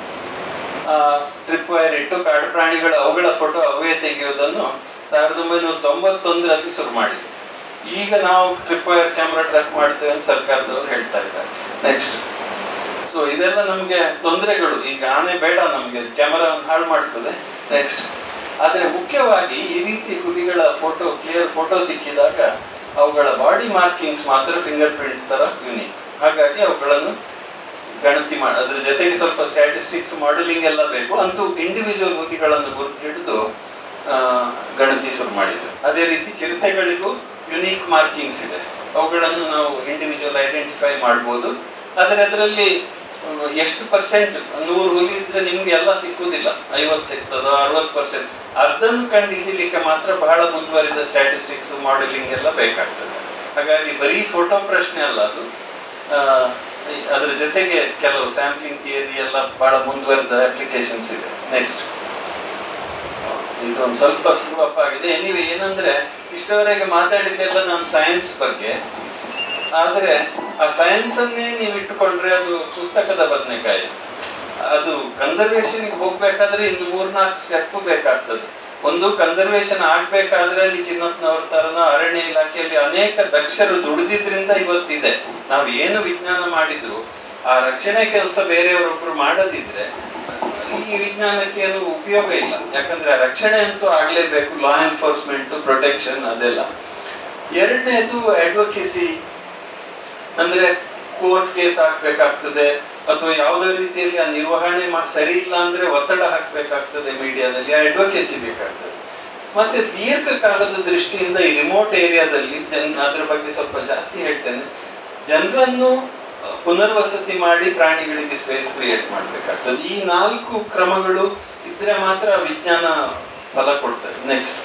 ಟ್ರಿಪ್ ವೈರ್ ಇಟ್ಟು ಕಾಡು ಪ್ರಾಣಿಗಳ ಅವುಗಳ ಫೋಟೋ ಅವೇ ತೆಗೆಯುವುದನ್ನು ಸಾವಿರದ ಒಂಬೈನೂರ ತೊಂಬತ್ತೊಂದರಲ್ಲಿ ಶುರು ಮಾಡಿದ್ರು ಈಗ ನಾವು ಟ್ರಿಪ್ ವೈರ್ ಕ್ಯಾಮ್ರಾ ಟ್ರ್ಯಾಕ್ ಮಾಡ್ತೇವೆ ಅಂತ ಸರ್ಕಾರದವರು ಹೇಳ್ತಾ ಇದ್ದಾರೆ ನೆಕ್ಸ್ಟ್ ಸೊ ಇದೆಲ್ಲ ನಮಗೆ ತೊಂದರೆಗಳು ಈಗ ಆನೆ ಬೇಡ ನಮಗೆ ಕ್ಯಾಮರಾ ಹಾಳು ಮಾಡ್ತದೆ ನೆಕ್ಸ್ಟ್ ಆದರೆ ಮುಖ್ಯವಾಗಿ ಈ ರೀತಿ ಹುಲಿಗಳ ಫೋಟೋ ಕ್ಲಿಯರ್ ಫೋಟೋ ಸಿಕ್ಕಿದಾಗ ಅವುಗಳ ಬಾಡಿ ಮಾರ್ಕಿಂಗ್ಸ್ ಮಾತ್ರ ಫಿಂಗರ್ ಪ್ರಿಂಟ್ ತರ ಯುನೀಕ್ ಹಾಗಾಗಿ ಅವುಗಳನ್ನು ಗಣತಿ ಮಾಡಿ ಅದ್ರ ಜೊತೆಗೆ ಸ್ವಲ್ಪ ಸ್ಟ್ಯಾಟಿಸ್ಟಿಕ್ಸ್ ಮಾಡೆಲಿಂಗ್ ಎಲ್ಲ ಬೇಕು ಅಂತೂ ಇಂಡಿವಿಜುವಲ್ ಹುಲಿಗಳನ್ನು ಗುರುತು ಹಿಡಿದು ಆ, ಗಣತಿ ಶುರು ಮಾಡಿದ್ರು ಅದೇ ರೀತಿ ಚಿರತೆಗಳಿಗೂ ಯುನೀಕ್ ಮಾರ್ಕಿಂಗ್ಸ್ ಇದೆ ಅವುಗಳನ್ನು ನಾವು ಇಂಡಿವಿಜುವಲ್ ಐಡೆಂಟಿಫೈ ಮಾಡ್ಬೋದು ಆದರೆ ಅದರಲ್ಲಿ ಎಷ್ಟು ಪರ್ಸೆಂಟ್ ನೂರು ಹುಲಿ ಇದ್ರೆ ನಿಮ್ಗೆ ಎಲ್ಲ ಸಿಕ್ಕುದಿಲ್ಲ ಐವತ್ತು ಸಿಗ್ತದ ಅರವತ್ತು ಪರ್ಸೆಂಟ್ ಅದನ್ನು ಕಂಡು ಹಿಡಿಲಿಕ್ಕೆ ಮಾತ್ರ ಬಹಳ ಮುಂದುವರಿದ ಸ್ಟ್ಯಾಟಿಸ್ಟಿಕ್ಸ್ ಮಾಡೆಲಿಂಗ್ ಎಲ್ಲ ಬೇಕಾಗ್ತದೆ ಹಾಗಾಗಿ ಬರೀ ಫೋಟೋ ಪ್ರಶ್ನೆ ಅಲ್ಲ ಅದು ಆ, ಈ- ಅದ್ರ ಜೊತೆಗೆ ಕೆಲವು ಸ್ಯಾಂಪ್ಲಿಂಗ್ ಥಿಯರಿ ಎಲ್ಲ ಬಹಳ ಮುಂದುವರಿದ ಅಪ್ಲಿಕೇಶನ್ಸ್ ಇದೆ ನೆಕ್ಸ್ಟ್ ಇದೊಂದು ಸ್ವಲ್ಪ ಸ್ಲೋ ಅಪ್ ಆಗಿದೆ ಎನಿವೆ ಏನಂದ್ರೆ ಇಷ್ಟವರೆಗೆ ಮಾತಾಡಿದ್ದೆಲ್ಲ ನಾನು ಸೈನ್ಸ್ ಬಗ್ಗೆ ಆದ್ರೆ ಆ ಸೈನ್ಸ್ ಅನ್ನೇ ನೀವು ಇಟ್ಟುಕೊಂಡ್ರೆ ಅದು ಪುಸ್ತಕದ ಬದನೆಕಾಯಿ ಅದು ಕನ್ಸರ್ವೇಷನ್ ಹೋಗ್ಬೇಕಾದ್ರೆ ಇನ್ನು ಮೂರ್ನಾಲ್ಕು ಸ್ಟೆಪ್ ಬೇಕಾಗ್ತದೆ ಒಂದು ಕನ್ಸರ್ವೇಷನ್ ಆಗ್ಬೇಕಾದ್ರೆ ಅಲ್ಲಿ ಚಿನ್ನಪ್ಪನವ್ರ ತರನ ಅರಣ್ಯ ಇಲಾಖೆಯಲ್ಲಿ ಅನೇಕ ದಕ್ಷರು ದುಡಿದಿದ್ರಿಂದ ಇವತ್ತಿದೆ ನಾವು ಏನು ವಿಜ್ಞಾನ ಮಾಡಿದ್ರು ಆ ರಕ್ಷಣೆ ಕೆಲಸ ಬೇರೆಯವರೊಬ್ರು ಮಾಡದಿದ್ರೆ ಈ ವಿಜ್ಞಾನಕ್ಕೆ ಏನು ಉಪಯೋಗ ಇಲ್ಲ ಯಾಕಂದ್ರೆ ಆ ರಕ್ಷಣೆ ಅಂತೂ ಆಗ್ಲೇಬೇಕು ಲಾ ಎನ್ಫೋರ್ಸ್ಮೆಂಟ್ ಪ್ರೊಟೆಕ್ಷನ್ ಅದೆಲ್ಲ ಎರಡನೇದು ಅಡ್ವೊಕೇಸಿ ಅಂದ್ರೆ ಕೋರ್ಟ್ ಕೇಸ್ ಹಾಕ್ಬೇಕಾಗ್ತದೆ ಅಥವಾ ಯಾವುದೇ ರೀತಿಯಲ್ಲಿ ಆ ನಿರ್ವಹಣೆ ಮಾ- ಸರಿ ಇಲ್ಲ ಅಂದ್ರೆ ಒತ್ತಡ ಹಾಕ್ಬೇಕಾಗ್ತದೆ ಮೀಡಿಯಾದಲ್ಲಿ ಆ ಅಡ್ವೊಕೇಸಿ ಬೇಕಾಗ್ತದೆ ಮತ್ತೆ ದೀರ್ಘಕಾಲದ ದೃಷ್ಟಿಯಿಂದ ಈ ರಿಮೋಟ್ ಏರಿಯಾದಲ್ಲಿ ಜನ್ ಅದ್ರ ಬಗ್ಗೆ ಸ್ವಲ್ಪ ಜಾಸ್ತಿ ಹೇಳ್ತೇನೆ ಜನರನ್ನು ಪುನರ್ವಸತಿ ಮಾಡಿ ಪ್ರಾಣಿಗಳಿಗೆ ಸ್ಪೇಸ್ ಕ್ರಿಯೇಟ್ ಮಾಡ್ಬೇಕಾಗ್ತದೆ ಈ ನಾಲ್ಕು ಕ್ರಮಗಳು ಇದ್ರೆ ಮಾತ್ರ ವಿಜ್ಞಾನ ಫಲ ಕೊಡ್ತದೆ ನೆಕ್ಸ್ಟ್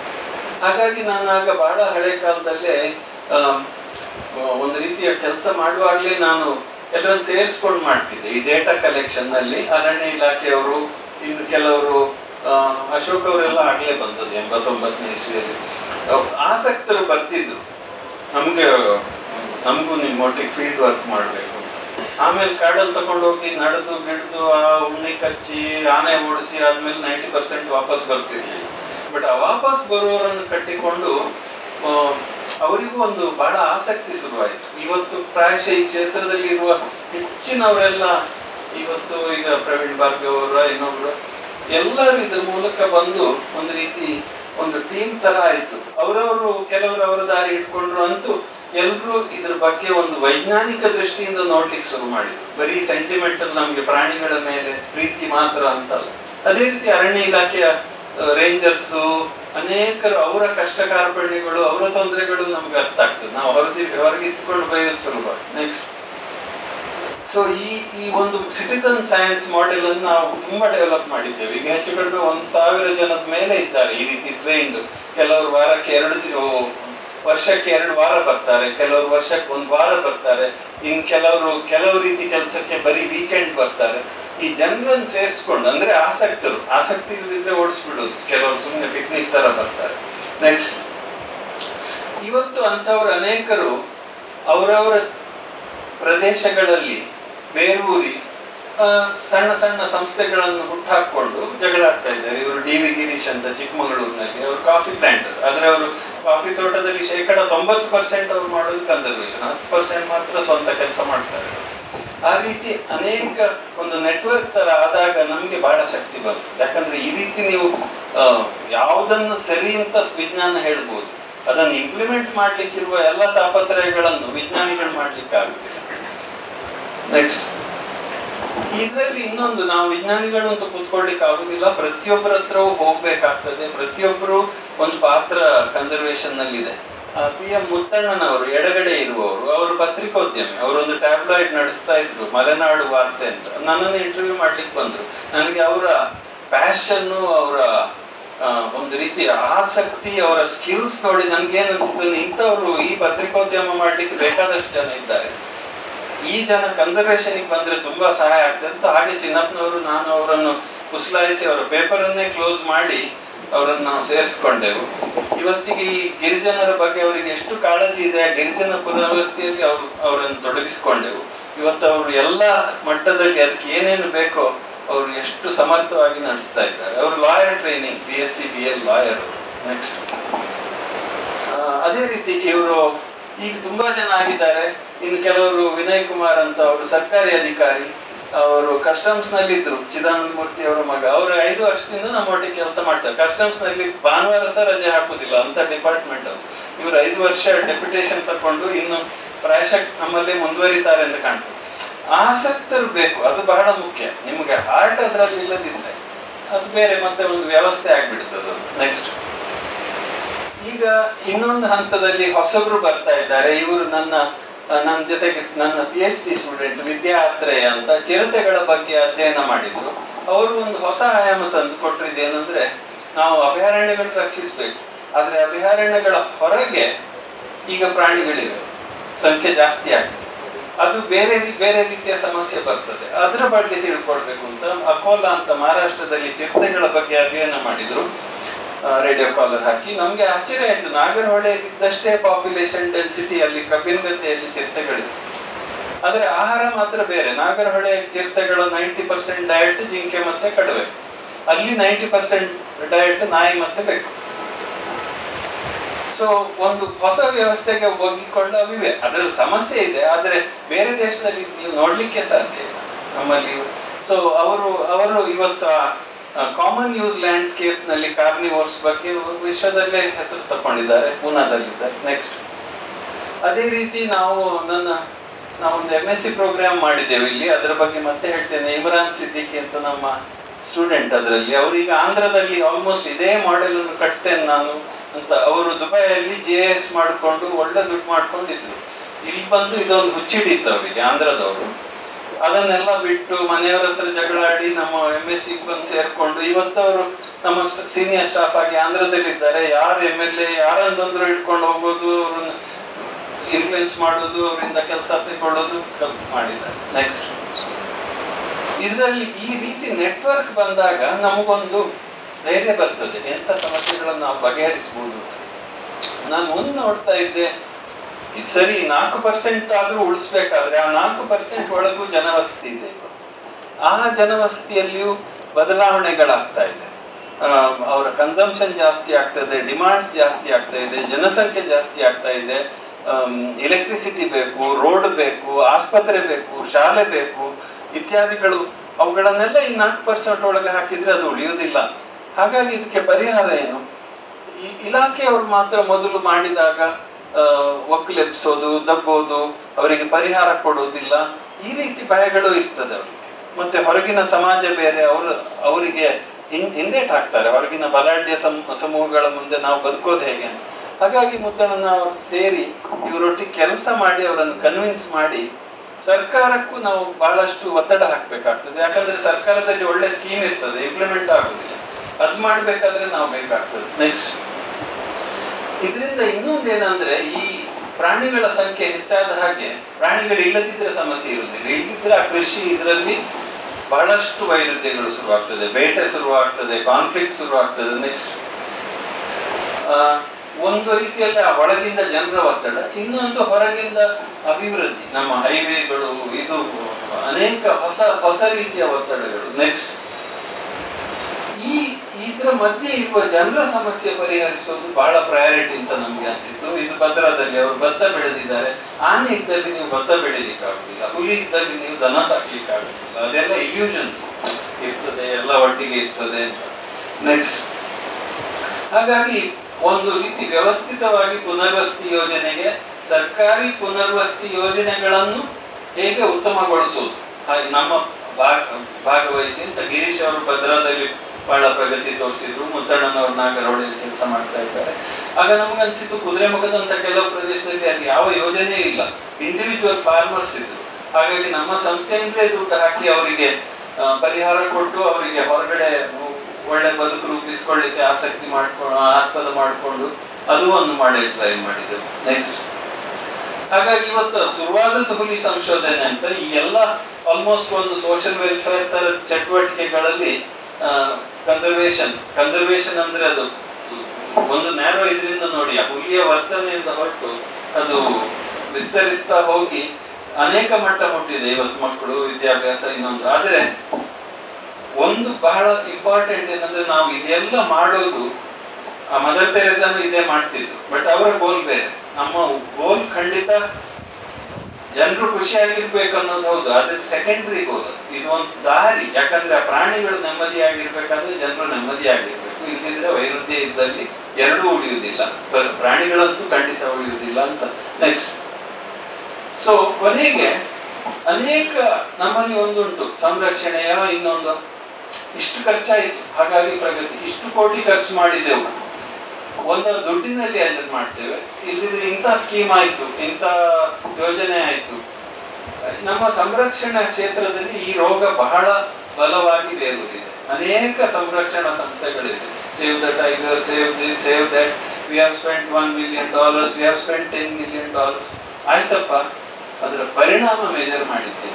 ಹಾಗಾಗಿ ನಾನು ಆಗ ಬಹಳ ಹಳೆ ಕಾಲದಲ್ಲೇ ಆಮ್, ಒಂದು ರೀತಿಯ ಕೆಲಸ ಮಾಡುವಾಗಲೇ ನಾನು ಎಲ್ಲರನ್ನು ಸೇರಿಸ್ಕೊಂಡು ಮಾಡ್ತಿದ್ದೆ ಈ ಡೇಟಾ ಕಲೆಕ್ಷನ್ ನಲ್ಲಿ ಅರಣ್ಯ ಇಲಾಖೆಯವರು ಇನ್ನು ಕೆಲವರು ಆ, ಅಶೋಕ್ ಅವರೆಲ್ಲ ಆಗ್ಲೇ ಬಂದದ್ದು ಎಂಬತ್ತೊಂಬತ್ತನೇ ಇಸ್ವಿಯಲ್ಲಿ ಅವ್ರು ಆಸಕ್ತರು ಬರ್ತಿದ್ರು ನಮ್ಗೆ ನಮಗೂ ನಿಮ್ಮ ಒಟ್ಟಿಗೆ ಫೀಲ್ಡ್ ವರ್ಕ್ ಮಾಡಬೇಕು ಆಮೇಲೆ ಕಾಡಲ್ಲಿ ತಗೊಂಡು ಹೋಗಿ ನಡೆದು ಗಿಡ್ದು ಆ ಉಣ್ಣಿ ಕಚ್ಚಿ ಆನೆ ಓಡಿಸಿ ಆದ್ಮೇಲೆ ನೈಂಟಿ ಪರ್ಸೆಂಟ್ ವಾಪಸ್ ಬರ್ತಿರ್ಲಿಲ್ಲ ಬಟ್ ಆ ವಾಪಸ್ ಬರುವವರನ್ನು ಕಟ್ಟಿಕೊಂಡು ಆ, ಅವರಿಗೂ ಒಂದು ಬಹಳ ಆಸಕ್ತಿ ಶುರುವಾಯಿತು ಇವತ್ತು ಪ್ರಾಯಶಃ ಈ ಕ್ಷೇತ್ರದಲ್ಲಿ ಇರುವ ಹೆಚ್ಚಿನವರೆಲ್ಲ ಇವತ್ತು ಈಗ ಪ್ರವೀಣ್ ಭಾರ್ಗವ್ ಅವರ ಇನ್ನೊಬ್ರು ಎಲ್ಲರೂ ಇದ್ರ ಮೂಲಕ ಬಂದು ಒಂದು ರೀತಿ ಒಂದು ಟೀಮ್ ತರ ಆಯ್ತು ಅವರವರು ಕೆಲವರು ಅವರ ದಾರಿ ಇಟ್ಕೊಂಡ್ರು ಅಂತೂ ಎಲ್ಲರೂ ಇದ್ರ ಬಗ್ಗೆ ಒಂದು ವೈಜ್ಞಾನಿಕ ದೃಷ್ಟಿಯಿಂದ ನೋಡ್ಲಿಕ್ಕೆ ಶುರು ಮಾಡಿದ್ರು ಬರೀ ಸೆಂಟಿಮೆಂಟಲ್ ನಮ್ಗೆ ಪ್ರಾಣಿಗಳ ಮೇಲೆ ಪ್ರೀತಿ ಮಾತ್ರ ಅಂತಲ್ಲ ಅದೇ ರೀತಿ ಅರಣ್ಯ ಇಲಾಖೆಯ ರೇಂಜರ್ಸು ಅನೇಕರು ಅವರ ಕಷ್ಟ ಕಾರ್ಪಣ್ಯಗಳು ಅವರ ತೊಂದರೆಗಳು ನಮ್ಗೆ ಅರ್ಥ ಆಗ್ತದೆ ನಾವು ಹೊರದಿ ಹೊರಗೆ ಇತ್ಕೊಂಡು ಬೈಯೋದು ಸುಲಭ ನೆಕ್ಸ್ಟ್ ಸೊ ಈ ಈ ಒಂದು ಸಿಟಿಸನ್ ಸೈನ್ಸ್ ಮಾಡೆಲ್ ಅನ್ನು ನಾವು ತುಂಬಾ ಡೆವಲಪ್ ಮಾಡಿದ್ದೇವೆ ಈಗ ಹೆಚ್ಚು ಕಡಿಮೆ ಒಂದ್ ಸಾವಿರ ಜನದ ಮೇಲೆ ಇದ್ದಾರೆ ಈ ರೀತಿ ಟ್ರೈನ್ಡ್ ಕೆಲವರು ವಾರಕ್ಕೆ ಎರಡು ದಿ- ಓ, ವರ್ಷಕ್ಕೆ ಎರಡು ವಾರ ಬರ್ತಾರೆ ಕೆಲವರು ವರ್ಷಕ್ಕೆ ಒಂದು ವಾರ ಬರ್ತಾರೆ ಇನ್ ಕೆಲವರು ಕೆಲವು ರೀತಿ ಕೆಲಸಕ್ಕೆ ಬರೀ ವೀಕೆಂಡ್ ಬರ್ತಾರೆ ಈ ಜನರನ್ನು ಸೇರಿಸ್ಕೊಂಡು ಅಂದ್ರೆ ಆಸಕ್ತರು ಆಸಕ್ತಿ ಇಲ್ಲದಿದ್ರೆ ಓಡಿಸ್ಬಿಡೋದು ಕೆಲವರು ಸುಮ್ಮನೆ ಪಿಕ್ನಿಕ್ ತರ ಬರ್ತಾರೆ ನೆಕ್ಸ್ಟ್ ಇವತ್ತು ಅಂಥವ್ರು ಅನೇಕರು ಅವರವರ ಪ್ರದೇಶಗಳಲ್ಲಿ ಬೇರೂರಿ ಆ, ಸಣ್ಣ ಸಣ್ಣ ಸಂಸ್ಥೆಗಳನ್ನು ಹುಟ್ಟಾಕೊಂಡು ಜಗಳಾಡ್ತಾ ಇದ್ದಾರೆ ಇವರು ಡಿ ವಿ ಗಿರೀಶ್ ಅಂತ ಚಿಕ್ಕಮಗಳೂರಿನಲ್ಲಿ ಅವರು ಕಾಫಿ ಪ್ಲಾಂಟರ್ ಆದ್ರೆ ಅವರು ಕಾಫಿ ತೋಟದಲ್ಲಿ ಶೇಕಡ ತೊಂಬತ್ತು ಪರ್ಸೆಂಟ್ ಅವ್ರು ಮಾಡೋದು ಕನ್ಸರ್ವೇಷನ್ ಹತ್ತು ಪರ್ಸೆಂಟ್ ಮಾತ್ರ ಸ್ವಂತ ಕೆಲಸ ಮಾಡ್ತಾರೆ ಆ ರೀತಿ ಅನೇಕ ಒಂದು ನೆಟ್ವರ್ಕ್ ತರ ಆದಾಗ ನಮ್ಗೆ ಬಹಳ ಶಕ್ತಿ ಬಂತು ಯಾಕಂದ್ರೆ ಈ ರೀತಿ ನೀವು ಆ, ಯಾವುದನ್ನು ಸರಿ ಅಂತ ವಿಜ್ಞಾನ ಹೇಳ್ಬೋದು ಅದನ್ನು ಇಂಪ್ಲಿಮೆಂಟ್ ಮಾಡ್ಲಿಕ್ಕಿರುವ ಎಲ್ಲ ತಾಪತ್ರಯಗಳನ್ನು ವಿಜ್ಞಾನಿಗಳು ಮಾಡ್ಲಿಕ್ಕೆ ಆಗುತ್ತಿಲ್ಲ ನೆಕ್ಸ್ಟ್ ಇದರಲ್ಲಿ ಇನ್ನೊಂದು ನಾವು ವಿಜ್ಞಾನಿಗಳು ಅಂತ ಕೂತ್ಕೊಳ್ಳಿಕ್ಕೆ ಆಗುದಿಲ್ಲ ಪ್ರತಿಯೊಬ್ಬರ ಹತ್ರವೂ ಹೋಗ್ಬೇಕಾಗ್ತದೆ ಪ್ರತಿಯೊಬ್ಬರು ಒಂದು ಪಾತ್ರ ಕನ್ಸರ್ವೇಷನ್ ನಲ್ಲಿ ಇದೆ ಪಿ ಎಂ ಮುತ್ತಣ್ಣನವರು ಎಡಗಡೆ ಇರುವವರು ಅವರು ಪತ್ರಿಕೋದ್ಯಮಿ ಅವರೊಂದು ಟ್ಯಾಬ್ಲಾಯ್ಡ್ ನಡೆಸ್ತಾ ಇದ್ರು ಮಲೆನಾಡು ವಾರ್ತೆ ಅಂತ ನನ್ನನ್ನು ಇಂಟರ್ವ್ಯೂ ಮಾಡ್ಲಿಕ್ಕೆ ಬಂದ್ರು ನನಗೆ ಅವರ ಪ್ಯಾಷನ್ನು ಅವರ ಒಂದು ರೀತಿಯ ಆಸಕ್ತಿ ಅವರ ಸ್ಕಿಲ್ಸ್ ನೋಡಿ ನನ್ಗೆ ಏನ್ ಅನ್ಸುತ್ತೆ ಇಂಥವ್ರು ಈ ಪತ್ರಿಕೋದ್ಯಮ ಮಾಡ್ಲಿಕ್ಕೆ ಬೇಕಾದಷ್ಟು ಜನ ಇದ್ದಾರೆ ಈ ಜನ ಕನ್ಸರ್ವೇಷನ್ ಬಂದ್ರೆ ತುಂಬಾ ಸಹಾಯ ಆಗ್ತದೆ ಸೊ ಹಾಗೆ ಚಿನ್ನಪ್ಪನವರು ನಾನು ಅವರನ್ನು ಕುಸಲಾಯಿಸಿ ಅವರ ಪೇಪರ್ ಅನ್ನೇ ಕ್ಲೋಸ್ ಮಾಡಿ ಅವರನ್ನು ನಾವು ಸೇರಿಸ್ಕೊಂಡೆವು ಇವತ್ತಿಗೆ ಈ ಗಿರಿಜನರ ಬಗ್ಗೆ ಅವರಿಗೆ ಎಷ್ಟು ಕಾಳಜಿ ಇದೆ ಆ ಗಿರಿಜನ ಪುನರ್ವಸತಿಯಲ್ಲಿ ಅವರು ಅವರನ್ನು ತೊಡಗಿಸ್ಕೊಂಡೆವು ಇವತ್ತು ಅವರು ಎಲ್ಲ ಮಟ್ಟದಲ್ಲಿ ಅದಕ್ಕೆ ಏನೇನು ಬೇಕೋ ಅವರು ಎಷ್ಟು ಸಮರ್ಥವಾಗಿ ನಡೆಸ್ತಾ ಇದ್ದಾರೆ ಅವರು lawyer training B S C B L lawyer next ಅದೇ ರೀತಿ ಇವರು ಈಗ ತುಂಬಾ ಜನ ಆಗಿದ್ದಾರೆ ಇನ್ನು ಕೆಲವರು ವಿನಯ್ ಕುಮಾರ್ ಅಂತ ಅವರು ಸರ್ಕಾರಿ ಅಧಿಕಾರಿ ಅವರು ಕಸ್ಟಮ್ಸ್ ನಲ್ಲಿ ಇದ್ರು ಚಿದಾನಂದ ಮೂರ್ತಿ ಅವರ ಮಗ ಅವರು ಐದು ವರ್ಷದಿಂದ ನಮ್ಮೊಟ್ಟಿಗೆ ಕೆಲಸ ಮಾಡ್ತಾರೆ ಕಸ್ಟಮ್ಸ್ ನಲ್ಲಿ ಭಾನುವಾರ ಸಹ ರಜೆ ಹಾಕುದಿಲ್ಲ ಅಂತ ಡಿಪಾರ್ಟ್ಮೆಂಟ್ ಅವರು ಇವರು ಐದು ವರ್ಷ ಡೆಪ್ಯುಟೇಷನ್ ತಕೊಂಡು ಇನ್ನು ಪ್ರಾಯಶಃ ನಮ್ಮಲ್ಲಿ ಮುಂದುವರಿತಾರೆ ಅಂತ ಕಾಣ್ತದೆ ಆಸಕ್ತರು ಬೇಕು ಅದು ಬಹಳ ಮುಖ್ಯ ನಿಮಗೆ ಹಾರ್ಟ್ ಅದರಲ್ಲಿ ಇಲ್ಲದಿದ್ರೆ ಅದು ಬೇರೆ ಮತ್ತೆ ಒಂದು ವ್ಯವಸ್ಥೆ ಆಗ್ಬಿಡ್ತದೆ ನೆಕ್ಸ್ಟ್ ಈಗ ಇನ್ನೊಂದು ಹಂತದಲ್ಲಿ ಹೊಸಬ್ರು ಬರ್ತಾ ಇದ್ದಾರೆ ಇವರು ನನ್ನ ನನ್ನ ಜೊತೆಗೆ ನನ್ನ P H D student Vidya Athreya ಅಂತ ಚಿರತೆಗಳ ಬಗ್ಗೆ ಅಧ್ಯಯನ ಮಾಡಿದ್ರು ಅವರು ಒಂದು ಹೊಸ ಆಯಾಮ ತಂದು ಕೊಟ್ಟಿದ್ದು ಏನಂದ್ರೆ ನಾವು ಅಭಯಾರಣ್ಯಗಳು ರಕ್ಷಿಸ್ಬೇಕು ಆದ್ರೆ ಅಭಯಾರಣ್ಯಗಳ ಹೊರಗೆ ಈಗ ಪ್ರಾಣಿಗಳಿವೆ ಸಂಖ್ಯೆ ಜಾಸ್ತಿ ಆಗಿದೆ ಅದು ಬೇರೆ ರೀ- ಬೇರೆ ರೀತಿಯ ಸಮಸ್ಯೆ ಬರ್ತದೆ ಅದರ ಬಗ್ಗೆ ತಿಳ್ಕೊಳ್ಬೇಕು ಅಂತ ಅಕೋಲಾ ಅಂತ ಮಹಾರಾಷ್ಟ್ರದಲ್ಲಿ ಚಿರತೆಗಳ ಬಗ್ಗೆ ಅಧ್ಯಯನ ಮಾಡಿದ್ರು ರೇಡಿಯೋ ಕಾಲರ್ ಹಾಕಿ ನಮ್ಗೆ ಆಶ್ಚರ್ಯ ಆಯ್ತು ನಾಗರಹೊಳೆ ಇದ್ದಷ್ಟೇ ಪಾಪ್ಯುಲೇಷನ್ ಡೆನ್ಸಿಟಿ ಅಲ್ಲಿ ಕಬ್ಬಿನಗದ್ದೆಯಲ್ಲಿ ಚಿರತೆಗಳಿತ್ತು ಆದ್ರೆ ಆಹಾರ ಮಾತ್ರ ಬೇರೆ ನಾಗರಹೊಳೆ ಚಿರತೆಗಳು ನೈಂಟಿ ಪರ್ಸೆಂಟ್ ಡಯಟ್ ಜಿಂಕೆ ಮತ್ತೆ ಕಡವೆ ಅಲ್ಲಿ ನೈಂಟಿ ಪರ್ಸೆಂಟ್ ಡಯಟ್ ನಾಯಿ ಮತ್ತೆ ಬೇಕು ಸೊ ಒಂದು ಹೊಸ ವ್ಯವಸ್ಥೆಗೆ ಒಗ್ಗಿಕೊಂಡು ಅವಿವೆ ಅದ್ರಲ್ಲಿ ಸಮಸ್ಯೆ ಇದೆ ಆದ್ರೆ ಬೇರೆ ದೇಶದಲ್ಲಿ ನೀವು ನೋಡ್ಲಿಕ್ಕೆ ಸಾಧ್ಯ ಇಲ್ಲ ನಮ್ಮಲ್ಲಿ ಸೊ ಅವರು ಅವರು ಇವತ್ತು ಕಾಮನ್ ಯೂಸ್ ಲ್ಯಾಂಡ್ಸ್ಕೇಪ್ ನಲ್ಲಿ ಕಾರ್ನಿವೋರ್ಸ್ ಬಗ್ಗೆ ವಿಶ್ವದಲ್ಲೇ ಹೆಸರು ತಕೊಂಡಿದ್ದಾರೆ ಪೂನಾದಲ್ಲಿದ್ದಾರೆ ನೆಕ್ಸ್ಟ್ ಅದೇ ರೀತಿ ನಾವು ನನ್ನ ನಾವೊಂದು ಎಂ ಎಸ್ ಸಿ ಪ್ರೋಗ್ರಾಮ್ ಮಾಡಿದ್ದೇವೆ ಇಲ್ಲಿ ಅದರ ಬಗ್ಗೆ ಮತ್ತೆ ಹೇಳ್ತೇನೆ ಇಮ್ರಾನ್ ಸಿದ್ದಿಕಿ ಅಂತ ನಮ್ಮ ಸ್ಟೂಡೆಂಟ್ ಅದರಲ್ಲಿ ಅವರೀಗ ಆಂಧ್ರದಲ್ಲಿ ಆಲ್ಮೋಸ್ಟ್ ಇದೇ ಮಾಡೆಲ್ ಅನ್ನು ಕಟ್ತೇನೆ ನಾನು ಅಂತ ಅವರು ದುಬೈಯಲ್ಲಿ ಜೆ ಎಸ್ ಮಾಡಿಕೊಂಡು ಒಳ್ಳೆ ದುಡ್ಡು ಮಾಡ್ಕೊಂಡಿದ್ರು ಇಲ್ಲಿ ಬಂದು ಇದೊಂದು ಹುಚ್ಚಿಡಿತ್ತು ಅವರಿಗೆ ಆಂಧ್ರದವರು ಅದನ್ನೆಲ್ಲ ಬಿಟ್ಟು ಮನೆಯವರ ಹತ್ರ ಜಗಳಾಡಿ ನಮ್ಮ ಎಂ ಎಸ್ ಸಿ ಬಂದು ಸೇರ್ಕೊಂಡು ಇವತ್ತು ಅವರು ನಮ್ಮ ಸೀನಿಯರ್ ಸ್ಟಾಫ್ ಆಗಿ ಆಂಧ್ರದಲ್ಲಿದ್ದಾರೆ ಯಾರು ಎಮ್ ಎಲ್ ಎ ಯಾರನ್ನು ಬಂದ್ರು ಇಟ್ಕೊಂಡು ಹೋಗೋದು ಅವ್ರನ್ನ ಇನ್ಫ್ಲುಯೆನ್ಸ್ ಮಾಡೋದು ಅವರಿಂದ ಕೆಲಸ ತಗೊಳ್ಳೋದು ಕಲ್ಪ್ ಮಾಡಿದ್ದಾರೆ ನೆಕ್ಸ್ಟ್ ಇದರಲ್ಲಿ ಈ ರೀತಿ ನೆಟ್ವರ್ಕ್ ಬಂದಾಗ ನಮಗೊಂದು ಧೈರ್ಯ ಬರ್ತದೆ ಎಂತ ಸಮಸ್ಯೆಗಳನ್ನು ನಾವು ಬಗೆಹರಿಸಬಹುದು ನಾನು ಮುಂದೆ ನೋಡ್ತಾ ಇದ್ದೆ ಇದು ಸರಿ ನಾಲ್ಕು ಪರ್ಸೆಂಟ್ ಆದ್ರೂ ಉಳಿಸ್ಬೇಕಾದ್ರೆ ಆ ನಾಲ್ಕು ಪರ್ಸೆಂಟ್ ಒಳಗೂ ಜನವಸತಿ ಇದೆ ಇವತ್ತು. ಆ ಜನವಸತಿಯಲ್ಲಿಯೂ ಬದಲಾವಣೆಗಳಾಗ್ತಾ ಇದೆ ಆ, ಅವರ ಕನ್ಸಂಪ್ಷನ್ ಜಾಸ್ತಿ ಆಗ್ತದೆ ಡಿಮಾಂಡ್ಸ್ ಜಾಸ್ತಿ ಆಗ್ತಾ ಇದೆ ಜನಸಂಖ್ಯೆ ಜಾಸ್ತಿ ಆಗ್ತಾ ಇದೆ ಎಲೆಕ್ಟ್ರಿಸಿಟಿ ಬೇಕು ರೋಡ್ ಬೇಕು ಆಸ್ಪತ್ರೆ ಬೇಕು ಶಾಲೆ ಬೇಕು ಇತ್ಯಾದಿಗಳು ಅವುಗಳನ್ನೆಲ್ಲ ಈ ನಾಲ್ಕು ಪರ್ಸೆಂಟ್ ಒಳಗೆ ಹಾಕಿದ್ರೆ ಅದು ಉಳಿಯುವುದಿಲ್ಲ ಹಾಗಾಗಿ ಇದಕ್ಕೆ ಪರಿಹಾರ ಏನು ಈ ಇಲಾಖೆಯವರು ಮಾತ್ರ ಮೊದಲು ಮಾಡಿದಾಗ ಆ, ಒಕ್ಕಲೆಬ್ಸೋದು ದಬ್ಬೋದು ಅವರಿಗೆ ಪರಿಹಾರ ಕೊಡುವುದಿಲ್ಲ ಈ ರೀತಿ ಭಯಗಳು ಇರ್ತದೆ ಅವರಿಗೆ ಮತ್ತೆ ಹೊರಗಿನ ಸಮಾಜ ಬೇರೆ ಅವರು ಅವರಿಗೆ ಹಿಂ- ಹಿಂದೇಟ್ ಹಾಕ್ತಾರೆ ಹೊರಗಿನ ಬಲಾಢ್ಯ ಸಮ್- ಸಮೂಹಗಳ ಮುಂದೆ ನಾವು ಬದುಕೋದು ಹೇಗೆ ಅಂತ ಹಾಗಾಗಿ ಮುದ್ದಣ್ಣನ ಅವರು ಸೇರಿ ಇವರೊಟ್ಟಿಗೆ ಕೆಲಸ ಮಾಡಿ ಅವರನ್ನು ಕನ್ವಿನ್ಸ್ ಮಾಡಿ ಸರ್ಕಾರಕ್ಕೂ ನಾವು ಬಹಳಷ್ಟು ಒತ್ತಡ ಹಾಕ್ಬೇಕಾಗ್ತದೆ ಯಾಕಂದ್ರೆ ಸರ್ಕಾರದಲ್ಲಿ ಒಳ್ಳೆ ಸ್ಕೀಮ್ ಇರ್ತದೆ ಇಂಪ್ಲಿಮೆಂಟ್ ಆಗುದಿಲ್ಲ ಅದ್ ಮಾಡ್ಬೇಕಾದ್ರೆ ನಾವು ಬೇಕಾಗ್ತದೆ ನೆಕ್ಸ್ಟ್ ಇದರಿಂದ ಇನ್ನೊಂದೇನಂದ್ರೆ ಈ ಪ್ರಾಣಿಗಳ ಸಂಖ್ಯೆ ಹೆಚ್ಚಾದ ಹಾಗೆ ಪ್ರಾಣಿಗಳು ಇಲ್ಲದಿದ್ರೆ ಸಮಸ್ಯೆ ಇರುವುದಿಲ್ಲ ಇಲ್ಲದಿದ್ರೆ ಆ ಕೃಷಿ ಇದರಲ್ಲಿ ಬಹಳಷ್ಟು ವೈರುಧ್ಯಗಳು ಶುರುವಾಗ್ತದೆ ಬೇಟೆ ಶುರುವಾಗ್ತದೆ ಕಾನ್ಫ್ಲಿಕ್ಟ್ ಶುರುವಾಗ್ತದೆ ನೆಕ್ಸ್ಟ್ ಒಂದು ರೀತಿಯಲ್ಲಿ ಆ ಒಳಗಿಂದ ಜನರ ಒತ್ತಡ ಇನ್ನೊಂದು ಹೊರಗಿಂದ ಅಭಿವೃದ್ಧಿ ನಮ್ಮ ಹೈವೇಗಳು ಇದು ಅನೇಕ ಹೊಸ ಹೊಸ ರೀತಿಯ ಒತ್ತಡಗಳು ನೆಕ್ಸ್ಟ್ ಈ ಇದರ ಮಧ್ಯೆ ಇರುವ ಜನರ ಸಮಸ್ಯೆ ಪರಿಹರಿಸೋದು ಬಹಳ ಪ್ರಯಾರಿಟಿ ಅಂತ ನಮ್ಗೆ ಅನ್ಸಿತ್ತು ಇದು ಭದ್ರಾದಲ್ಲಿ ಅವರು ಭತ್ತ ಬೆಳೆದಿದ್ದಾರೆ ಆನೆ ಇದ್ದಲ್ಲಿ ನೀವು ಭತ್ತ ಬೆಳಿಲಿಕ್ಕಾಗುದಿಲ್ಲ ಹುಲಿ ಇದ್ದಲ್ಲಿ ನೀವು ದನ ಸಾಕ್ಲಿಕ್ಕೆ ಆಗುದಿಲ್ಲ ಅದೆಲ್ಲ ಇಲ್ಯೂಷನ್ಸ್ ಇರ್ತದೆ ಎಲ್ಲ ಒಟ್ಟಿಗೆ ಇರ್ತದೆ ಅಂತ ನೆಕ್ಸ್ಟ್ ಹಾಗಾಗಿ ಒಂದು ರೀತಿ ವ್ಯವಸ್ಥಿತವಾಗಿ ಪುನರ್ವಸತಿ ಯೋಜನೆಗೆ ಸರ್ಕಾರಿ ಪುನರ್ವಸತಿ ಯೋಜನೆಗಳನ್ನು ಹೇಗೆ ಉತ್ತಮಗೊಳಿಸುವುದು ಹಾಗೆ ನಮ್ಮ ಭಾಗ ಭಾಗವಹಿಸಿ ಅಂತ ಗಿರೀಶ್ ಅವರು ಭದ್ರಾದಲ್ಲಿ ಬಹಳ ಪ್ರಗತಿ ತೋರಿಸಿದ್ರು ಮುದ್ದಣ್ಣನವ್ರು ನಾಗರಹೊಳೆಯಲ್ಲಿ ಕೆಲಸ ಮಾಡ್ತಾ ಇದ್ದಾರೆ ಆಗ ನಮಗನ್ಸಿತ್ತು ಕುದುರೆಮುಖದಂತ ಕೆಲವು ಪ್ರದೇಶದಲ್ಲಿ ಅಲ್ಲಿ ಯಾವ ಯೋಜನೆ ಇಲ್ಲ ಇಂಡಿವಿಜುವಲ್ ಫಾರ್ಮರ್ಸ್ ಇದ್ರು ಹಾಗಾಗಿ ನಮ್ಮ ಸಂಸ್ಥೆಯಿಂದಲೇ ದುಡ್ಡು ಹಾಕಿ ಅವರಿಗೆ ಆ, ಪರಿಹಾರ ಕೊಟ್ಟು ಅವರಿಗೆ ಹೊರಗಡೆ ಒಳ್ಳೆ ಬದುಕು ರೂಪಿಸ್ಕೊಳ್ಳಿಕ್ಕೆ ಆಸಕ್ತಿ ಮಾಡ್ಕೊಂಡು ಆಸ್ಪದ ಮಾಡಿಕೊಂಡು ಅದು ಒಂದು ಮಾಡಿ ಟ್ರೈ ಮಾಡಿದ್ದೆವು ನೆಕ್ಸ್ಟ್ ಹಾಗಾಗಿ ಇವತ್ತು ಶುರುವಾದದ್ದು ಹುಲಿ ಸಂಶೋಧನೆ ಅಂತ ಈ ಎಲ್ಲ ಆಲ್ಮೋಸ್ಟ್ ಒಂದು ಸೋಷಿಯಲ್ ವೆಲ್ಫೇರ್ ತರ ಚಟುವಟಿಕೆಗಳಲ್ಲಿ ಕನ್ಸರ್ವೇಷನ್ ಕನ್ಸರ್ವೇಷನ್ ಅಂದ್ರೆ ಅದು ಒಂದು ನ್ಯಾರೋ ಇದರಿಂದ ನೋಡಿ ಆ ಹುಲಿಯ ವರ್ತನೆಯಿಂದ ಹೊರಟು ಅದು ವಿಸ್ತರಿಸ್ತಾ ಹೋಗಿ ಅನೇಕ ಮಟ್ಟ ಮುಟ್ಟಿದೆ ಇವತ್ತು ಮಕ್ಕಳು ವಿದ್ಯಾಭ್ಯಾಸ ಇನ್ನೊಂದು ಆದ್ರೆ ಒಂದು ಬಹಳ ಇಂಪಾರ್ಟೆಂಟ್ ಏನಂದ್ರೆ ನಾವು ಇದೆಲ್ಲ ಮಾಡೋದು ಆ ಮದರ್ ತೆರೆಸಾನು ಇದೇ ಮಾಡ್ತಿದ್ರು ಬಟ್ ಅವರ ಗೋಲ್ ಬೇರೆ ನಮ್ಮ ಗೋಲ್ ಖಂಡಿತ ಜನರು ಖುಷಿಯಾಗಿರ್ಬೇಕು ಅನ್ನೋದು ಹೌದು ಅದು ಸೆಕೆಂಡ್ರಿ ಗೋಲ್ ಇದು ಒಂದು ದಾರಿ ಯಾಕಂದ್ರೆ ಆ ಪ್ರಾಣಿಗಳು ನೆಮ್ಮದಿಯಾಗಿರ್ಬೇಕಾದ್ರೆ ಜನರು ನೆಮ್ಮದಿಯಾಗಿರ್ಬೇಕು ಇಲ್ಲದಿದ್ರೆ ವೈರುಧ್ಯ ಇದ್ದಲ್ಲಿ ಎರಡೂ ಉಳಿಯುವುದಿಲ್ಲ ಪ್ರ- ಪ್ರಾಣಿಗಳಂತೂ ಖಂಡಿತ ಉಳಿಯುವುದಿಲ್ಲ ಅಂತ ನೆಕ್ಸ್ಟ್ ಸೊ ಕೊನೆಗೆ ಅನೇಕ ನಮ್ಮಲ್ಲಿ ಒಂದುಂಟು ಸಂರಕ್ಷಣೆಯ ಇನ್ನೊಂದು ಇಷ್ಟು ಖರ್ಚಾಯಿತು ಹಾಗಾಗಿ ಪ್ರಗತಿ ಇಷ್ಟು ಕೋಟಿ ಖರ್ಚು ಮಾಡಿದೆವು ಒಂದು ದುಡ್ಡಿನಲ್ಲಿ ಅಡ್ಜಸ್ಟ್ ಮಾಡ್ತೇವೆ ಇಲ್ಲದಿದ್ರೆ ಇಂಥ ಸ್ಕೀಮ್ ಆಯ್ತು ಇಂಥ ಯೋಜನೆ ಆಯ್ತು ನಮ್ಮ ಸಂರಕ್ಷಣಾ ಕ್ಷೇತ್ರದಲ್ಲಿ ಈ ರೋಗ ಬಹಳ ಬಲವಾಗಿ ಬೇರೂರಿದೆ ಅನೇಕ ಸಂರಕ್ಷಣಾ ಸಂಸ್ಥೆಗಳಿದೆ save the tiger save this save that we have spent one million dollars we have spent ten million dollars ಆಯ್ತಪ್ಪ ಅದರ ಪರಿಣಾಮ ಮೆಜರ್ ಮಾಡಿದ್ದೇನೆ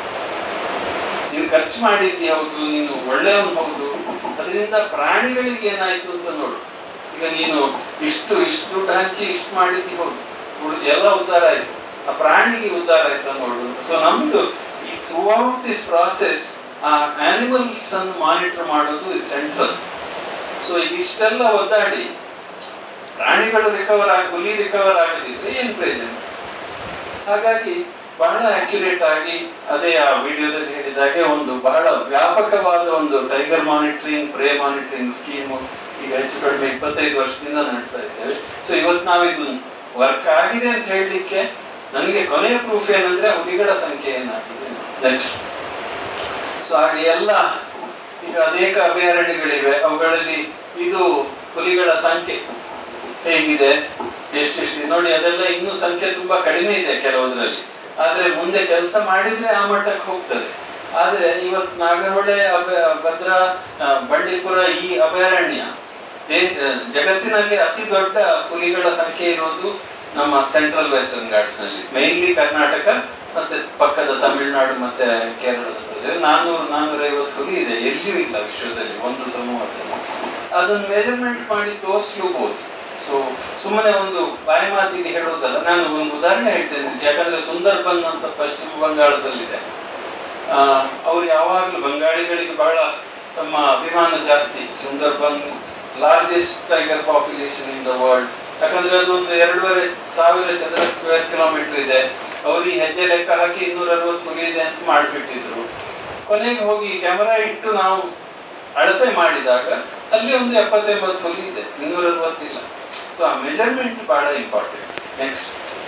ನೀನು ಖರ್ಚು ಮಾಡಿದ್ದಿ ಹೌದು ನೀನು ಒಳ್ಳೆಯವನು ಹೌದು ಅದರಿಂದ ಪ್ರಾಣಿಗಳಿಗೆ ಏನಾಯ್ತು ಅಂತ ನೋಡು ಈಗ ನೀನು ಇಷ್ಟು ಇಷ್ಟು ದುಡ್ಡು ಹಂಚಿ ಇಷ್ಟು ಮಾಡಿದ್ದಿ ಹೌದು ಉಳ್ದ ಎಲ್ಲ ಉದ್ಧಾರ ಆಯ್ತು ಆ ಪ್ರಾಣಿಗೆ ಉದ್ಧಾರ ಆಯ್ತಾ ನೋಡು ಸೊ ನಮ್ದು ಈ ಥ್ರೂ ಔಟ್ ದಿಸ್ ಪ್ರಾಸೆಸ್ ಆ ಆನಿಮಲ್ಸ್ ಅನ್ನು ಮಾನಿಟರ್ ಮಾಡೋದು ಇಸ್ ಸೆಂಟ್ರಲ್ ಸೊ ಈಗ ಇಷ್ಟೆಲ್ಲ ಒದ್ದಾಡಿ ಪ್ರಾಣಿಗಳು ರಿಕವರ್ ಆಗಿ ಹುಲಿ ರಿಕವರ್ ಆಗದಿದ್ರೆ ಏನ್ ಪ್ರಯೋಜನ ಹಾಗಾಗಿ ಬಹಳ ಅಕ್ಯುರೇಟ್ ಆಗಿ ಅದೇ ಆ ವಿಡಿಯೋದಲ್ಲಿ ಹೇಳಿದಾಗೆ ಒಂದು ಬಹಳ ವ್ಯಾಪಕವಾದ ಒಂದು tiger monitoring prey monitoring scheme ಈಗ ಹೆಚ್ಚು ಕಡಿಮೆ ಇಪ್ಪತ್ತೈದು ವರ್ಷದಿಂದ ನಡೆಸ್ತಾ ಇದ್ದೇವೆ ಸೊ ಇವತ್ತು ನಾವು ಇದು ವರ್ಕ್ ಆಗಿದೆ ಅಂತ ಹೇಳಲಿಕ್ಕೆ ನನಗೆ ಕೊನೆಯ ಪ್ರೂಫ್ ಏನಂದ್ರೆ ಹುಲಿಗಳ ಸಂಖ್ಯೆ ಏನಾಗಿದೆ ನೆಕ್ಸ್ಟ್ ಸೊ ಹಾಗೆ ಎಲ್ಲ ಈಗ ಅನೇಕ ಅಭಯಾರಣ್ಯಗಳಿವೆ ಅವುಗಳಲ್ಲಿ ಇದು ಹುಲಿಗಳ ಸಂಖ್ಯೆ ಹೇಗಿದೆ ಎಷ್ಟೆಷ್ಟು ನೋಡಿ ಅದೆಲ್ಲ ಇನ್ನೂ ಸಂಖ್ಯೆ ತುಂಬಾ ಕಡಿಮೆ ಇದೆ ಕೆಲವುದ್ರಲ್ಲಿ ಆದ್ರೆ ಮುಂದೆ ಕೆಲಸ ಮಾಡಿದ್ರೆ ಆ ಮಟ್ಟಕ್ಕೆ ಹೋಗ್ತದೆ ಆದ್ರೆ ಇವತ್ತು ನಾಗರಹೊಳೆ ಅಭಯ ಭದ್ರಾ ಆ, ಬಂಡೀಪುರ ಈ ಅಭಯಾರಣ್ಯ ದೇ- ಆ, ಜಗತ್ತಿನಲ್ಲಿ ಅತಿ ದೊಡ್ಡ ಹುಲಿಗಳ ಸಂಖ್ಯೆ ಇರೋದು ನಮ್ಮ ಸೆಂಟ್ರಲ್ ವೆಸ್ಟರ್ನ್ ಘಾಟ್ಸ್ ನಲ್ಲಿ ಮೇನ್ಲಿ ಕರ್ನಾಟಕ ಮತ್ತೆ ಪಕ್ಕದ ತಮಿಳುನಾಡು ಮತ್ತೆ ಕೇರಳದ ಪ್ರದೇಶ ನಾನೂರು ನಾನೂರ ಐವತ್ತು ಹುಲಿ ಇದೆ ಎಲ್ಲಿಯೂ ಇಲ್ಲ ವಿಶ್ವದಲ್ಲಿ ಒಂದು ಸಮೂಹದಲ್ಲಿ ಅದನ್ನು ಮೆಜರ್ಮೆಂಟ್ ಮಾಡಿ ತೋರಿಸ್ಲೂಬಹುದು ಸೊ ಸುಮ್ಮನೆ ಒಂದು ಬಾಯಿ ಮಾತಿಗೆ ಹೇಳೋದಲ್ಲ ನಾನು ಒಂದು ಉದಾಹರಣೆ ಹೇಳ್ತೇನೆ ಯಾಕಂದ್ರೆ ಸುಂದರ್ಬನ್ ಅಂತ ಪಶ್ಚಿಮ ಬಂಗಾಳದಲ್ಲಿದೆ ಆ, ಅವ್ರು ಯಾವಾಗಲೂ ಬಂಗಾಳಿಗಳಿಗೆ ಬಹಳ ತಮ್ಮ ಅಭಿಮಾನ ಜಾಸ್ತಿ Sundarban largest tiger population in the world ಯಾಕಂದ್ರೆ ಅದೊಂದು ಎರಡೂವರೆ ಸಾವಿರ ಚದರ ಸ್ಕ್ವೇರ್ ಕಿಲೋಮೀಟರ್ ಇದೆ ಅವ್ರು ಈ ಹೆಜ್ಜೆ ಲೆಕ್ಕ ಹಾಕಿ ಇನ್ನೂರ ಅರವತ್ತು ಹುಲಿ ಇದೆ ಅಂತ ಮಾಡಿಬಿಟ್ಟಿದ್ರು ಕೊನೆಗೆ ಹೋಗಿ ಕ್ಯಾಮರಾ ಇಟ್ಟು ನಾವು ಅಳತೆ ಮಾಡಿದಾಗ ಅಲ್ಲಿ ಒಂದು ಎಪ್ಪತ್ತೆಂಬತ್ತು ಹುಲಿ ಇದೆ ಇನ್ನೂರ ಅರವತ್ತಿಲ್ಲ ಸೊ ಆ ಮೆಜರ್ಮೆಂಟ್ ಬಹಳ ಇಂಪಾರ್ಟೆಂಟ್ ನೆಕ್ಸ್ಟ್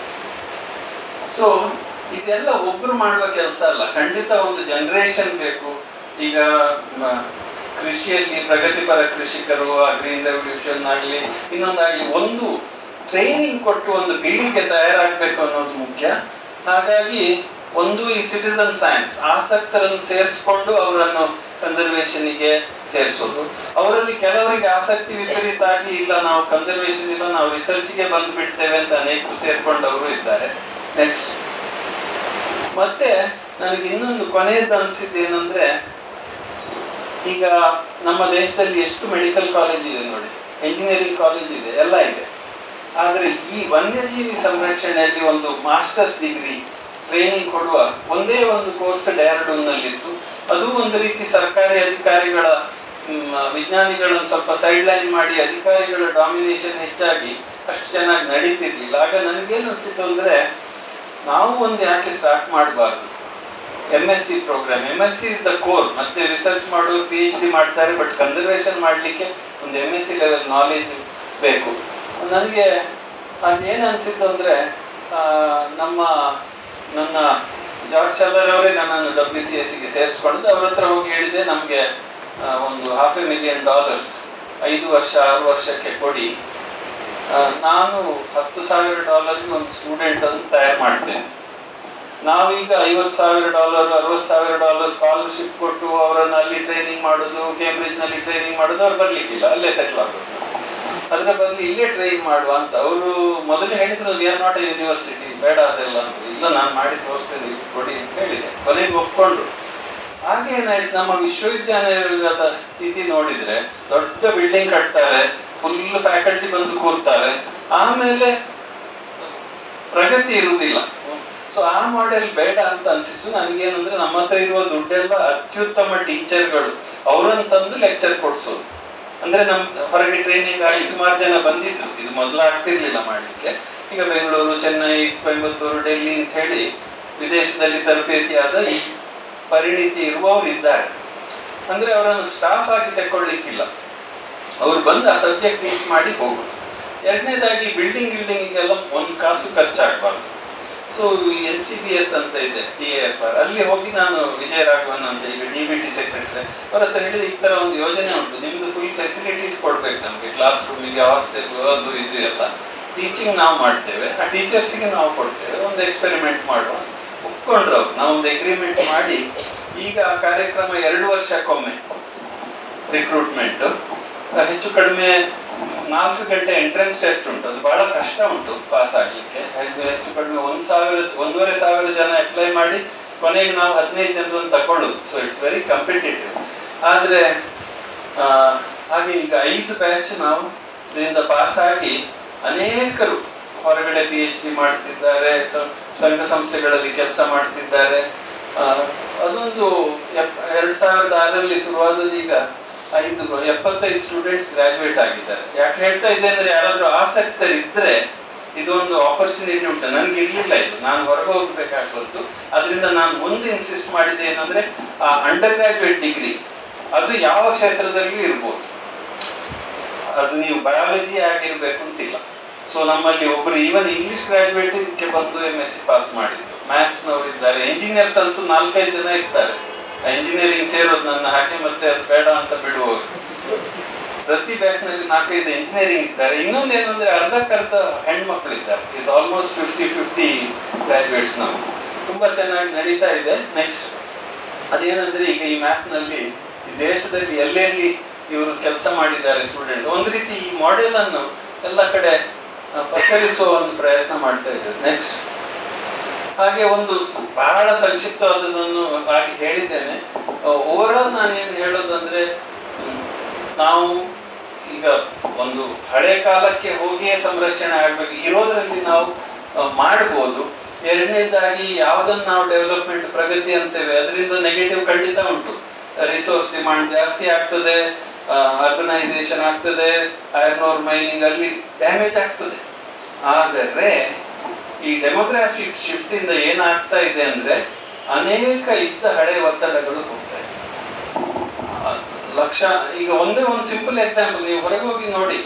ಸೊ ಇದೆಲ್ಲ ಒಬ್ರು ಮಾಡುವ ಕೆಲಸ ಅಲ್ಲ ಖಂಡಿತ ಒಂದು ಜನರೇಷನ್ ಬೇಕು ಈಗ ಮ- ಕೃಷಿಯಲ್ಲಿ ಪ್ರಗತಿಪರ ಕೃಷಿಕರು ಆ ಗ್ರೀನ್ ರೆವಲ್ಯೂಷನ್ ಆಗಲಿ ಇನ್ನೊಂದಾಗಲಿ ಒಂದು ಟ್ರೈನಿಂಗ್ ಕೊಟ್ಟು ಒಂದು ಪೀಳಿಗೆ ತಯಾರಾಗಬೇಕು ಅನ್ನೋದು ಮುಖ್ಯ ಹಾಗಾಗಿ ಒಂದು ಈ ಸಿಟಿಸನ್ ಸೈನ್ಸ್ ಆಸಕ್ತರನ್ನು ಸೇರಿಸ್ಕೊಂಡು ಅವರನ್ನು ಕನ್ಸರ್ವೇಷನ್ಗೆ ಸೇರಿಸೋದು ಅವರಲ್ಲಿ ಕೆಲವರಿಗೆ ಆಸಕ್ತಿ ವಿಪರೀತ ಆಗಿ ಇಲ್ಲ ನಾವು ಕನ್ಸರ್ವೇಷನ್ ಇಲ್ಲ ನಾವು ರಿಸರ್ಚ್ಗೆ ಬಂದು ಬಿಡ್ತೇವೆ ಅಂತ ಅನೇಕರು ಸೇರ್ಕೊಂಡವರು ಇದ್ದಾರೆ ನೆಕ್ಸ್ಟ್ ಮತ್ತೆ ನನಗೆ ಇನ್ನೊಂದು ಕೊನೆಯದು ಅನಿಸಿದ್ದು ಏನಂದ್ರೆ ಈಗ ನಮ್ಮ ದೇಶದಲ್ಲಿ ಎಷ್ಟು ಮೆಡಿಕಲ್ ಕಾಲೇಜ್ ಇದೆ ನೋಡಿ ಎಂಜಿನಿಯರಿಂಗ್ ಕಾಲೇಜ್ ಇದೆ ಎಲ್ಲ ಇದೆ ಆದರೆ ಈ ವನ್ಯಜೀವಿ ಸಂರಕ್ಷಣೆಯಲ್ಲಿ ಒಂದು ಮಾಸ್ಟರ್ಸ್ ಡಿಗ್ರಿ ಟ್ರೈನಿಂಗ್ ಕೊಡುವ ಒಂದೇ ಒಂದು ಕೋರ್ಸ್ ಡೆಹ್ರಾಡೂನ್ನಲ್ಲಿತ್ತು ಅದು ಒಂದು ರೀತಿ ಸರ್ಕಾರಿ ಅಧಿಕಾರಿಗಳ ಮ್, ವಿಜ್ಞಾನಿಗಳನ್ನು ಸ್ವಲ್ಪ ಸೈಡ್ ಲೈನ್ ಮಾಡಿ ಅಧಿಕಾರಿಗಳ ಡಾಮಿನೇಷನ್ ಹೆಚ್ಚಾಗಿ ಅಷ್ಟು ಚೆನ್ನಾಗಿ ನಡೀತಿರ್ಲಿಲ್ಲ ಆಗ ನನಗೇನು ಅನ್ಸಿತ್ತು ಅಂದ್ರೆ ನಾವು ಒಂದು ಯಾಕೆ ಸ್ಟಾರ್ಟ್ ಮಾಡಬಾರ್ದು M S C program M S C is the core ಮತ್ತೆ ರಿಸರ್ಚ್ ಮಾಡೋರು ಪಿ ಎಚ್ ಡಿ ಮಾಡ್ತಾರೆ ಬಟ್ ಕನ್ಸರ್ವೇಷನ್ ಮಾಡಲಿಕ್ಕೆ ಒಂದು M S C level knowledge ಬೇಕು ನನಗೆ ಏನು ಅನಿಸಿತ್ತು ಅಂದರೆ ನಮ್ಮ ನನ್ನ ಜಾರ್ಜ್ ಶಲ್ಲರ್ ಅವರೇ ನನ್ನನ್ನು ಡಬ್ಲ್ಯೂ ಸಿ ಎಸ್ ಗೆ ಸೇರಿಸ್ಕೊಂಡು ಅವ್ರ ಹತ್ರ ಹೋಗಿ ಹೇಳಿದೆ ನಮಗೆ ಒಂದು ಹಾಫ್ ಎ ಮಿಲಿಯನ್ ಡಾಲರ್ಸ್ ಐದು ವರ್ಷ ಆರು ವರ್ಷಕ್ಕೆ ಕೊಡಿ ಆ, ನಾನು ಹತ್ತು ಸಾವಿರ ಡಾಲರ್ಗೆ ಒಂದು ಸ್ಟೂಡೆಂಟ್ ಅನ್ನು ತಯಾರು ಮಾಡ್ತೇನೆ ನಾವೀಗ ಐವತ್ತು ಸಾವಿರ ಡಾಲರ್ ಅರವತ್ತು ಸಾವಿರ ಡಾಲರ್ ಸ್ಕಾಲರ್ಶಿಪ್ ಕೊಟ್ಟು ಅವರನ್ನು ಅಲ್ಲಿ ಟ್ರೈನಿಂಗ್ ಮಾಡೋದು ಕೇಂಬ್ರಿಡ್ಜ್ ನಲ್ಲಿ ಟ್ರೈನಿಂಗ್ ಮಾಡೋದು ಅವ್ರು ಬರ್ಲಿಕ್ಕಿಲ್ಲ ಅಲ್ಲೇ ಸೆಟ್ಲ್ ಆಗೋದು ಅದರ ಬದಲು ಇಲ್ಲೇ ಟ್ರೈನ್ ಮಾಡುವ ಅಂತ ಅವರು ಮೊದಲು ಹೇಳಿದ್ರು we are not a university ಬೇಡ ಅದೆಲ್ಲ ಅಂತ ಇಲ್ಲ ನಾನು ಮಾಡಿ ತೋರಿಸ್ತೇನೆ ಇದು ಕೊಡಿ ಅಂತ ಹೇಳಿದೆ ಕೊನೆಗೆ ಒಪ್ಕೊಂಡ್ರು ಹಾಗೆ ಏನಾಯ್ತು ನಮ್ಮ ವಿಶ್ವವಿದ್ಯಾನಿಲಯದ ಸ್ಥಿತಿ ನೋಡಿದ್ರೆ ದೊಡ್ಡ ಬಿಲ್ಡಿಂಗ್ ಕಟ್ತಾರೆ ಫುಲ್ ಫ್ಯಾಕಲ್ಟಿ ಬಂದು ಕೂರ್ತಾರೆ ಆಮೇಲೆ ಪ್ರಗತಿ ಇರುವುದಿಲ್ಲ ಸೊ ಆ ಮಾಡೆಲ್ ಬೇಡ ಅಂತ ಅನ್ಸಿತ್ತು ನನಗೇನಂದ್ರೆ ನಮ್ಮ ಹತ್ರ ಇರುವ ದುಡ್ಡೆಲ್ಲ ಅತ್ಯುತ್ತಮ ಟೀಚರ್ಗಳು ಅವರನ್ನು ತಂದು ಲೆಕ್ಚರ್ ಕೊಡ್ಸೋದು ಅಂದ್ರೆ ನಮ್ ಹೊರಗೆ ಟ್ರೈನಿಂಗ್ ಆಗಿ ಸುಮಾರು ಜನ ಬಂದಿದ್ರು ಇದು ಮೊದಲು ಆಗ್ತಿರ್ಲಿಲ್ಲ ಮಾಡ್ಲಿಕ್ಕೆ ಈಗ ಬೆಂಗಳೂರು ಚೆನ್ನೈ ಕೊಯಂಬತ್ತೂರು ಡೆಲ್ಲಿ ಅಂತ ಹೇಳಿ ವಿದೇಶದಲ್ಲಿ ತರಬೇತಿಯಾದ ಈ ಪರಿಣಿತಿ ಇರುವವರು ಇದ್ದಾರೆ ಅಂದ್ರೆ ಅವರನ್ನು ಸ್ಟಾಫ್ ಆಗಿ ತಕೊಳ್ಳಿಕ್ಕಿಲ್ಲ ಅವ್ರು ಬಂದು ಆ ಸಬ್ಜೆಕ್ಟ್ ಟೀಚ್ ಮಾಡಿ ಹೋಗುದು ಎರಡನೇದಾಗಿ ಬಿಲ್ಡಿಂಗ್ ಬಿಲ್ಡಿಂಗಿಗೆಲ್ಲ ಒಂದು ಕಾಸು ಖರ್ಚಾಗಬಾರ್ದು so N C B S ಅಂತ ಇದೆ ಟಿ ಎಫ್ ಆರ್ ಅಲ್ಲಿ ಹೋಗಿ ನಾನು ವಿಜಯ ರಾಘವನ್ ಅಂತ ಈಗ ಡಿ ಬಿ ಟಿ ಸೆಕ್ರೆಟರಿ ಅವ್ರ ಹತ್ರ ಹೇಳಿದೆ ಈ ತರ ಒಂದು ಯೋಜನೆ ಉಂಟು ನಿಮ್ದು ಫುಲ್ ಫೆಸಿಲಿಟೀಸ್ ಕೊಡ್ಬೇಕು ನಮಗೆ ಕ್ಲಾಸ್ ರೂಮಿಗೆ ಹಾಸ್ಟೆಲ್ ಅದು ಇದು ಎಲ್ಲ ಟೀಚಿಂಗ್ ನಾವು ಮಾಡ್ತೇವೆ ಆ ಟೀಚರ್ಸ್ಗೆ ನಾವು ಕೊಡ್ತೇವೆ ಒಂದು ಎಕ್ಸ್ಪೆರಿಮೆಂಟ್ ಮಾಡುವ ಒಪ್ಕೊಂಡ್ರು ಅವ್ರು ನಾವು ಒಂದು ಅಗ್ರಿಮೆಂಟ್ ಮಾಡಿ ಈಗ ಆ ಕಾರ್ಯಕ್ರಮ ಎರಡು ವರ್ಷಕ್ಕೊಮ್ಮೆ ರಿಕ್ರೂಟ್ಮೆಂಟ್ ಹೆಚ್ಚು ಕಡಿಮೆ ನಾಲ್ಕು ಗಂಟೆ ಎಂಟ್ರೆನ್ಸ್ ಟೆಸ್ಟ್ ಉಂಟು ಅದು ಬಹಳ ಕಷ್ಟ ಉಂಟು ಪಾಸ್ ಆಗ್ಲಿಕ್ಕೆ ಹೆಚ್ಚು ಹೆಚ್ಚು ಕಡಿಮೆ ಒಂದ್ ಸಾವಿರ ಒಂದೂವರೆ ಸಾವಿರ ಜನ ಅಪ್ಲೈ ಮಾಡಿ ಕೊನೆಗೆ ನಾವು ಹದಿನೈದು ಜನರನ್ನು ತಕೊಳ್ಳೋದು ಸೊ ಇಟ್ಸ್ ವೆರಿ ಕಾಂಪಿಟೇಟಿವ್ ಆದ್ರೆ ಆ, ಹಾಗೆ ಈಗ ಐದು ಬ್ಯಾಚ್ ನಾವು ಇದರಿಂದ ಪಾಸ್ ಆಗಿ ಅನೇಕರು ಹೊರಗಡೆ ಪಿ ಎಚ್ ಡಿ ಮಾಡ್ತಿದ್ದಾರೆ ಸ- ಸಂಘ ಸಂಸ್ಥೆಗಳಲ್ಲಿ ಕೆಲಸ ಮಾಡ್ತಿದ್ದಾರೆ ಆ, ಅದೊಂದು ಎಪ್- ಎರಡ್ ಸಾವಿರದ ಆರರಲ್ಲಿ ಶುರುವಾದದ್ದು ಈಗ ಐದು ಎಪ್ಪತ್ತೈದು ಸ್ಟೂಡೆಂಟ್ಸ್ ಗ್ರಾಜುಯೇಟ್ ಆಗಿದ್ದಾರೆ ಯಾಕೆ ಹೇಳ್ತಾ ಇದ್ದೆ ಅಂದ್ರೆ ಯಾರಾದ್ರೂ ಆಸಕ್ತರಿದ್ರೆ ಇದೊಂದು ಆಪರ್ಚುನಿಟಿ ಉಂಟು ನನಗೆ ಇರ್ಲಿಲ್ಲ ಇದು ನಾನು ಹೊರಗೆ ಹೋಗ್ಬೇಕಾಗ್ಬಂತು ಅದರಿಂದ ನಾನು ಮುಂದೆ ಇನ್ಸಿಸ್ಟ್ ಮಾಡಿದೆ ಏನಂದ್ರೆ ಆ ಅಂಡರ್ ಗ್ರಾಜುಯೇಟ್ ಡಿಗ್ರಿ ಅದು ಯಾವ ಕ್ಷೇತ್ರದಲ್ಲೂ ಇರ್ಬೋದು ಅದು ನೀವು ಬಯಾಲಜಿ ಆಗಿರ್ಬೇಕು ಅಂತಿಲ್ಲ ಸೊ ನಮ್ಮಲ್ಲಿ ಒಬ್ರು ಈವನ್ ಇಂಗ್ಲಿಷ್ ಗ್ರಾಜುಯೇಟ್ ಇದಕ್ಕೆ ಬಂದು ಎಂ ಎಸ್ ಸಿ ಪಾಸ್ ಮಾಡಿದ್ರು ಮ್ಯಾಥ್ಸ್ ನವರು ಇದ್ದಾರೆ ಇಂಜಿನಿಯರ್ಸ್ ಅಂತೂ ನಾಲ್ಕೈದು ಜನ ಇರ್ತಾರೆ ಇಂಜಿನಿಯರಿಂಗ್ ಸೇರೋದು ನನ್ನ ಹಾಗೆ ಮತ್ತೆ ಅದು ಬೇಡ ಅಂತ ಬಿಡುವವರು ಪ್ರತಿ ಬ್ಯಾಚ್ ನಲ್ಲಿ ನಾಲ್ಕೈದು ಇಂಜಿನಿಯರಿಂಗ್ ಇದ್ದಾರೆ ಇನ್ನೊಂದು ಏನಂದ್ರೆ ಅರ್ಧಕ್ಕರ್ಧ ಹೆಣ್ಮಕ್ಳು ಇದ್ದಾರೆ ಇದು ಆಲ್ಮೋಸ್ಟ್ ಫಿಫ್ಟಿ ಫಿಫ್ಟಿ ಗ್ರಾಜುಯೇಟ್ಸ್ ನಾವು ತುಂಬಾ ಚೆನ್ನಾಗಿ ನಡೀತಾ ಇದೆ ನೆಕ್ಸ್ಟ್ ಅದೇನಂದ್ರೆ ಈಗ ಈ ಮ್ಯಾಪ್ ನಲ್ಲಿ ಈ ದೇಶದಲ್ಲಿ ಎಲ್ಲೆಲ್ಲಿ ಇವರು ಕೆಲಸ ಮಾಡಿದ್ದಾರೆ ಸ್ಟೂಡೆಂಟ್ ಒಂದು ರೀತಿ ಈ ಮಾಡೆಲ್ ಅನ್ನು ಎಲ್ಲ ಕಡೆ ಆ, ಪಸರಿಸುವ ಒಂದು ಪ್ರಯತ್ನ ಮಾಡ್ತಾ ಇದ್ದಾರೆ ನೆಕ್ಸ್ಟ್ ಹಾಗೆ ಒಂದು ಸ್- ಬಹಳ ಸಂಕ್ಷಿಪ್ತವಾದದನ್ನು ಆಗಿ ಹೇಳಿದ್ದೇನೆ ಓವರ್ ಆಲ್ ನಾನೇನು ಹೇಳೋದಂದ್ರೆ ಹ್ಮ್, ನಾವು ಈಗ ಒಂದು ಹಳೆ ಕಾಲಕ್ಕೆ ಹೋಗಿಯೇ ಸಂರಕ್ಷಣೆ ಆಗ್ಬೇಕು ಇರೋದ್ರಲ್ಲಿ ನಾವು ಆ, ಮಾಡ್ಬೋದು ಎರಡನೇದಾಗಿ ಯಾವ್ದನ್ನ ನಾವು ಡೆವಲಪ್ಮೆಂಟ್ ಪ್ರಗತಿ ಅಂತೇವೆ ಅದರಿಂದ ನೆಗೆಟಿವ್ ಖಂಡಿತ ಉಂಟು ರಿಸೋರ್ಸ್ ಡಿಮಾಂಡ್ ಜಾಸ್ತಿ ಆಗ್ತದೆ ಅರ್ಬನೈಸೇಷನ್ ಆಗ್ತದೆ ಐರನ್ ಓರ್ ಮೈನಿಂಗ್ ಅಲ್ಲಿ ಡ್ಯಾಮೇಜ್ ಆಗ್ತದೆ ಆದರೆ ಈ ಡೆಮೋಗ್ರಾಫಿಕ್ ಶಿಫ್ಟ್ ಇಂದ ಏನಾಗ್ತಾ ಇದೆ ಅಂದ್ರೆ ಅನೇಕ ಇದ್ದ ಹಳೆ ಒತ್ತಡಗಳು ಹೋಗ್ತಾ ಇದೆ ಆ, ಲಕ್ಷ ಈಗ ಒಂದೇ ಒಂದು ಸಿಂಪಲ್ ಎಕ್ಸಾಂಪಲ್ ನೀವು ಹೊರಗೆ ಹೋಗಿ ನೋಡಿ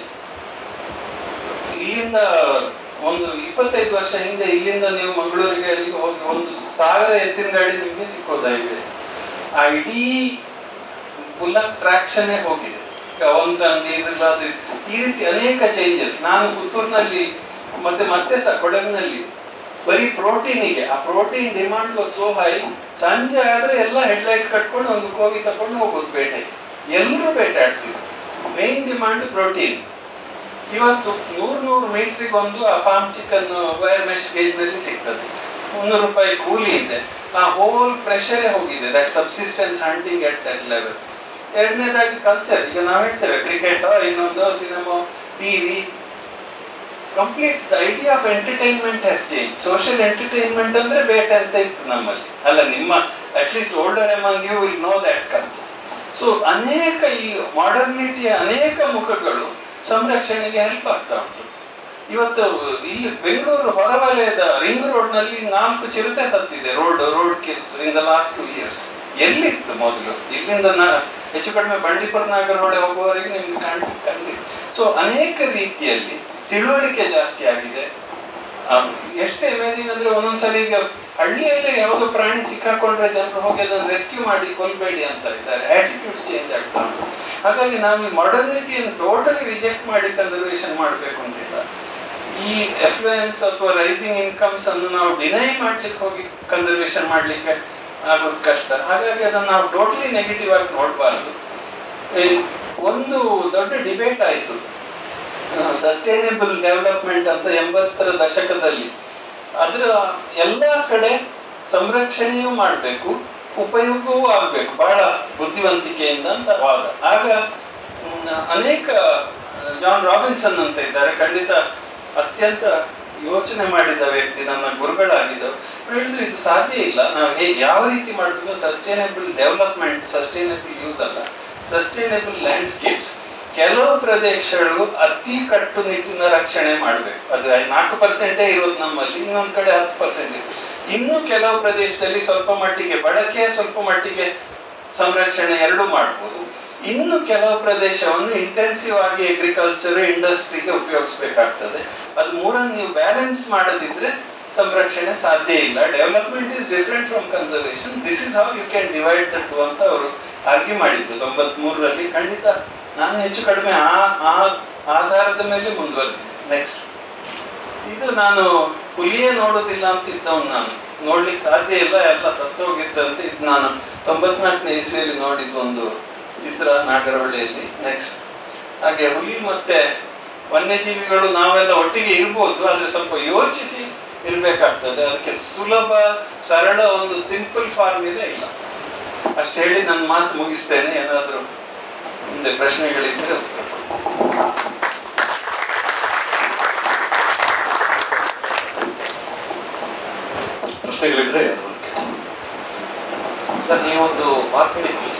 ಇಲ್ಲಿಂದ ಒಂದು ಇಪ್ಪತ್ತೈದು ವರ್ಷ ಹಿಂದೆ ಇಲ್ಲಿಂದ ನೀವು ಮಂಗಳೂರಿಗೆ ಅಲ್ಲಿಗೆ ಹೋಗಿ ಒಂದು ಸಾವಿರ ಎತ್ತಿನ ಗಾಡಿ ನಿಮಗೆ ಸಿಕ್ಕೋದಾಗಿದೆ ಆ ಇಡೀ ಬುಲ್ಲಕ್ ಟ್ರಾಕ್ಷನ್ ಹೋಗಿದೆ ಒಂದು ಡೀಸೆಲ್ ಅದು ಇದು. ಈ ರೀತಿ ಅನೇಕ ಚೇಂಜಸ್ ನಾನು ಪುತ್ತೂರಿನಲ್ಲಿ ಮತ್ತೆ ಮತ್ತೆ ಸಹ ಕೊಡಗಿನಲ್ಲಿ ಬರೀ ಪ್ರೋಟೀನಿಗೆ ಆ protein demand was so high ಸಂಜೆ ಆದ್ರೆ ಎಲ್ಲ ಹೆಡ್ಲೈಟ್ ಕಟ್ಕೊಂಡು ಒಂದು ಕೋವಿ ತಕೊಂಡು ಹೋಗೋದು ಬೇಟೆಗೆ ಎಲ್ಲರೂ ಬೇಟೆ ಆಡ್ತಿದ್ರು ಮೇನ್ ಡಿಮಾಂಡ್ ಪ್ರೋಟೀನ್ ಇವತ್ತು ನೂರ್ ನೂರು ಮೀಟ್ರಿಗೆ ಒಂದು ಆ farm chicken wire mesh gauge ನಲ್ಲಿ ಸಿಗ್ತದೆ ಮುನ್ನೂರು ರೂಪಾಯಿ ಕೂಲಿ ಇದೆ ಆ ಹೋಲ್ ಪ್ರೆಷರೇ ಹೋಗಿದೆ that subsistence hunting at that level ಎರಡನೇದಾಗಿ ಕಲ್ಚರ್ ಈಗ ನಾವು ಹೇಳ್ತೇವೆ ಕ್ರಿಕೆಟ್ ಇನ್ನೊಂದು cinema TV complete the idea of entertainment has change social entertainment ಅಂದ್ರೆ ಬೇಟೆ ಅಂತ ಇತ್ತು ನಮ್ಮಲ್ಲಿ ಅಲ್ಲ ನಿಮ್ಮ at least older among you will know that culture so ಅನೇಕ ಈ ಮಾಡರ್ನಿಟಿಯ ಅನೇಕ ಮುಖಗಳು ಸಂರಕ್ಷಣೆಗೆ ಹೆಲ್ಪ್ ಆಗ್ತಾ ಉಂಟು ಇವತ್ತು ಇಲ್ಲಿ ಬೆಂಗಳೂರು ಹೊರವಲಯದ ರಿಂಗ್ ರೋಡ್ ನಲ್ಲಿ ನಾಲ್ಕು ಚಿರತೆ ಸತ್ತಿದೆ road road kills in the last two years ಎಲ್ಲಿತ್ತು ಮೊದಲು ಇಲ್ಲಿಂದ ನ- ಹೆಚ್ಚು ಕಡಿಮೆ ಬಂಡೀಪುರ ನಾಗರಹೊಳೆ ಹೋಗುವವರೆಗೆ ನಿಮ್ಗೆ ಕಾಣ್ ಕಂಡಿದೆ ಸೊ ಅನೇಕ ರೀತಿಯಲ್ಲಿ ತಿಳುವಳಿಕೆ ಜಾಸ್ತಿ ಆಗಿದೆ ಆ, ಎಷ್ಟು ಅಮೇಜಿಂಗ್ ಅಂದ್ರೆ ಒಂದೊಂದ್ಸಲಿ ಈಗ ಹಳ್ಳಿಯಲ್ಲೇ ಯಾವುದೋ ಪ್ರಾಣಿ ಸಿಕ್ಕಾಕೊಂಡ್ರೆ ಜನರು ಹೋಗಿ ಅದನ್ನು ರೆಸ್ಕ್ಯೂ ಮಾಡಿ ಕೊಲ್ಬೇಡಿ ಅಂತ ಇದ್ದಾರೆ ಆಟಿಟ್ಯೂಡ್ ಚೇಂಜ್ ಆಗ್ತಾ ಉಂಟು ಹಾಗಾಗಿ ನಾವು ಈ ಮಾಡರ್ನಿಟಿಯನ್ನು ಟೋಟಲಿ ರಿಜೆಕ್ಟ್ ಮಾಡಿ ಕನ್ಸರ್ವೇಷನ್ ಮಾಡಬೇಕು ಅಂತಿಲ್ಲ ಈ ಎಫ್ಲುಯೆನ್ಸ್ ಅಥವಾ ರೈಸಿಂಗ್ ಇನ್ಕಮ್ಸ್ ಅನ್ನು ನಾವು ಡಿನೈ ಮಾಡ್ಲಿಕ್ಕೆ ಹೋಗಿ ಕನ್ಸರ್ವೇಷನ್ ಮಾಡ್ಲಿಕ್ಕೆ ಆಗೋದು ಕಷ್ಟ ಹಾಗಾಗಿ ಅದನ್ನು ನಾವು ಟೋಟಲಿ ನೆಗೆಟಿವ್ ಆಗಿ ನೋಡಬಾರ್ದು ಒಂದು ದೊಡ್ಡ ಡಿಬೇಟ್ ಆಯಿತು ಸಸ್ಟೈನೇಬಲ್ ಡೆವಲಪ್ಮೆಂಟ್ ಅಂತ ಎಂಬತ್ತರ ದಶಕದಲ್ಲಿ ಅದರ ಎಲ್ಲ ಕಡೆ ಸಂರಕ್ಷಣೆಯೂ ಮಾಡಬೇಕು ಉಪಯೋಗವೂ ಆಗಬೇಕು ಬಹಳ ಬುದ್ಧಿವಂತಿಕೆಯಿಂದ ಅಂತ ವಾದ ಆಗ ಮ್, ಅನೇಕ ಜಾನ್ ರಾಬಿನ್ಸನ್ ಅಂತ ಇದ್ದಾರೆ ಖಂಡಿತ ಅತ್ಯಂತ ಯೋಚನೆ ಮಾಡಿದ ವ್ಯಕ್ತಿ ನನ್ನ ಗುರುಗಳಾಗಿದ್ದವು ಅವ್ರು ಹೇಳಿದ್ರು ಇದು ಸಾಧ್ಯ ಇಲ್ಲ ನಾವು ಹೇಗೆ ಯಾವ ರೀತಿ ಮಾಡಬೇಕು ಸಸ್ಟೈನೇಬಲ್ ಡೆವಲಪ್ಮೆಂಟ್ ಸಸ್ಟೈನೇಬಲ್ ಯೂಸ್ ಅಲ್ಲ ಸಸ್ಟೈನೇಬಲ್ ಲ್ಯಾಂಡ್ಸ್ಕೇಪ್ಸ್ ಕೆಲವು ಪ್ರದೇಶಗಳು ಅತಿ ಕಟ್ಟುನಿಟ್ಟಿನ ರಕ್ಷಣೆ ಮಾಡಬೇಕು ಅದು ನಾಲ್ಕು ಪರ್ಸೆಂಟೇ ಇರೋದು ನಮ್ಮಲ್ಲಿ ಇನ್ನೊಂದು ಕಡೆ ಹತ್ತು ಪರ್ಸೆಂಟ್ ಇನ್ನು ಕೆಲವು ಪ್ರದೇಶದಲ್ಲಿ ಸ್ವಲ್ಪ ಮಟ್ಟಿಗೆ ಬಳಕೆ ಸ್ವಲ್ಪ ಮಟ್ಟಿಗೆ ಸಂರಕ್ಷಣೆ ಎರಡೂ ಮಾಡ್ಬೋದು ಇನ್ನು ಕೆಲವು ಪ್ರದೇಶವನ್ನು ಇಂಟೆನ್ಸಿವ್ ಆಗಿ ಅಗ್ರಿಕಲ್ಚರ್ ಇಂಡಸ್ಟ್ರಿಗೆ ಉಪಯೋಗಿಸ್ಬೇಕಾಗ್ತದೆ ಅದು ಮೂರನ್ನು ನೀವು ಬ್ಯಾಲೆನ್ಸ್ ಮಾಡದಿದ್ರೆ ಸಂರಕ್ಷಣೆ ಸಾಧ್ಯ ಇಲ್ಲ development is different from conservation this is how you can divide the two ಅಂತ ಅವರು ಆರ್ಗ್ಯೂ ಮಾಡಿದ್ರು ತೊಂಬತ್ ಮೂರರಲ್ಲಿ ಖಂಡಿತ ನಾನು ಹೆಚ್ಚು ಕಡಿಮೆ ಆ ಆ ಆಧಾರದ ಮೇಲೆ ಮುಂದುವರೆದಿದ್ದೆ ನೆಕ್ಸ್ಟ್ ಇದು ನಾನು ಹುಲಿಯೇ ನೋಡೋದಿಲ್ಲ ಅಂತ ಇದ್ದವನು ನಾನು ನೋಡ್ಲಿಕ್ಕೆ ಸಾಧ್ಯ ಇಲ್ಲ ಎಲ್ಲ ಸತ್ತೋಗಿದ್ದಂತೆ ಇದು ನಾನು ತೊಂಬತ್ನಾಲ್ಕನೇ ಇಸ್ವಿಯಲ್ಲಿ ನೋಡಿದ ಒಂದು ಚಿತ್ರ ನಾಗರಹೊಳೆಯಲ್ಲಿ ನೆಕ್ಸ್ಟ್ ಹಾಗೆ ಹುಲಿ ಮತ್ತೆ ವನ್ಯಜೀವಿಗಳು ನಾವೆಲ್ಲ ಒಟ್ಟಿಗೆ ಇರ್ಬೋದು ಆದ್ರೆ ಸ್ವಲ್ಪ ಯೋಚಿಸಿ ಇರ್ಬೇಕಾಗ್ತದೆ ಅದಕ್ಕೆ ಸುಲಭ ಸರಳ ಒಂದು ಸಿಂಪಲ್ ಫಾರ್ಮ್ ಇದೆ ಇಲ್ಲ ಅಷ್ಟು ಹೇಳಿ ನನ್ನ ಮಾತು ಮುಗಿಸ್ತೇನೆ ಏನಾದರೂ ಮುಂದೆ ಪ್ರಶ್ನೆಗಳಿದ್ರೆ ಉತ್ತರ ಕೊಡಿ. ಪ್ರಶ್ನೆಗಳಿದ್ರೆ ಸರ್ ನೀವೊಂದು ಮಾತು ಹೇಳಿದ್ರಿ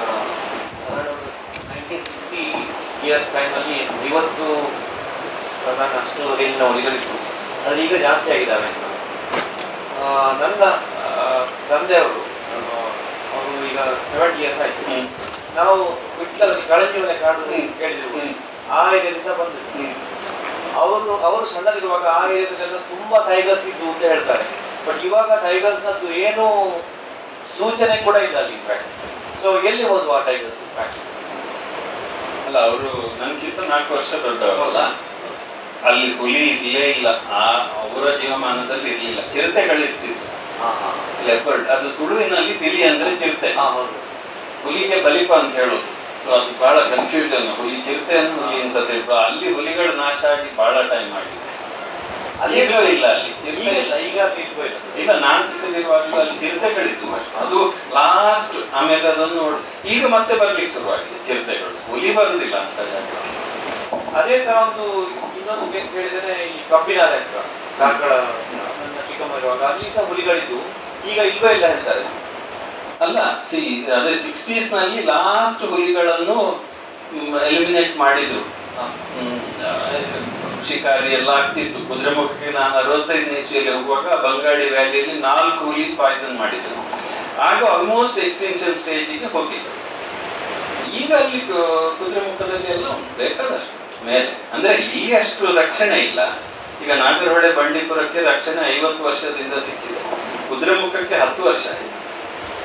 ನೈನ್ಟೀನ್ ಸಿಕ್ಸ್ಟಿ ಇಯರ್ಸ್ ಟೈಮಲ್ಲಿ ಇವತ್ತು ಸಾಧಾರಣ ಅಷ್ಟು ರೇಂಜ್ನ ಹುಲಿಗಳಿತ್ತು ಆದರೆ ಈಗ ಜಾಸ್ತಿ ಆಗಿದ್ದಾವೆ ಅಂತ ಆ, ನನ್ನ ಆ, ತಂದೆಯವರು ಆ, ಅವರು ಈಗ ಸೆವೆಂಟಿ ಇಯರ್ಸ್ ಆಯ್ತು ಹ್ಮ್. ನಾವು ವಿಟ್ಲದಲ್ಲಿ ಕಳಂಜಿವನೆ ಕಾಡು ಹ್ಮ್. ಕೇಳಿದೆವು ಹ್ಮ್. ಆ ಏರಿಯಾದಿಂದ ಬಂದಿದ್ದು ಹ್ಮ್. ಅವರು ಅವರು ಸಣ್ಣದಿರುವಾಗ ಆ ಏರಿಯಾದಲ್ಲೆಲ್ಲ ತುಂಬಾ ಟೈಗರ್ಸ್ ಇದ್ದು ಅಂತ ಹೇಳ್ತಾರೆ ಬಟ್ ಇವಾಗ ಟೈಗರ್ಸ್ ನದ್ದು ಏನು ಸೂಚನೆ ಕೂಡ ಇಲ್ಲ ಅಲ್ಲಿ ಇನ್ಫ್ಯಾಕ್ಟ್ ಸೊ ಎಲ್ಲಿ ಹೋದ್ವು ಆ ಟೈಗರ್ಸ್ ಇನ್ಫ್ಯಾಕ್ಟ್ ಅಲ್ಲ ಅವರು ನನ್ಗಿಂತ ನಾಲ್ಕು ವರ್ಷ ದೊಡ್ಡವರಲ್ಲ ಅಲ್ಲಿ ಹುಲಿ ಇರ್ಲೇ ಇಲ್ಲ ಆ ಅವರ ಜೀವಮಾನದಲ್ಲಿ ಇರ್ಲಿಲ್ಲ ಚಿರತೆಗಳಿರ್ತಿತ್ತು ಹಾ ಹಾ ಲೆಪರ್ಡ್ ಅದು ತುಳುವಿನಲ್ಲಿ ಬಿಲಿ ಅಂದ್ರೆ ಚಿರತೆ ಹಾ ಹೌದು ಹುಲಿಗೆ ಬಲಿಪ ಅಂತ ಹೇಳೋದು ಸೊ ಅದು ಬಹಳ ಕನ್ಫ್ಯೂಷನ್ ಹುಲಿ ಚಿರತೆಯನ್ನು ಹುಲಿ ಅಂತ ತಿಳ್ಕೊ ಅಲ್ಲಿ ಹುಲಿಗಳು ನಾಶ ಆಗಿ ಬಹಳ ಟೈಮ್ ಆಗಿದೆ ಈಗಲೂ ಇಲ್ಲ ಅಲ್ಲಿ ಈಗ ಚಿರತೆ ಇಲ್ಲ ಈಗ ನಿಲ್ಕೋ ಇಲ್ಲ ಇಲ್ಲ ನಾನ್ ಚಿಕ್ಕದಿರುವಾಗಲೂ ಅಲ್ಲಿ ಚಿರತೆಗಳಿತ್ತು ಅಷ್ಟೇ ಅದು ಲಾಸ್ಟ್ ಆಮೇಲೆ ಅದನ್ನು ನೋಡ್ ಈಗ ಮತ್ತೆ ಬರ್ಲಿಕ್ಕೆ ಶುರುವಾಗಿದೆ ಚಿರತೆಗಳು ಹುಲಿ ಬರುದಿಲ್ಲ ಅಂತ ಜಾಗ ಅದೇ ತರ ಒಂದು ಇನ್ನೊಂದು ಕೇಳಿ ಕೇಳಿದರೆ ಈ ಕಬ್ಬಿನಾರ ಹತ್ರ ಕಾರ್ಕಳ ನನ್ನ ಚಿಕ್ಕಮ್ಮ ಇರುವಾಗ ಅಲ್ಲಿ ಸಹ ಹುಲಿಗಳಿದ್ದು ಈಗ ಇಲ್ವೇ ಇಲ್ಲ ಹೇಳ್ತಾರೆ ಅಲ್ಲ ಸಿ ಅದೇ ಸಿಕ್ಸ್ಟೀಸ್ ನಲ್ಲಿ ಲಾಸ್ಟ್ ಹುಲಿಗಳನ್ನು ಎಲಿಮಿನೇಟ್ ಮಾಡಿದ್ರು ಹಾ. ಹ್ಮ್, ಆ, ಶಿಕಾರಿ ಎಲ್ಲ ಆಗ್ತಿತ್ತು ಕುದುರೆಮುಖಕ್ಕೆ ನಾನು ಅರವತ್ತೈದನೇ ಇಸ್ವಿಯಲ್ಲಿ ಹೋಗುವಾಗ ಬಂಗಾಡಿ ವ್ಯಾಲಿಯಲ್ಲಿ ನಾಲ್ಕು ಹುಲಿ ಪಾಯ್ಸನ್ ಮಾಡಿದ್ರು ಆಗ ಆಲ್ಮೋಸ್ಟ್ ಎಕ್ಸ್ಟೆನ್ಷನ್ ಸ್ಟೇಜಿಗೆ ಹೋಗಿತ್ತು ಈಗ ಅಲ್ಲಿ ಕು- ಕುದುರೆಮುಖದಲ್ಲಿ ಎಲ್ಲ ಉಂಟು, ಬೇಕಾದಷ್ಟು ಮೇಲೆ ಅಂದ್ರೆ ಇಲ್ಲಿ ಅಷ್ಟು ರಕ್ಷಣೆ ಇಲ್ಲ ಈಗ ನಾಗರಹೊಳೆ ಬಂಡೀಪುರಕ್ಕೆ ರಕ್ಷಣೆ ಐವತ್ತು ವರ್ಷದಿಂದ ಸಿಕ್ಕಿದೆ ಕುದುರೆಮುಖಕ್ಕೆ ಹತ್ತು ವರ್ಷ ಆಯ್ತು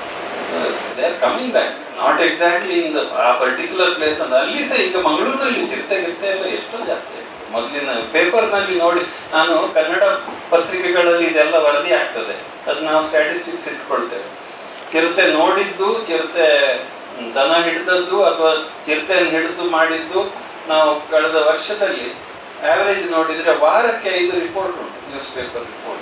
they are coming back not exactly in the ಆ ಪರ್ಟಿಕ್ಯುಲರ್ ಪ್ಲೇಸ್ ಅಂತ ಅಲ್ಲಿ ಸಹ ಈಗ ಮಂಗಳೂರಿನಲ್ಲಿ ಚಿರತೆ ಗಿರ್ತೆ ಎಲ್ಲ ಎಷ್ಟೋ ಜಾಸ್ತಿ ಆಗಿದೆ. ಮೊದಲಿನ ಪೇಪರ್ನಲ್ಲಿ ನೋಡಿ ನಾನು ಕನ್ನಡ ಪತ್ರಿಕೆಗಳಲ್ಲಿ ಇದೆಲ್ಲ ವರದಿ ಆಗ್ತದೆ ಅದು ನಾವು ಸ್ಟ್ಯಾಟಿಸ್ಟಿಕ್ಸ್ ಇಟ್ಕೊಳ್ತೇವೆ ಚಿರತೆ ನೋಡಿದ್ದು ಚಿರತೆ ದನ ಹಿಡಿದದ್ದು ಅಥವಾ ಚಿರತೆಯನ್ನು ಹಿಡಿದು ಮಾಡಿದ್ದು ನಾವು ಕಳೆದ ವರ್ಷದಲ್ಲಿ ಆವರೇಜ್ ನೋಡಿದ್ರೆ ವಾರಕ್ಕೆ ಐದು ರಿಪೋರ್ಟ್ ಉಂಟು ನ್ಯೂಸ್ ಪೇಪರ್ ರಿಪೋರ್ಟ್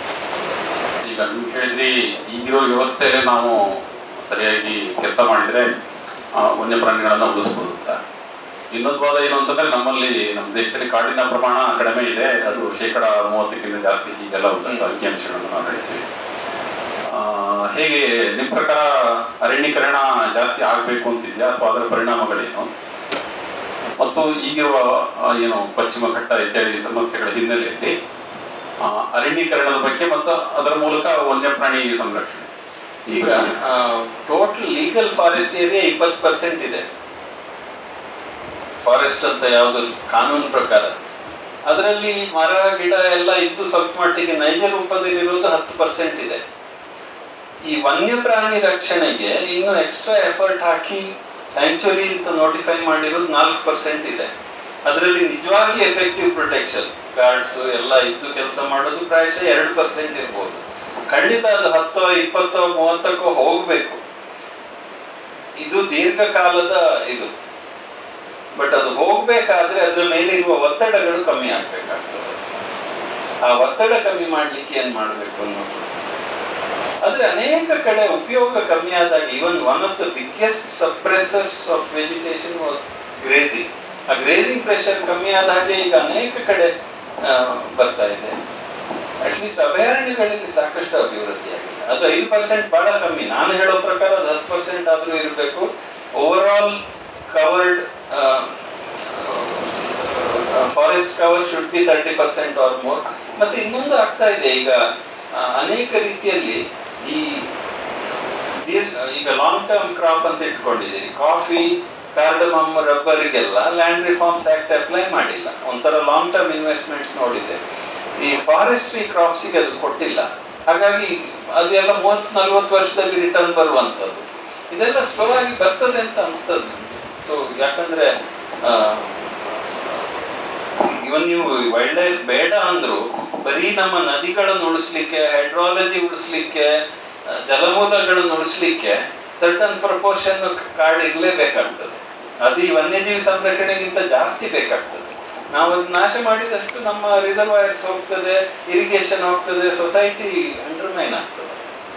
ಈಗ ನೀವು ಹೇಳಿದ್ರಿ ಈಗಿರೋ ವ್ಯವಸ್ಥೆಯಲ್ಲಿ ನಾವು ಸರಿಯಾಗಿ ಕೆಲಸ ಮಾಡಿದ್ರೆ ಆ, ವನ್ಯಪ್ರಾಣಿಗಳನ್ನ ಉಳಿಸ್ಬೋದು ಅಂತ ಇನ್ನೊಂದು ವಾದ ಏನು ಅಂತಂದ್ರೆ ನಮ್ಮಲ್ಲಿ ನಮ್ಮ ದೇಶದಲ್ಲಿ ಕಾಡಿನ ಪ್ರಮಾಣ ಕಡಿಮೆ ಇದೆ ಅದು ಶೇಕಡ ಮೂವತ್ತಕ್ಕಿಂತ ಜಾಸ್ತಿ ಈಗೆಲ್ಲ ಉಂಟು ಅಂಕಿಅಂಶಗಳನ್ನು ನಾವು ಹೇಳ್ತೀವಿ ಆ, ಹೇಗೆ ನಿಮ್ಮ ಪ್ರಕಾರ ಅರಣ್ಯೀಕರಣ ಜಾಸ್ತಿ ಆಗಬೇಕು ಅಂತಿದೆಯಾ ಅಥವಾ ಅದರ ಪರಿಣಾಮಗಳೇನು ಮತ್ತು ಈಗಿರುವ ಆ, ಏನು ಪಶ್ಚಿಮ ಘಟ್ಟ ಇತ್ಯಾದಿ ಸಮಸ್ಯೆಗಳ ಹಿನ್ನೆಲೆಯಲ್ಲಿ ಆ, ಅರಣ್ಯೀಕರಣದ ಬಗ್ಗೆ ಮತ್ತು ಅದರ ಮೂಲಕ ವನ್ಯಪ್ರಾಣಿ ಸಂರಕ್ಷಣೆ ಈಗ ಟೋಟಲ್ ಲೀಗಲ್ ಫಾರೆಸ್ಟ್ ಏರಿಯಾ ಇಪ್ಪತ್ತು ಪರ್ಸೆಂಟ್ ಇದೆ ಫಾರೆಸ್ಟ್ ಅಂತ ಯಾವುದು ಕಾನೂನು ಪ್ರಕಾರ ಅದರಲ್ಲಿ ಮರ ಗಿಡ ಎಲ್ಲ ಇದ್ದು ಸ್ವಲ್ಪ ಮಟ್ಟಿಗೆ ನೈಜ ರೂಪದಲ್ಲಿರೋದು ಹತ್ತು ಪರ್ಸೆಂಟ್ ಇದೆ ಈ ವನ್ಯಪ್ರಾಣಿ ರಕ್ಷಣೆಗೆ ಇನ್ನು ಎಕ್ಸ್ಟ್ರಾ ಎಫರ್ಟ್ ಹಾಕಿ ಸ್ಯಾಂಕ್ಚುರಿ ಅಂತ ನೋಟಿಫೈ ಮಾಡಿರೋದು ನಾಲ್ಕು ಪರ್ಸೆಂಟ್ ಇದೆ ಅದರಲ್ಲಿ ನಿಜವಾಗಿ ಎಫೆಕ್ಟಿವ್ ಪ್ರೊಟೆಕ್ಷನ್ ಗಾರ್ಡ್ಸ್ ಎಲ್ಲ ಇದ್ದು ಕೆಲಸ ಮಾಡೋದು ಪ್ರಾಯಶಃ ಎರಡು ಪರ್ಸೆಂಟ್ ಇರ್ಬೋದು ಖಂಡಿತ ಅದು ಹತ್ತೋ ಇಪ್ಪತ್ತೋ ಮೂವತ್ತಕ್ಕೋ ಹೋಗ್ಬೇಕು ಇದು ದೀರ್ಘಕಾಲದ ಇದು ಬಟ್ ಅದು ಹೋಗ್ಬೇಕಾದ್ರೆ ಅದ್ರ ಮೇಲೆ ಇರುವ ಒತ್ತಡಗಳು ಕಮ್ಮಿ ಆಗ್ಬೇಕಾಗ್ತದೆ ಆ ಒತ್ತಡ ಕಮ್ಮಿ ಮಾಡ್ಲಿಕ್ಕೆ ಏನ್ ಮಾಡ್ಬೇಕು ಅನ್ನೋದು ಆದ್ರೆ ಅನೇಕ ಕಡೆ ಉಪಯೋಗ ಕಮ್ಮಿ ಆದಾಗ even one of the biggest suppressors of vegetation was grazing ಆ ಗ್ರೇಸಿಂಗ್ ಪ್ರೆಷರ್ ಕಮ್ಮಿ ಆದ ಹಾಗೆ ಈಗ ಅನೇಕ ಕಡೆ ಆ, ಬರ್ತಾ ಇದೆ ಅಟ್ಲೀಸ್ಟ್ ಅಭಯಾರಣ್ಯಗಳಲ್ಲಿ ಸಾಕಷ್ಟು ಅಭಿವೃದ್ಧಿ ಆಗಿದೆ ಅದು ಐದು ಪರ್ಸೆಂಟ್ ಬಹಳ ಕಮ್ಮಿ ನಾನು ಹೇಳೋ ಪ್ರಕಾರ ಅದು ಹತ್ತು ಪರ್ಸೆಂಟ್ ಆದ್ರೂ ಇರಬೇಕು over all covered forest cover should be thirty percent or more ಮತ್ತೆ ಇನ್ನೊಂದು ಆಗ್ತಾ ಇದೆ ಈಗ ಆ, ಅನೇಕ ರೀತಿಯಲ್ಲಿ ಈ ದೀರ್ಘ ಈಗ ಲಾಂಗ್ ಟರ್ಮ್ ಕ್ರಾಪ್ ಅಂತ ಇಟ್ಕೊಂಡಿದ್ದೀರಿ ಕಾಫಿ ಕಾರ್ಡಮಮ್ ರಬ್ಬರಿಗೆಲ್ಲ ಲ್ಯಾಂಡ್ ರಿಫಾರ್ಮ್ಸ್ ಆಕ್ಟ್ ಅಪ್ಲೈ ಮಾಡಿಲ್ಲ ಒಂಥರ ಲಾಂಗ್ ಟರ್ಮ್ ಇನ್ವೆಸ್ಟ್ಮೆಂಟ್ಸ್ ನೋಡಿದೆ ಈ ಫಾರೆಸ್ಟ್ರಿ ಕ್ರಾಪ್ಸಿಗೆ ಅದು ಕೊಟ್ಟಿಲ್ಲ ಹಾಗಾಗಿ ಅದೆಲ್ಲ ಮೂವತ್ತು ನಲ್ವತ್ತು ವರ್ಷದಲ್ಲಿ ರಿಟರ್ನ್ ಬರುವಂಥದ್ದು ಇದೆಲ್ಲ ಸ್ಲೋ ಆಗಿ ಬರ್ತದೆ ಅಂತ ಅನಿಸ್ತದೆ ಸೊ ಯಾಕಂದ್ರೆ ಆ, ಇವನ್ ನೀವು ವೈಲ್ಡ್ ಲೈಫ್ ಬೇಡ ಅಂದ್ರು ಬರೀ ನಮ್ಮ ನದಿಗಳನ್ನು ಉಳಿಸ್ಲಿಕ್ಕೆ ಹೈಡ್ರಾಲಜಿ ಉಳಿಸ್ಲಿಕ್ಕೆ ಆ, ಜಲಮೂಲಗಳನ್ನು ಉಳಿಸ್ಲಿಕ್ಕೆ ಸರ್ಟನ್ ಪ್ರಪೋರ್ಷನ್ ಕಾಡು ಇರಲೇಬೇಕಾಗ್ತದೆ ಅದು ಈ ವನ್ಯಜೀವಿ ಸಂರಕ್ಷಣೆಗಿಂತ ಜಾಸ್ತಿ ಬೇಕಾಗ್ತದೆ ನಾವು ಅದು ನಾಶ ಮಾಡಿದಷ್ಟು ನಮ್ಮ ರಿಸರ್ವಾಯರ್ಸ್ ಹೋಗ್ತದೆ ಇರಿಗೇಷನ್ ಹೋಗ್ತದೆ ಸೊಸೈಟಿ ಅಂಡರ್ಮೈನ್ ಆಗ್ತದೆ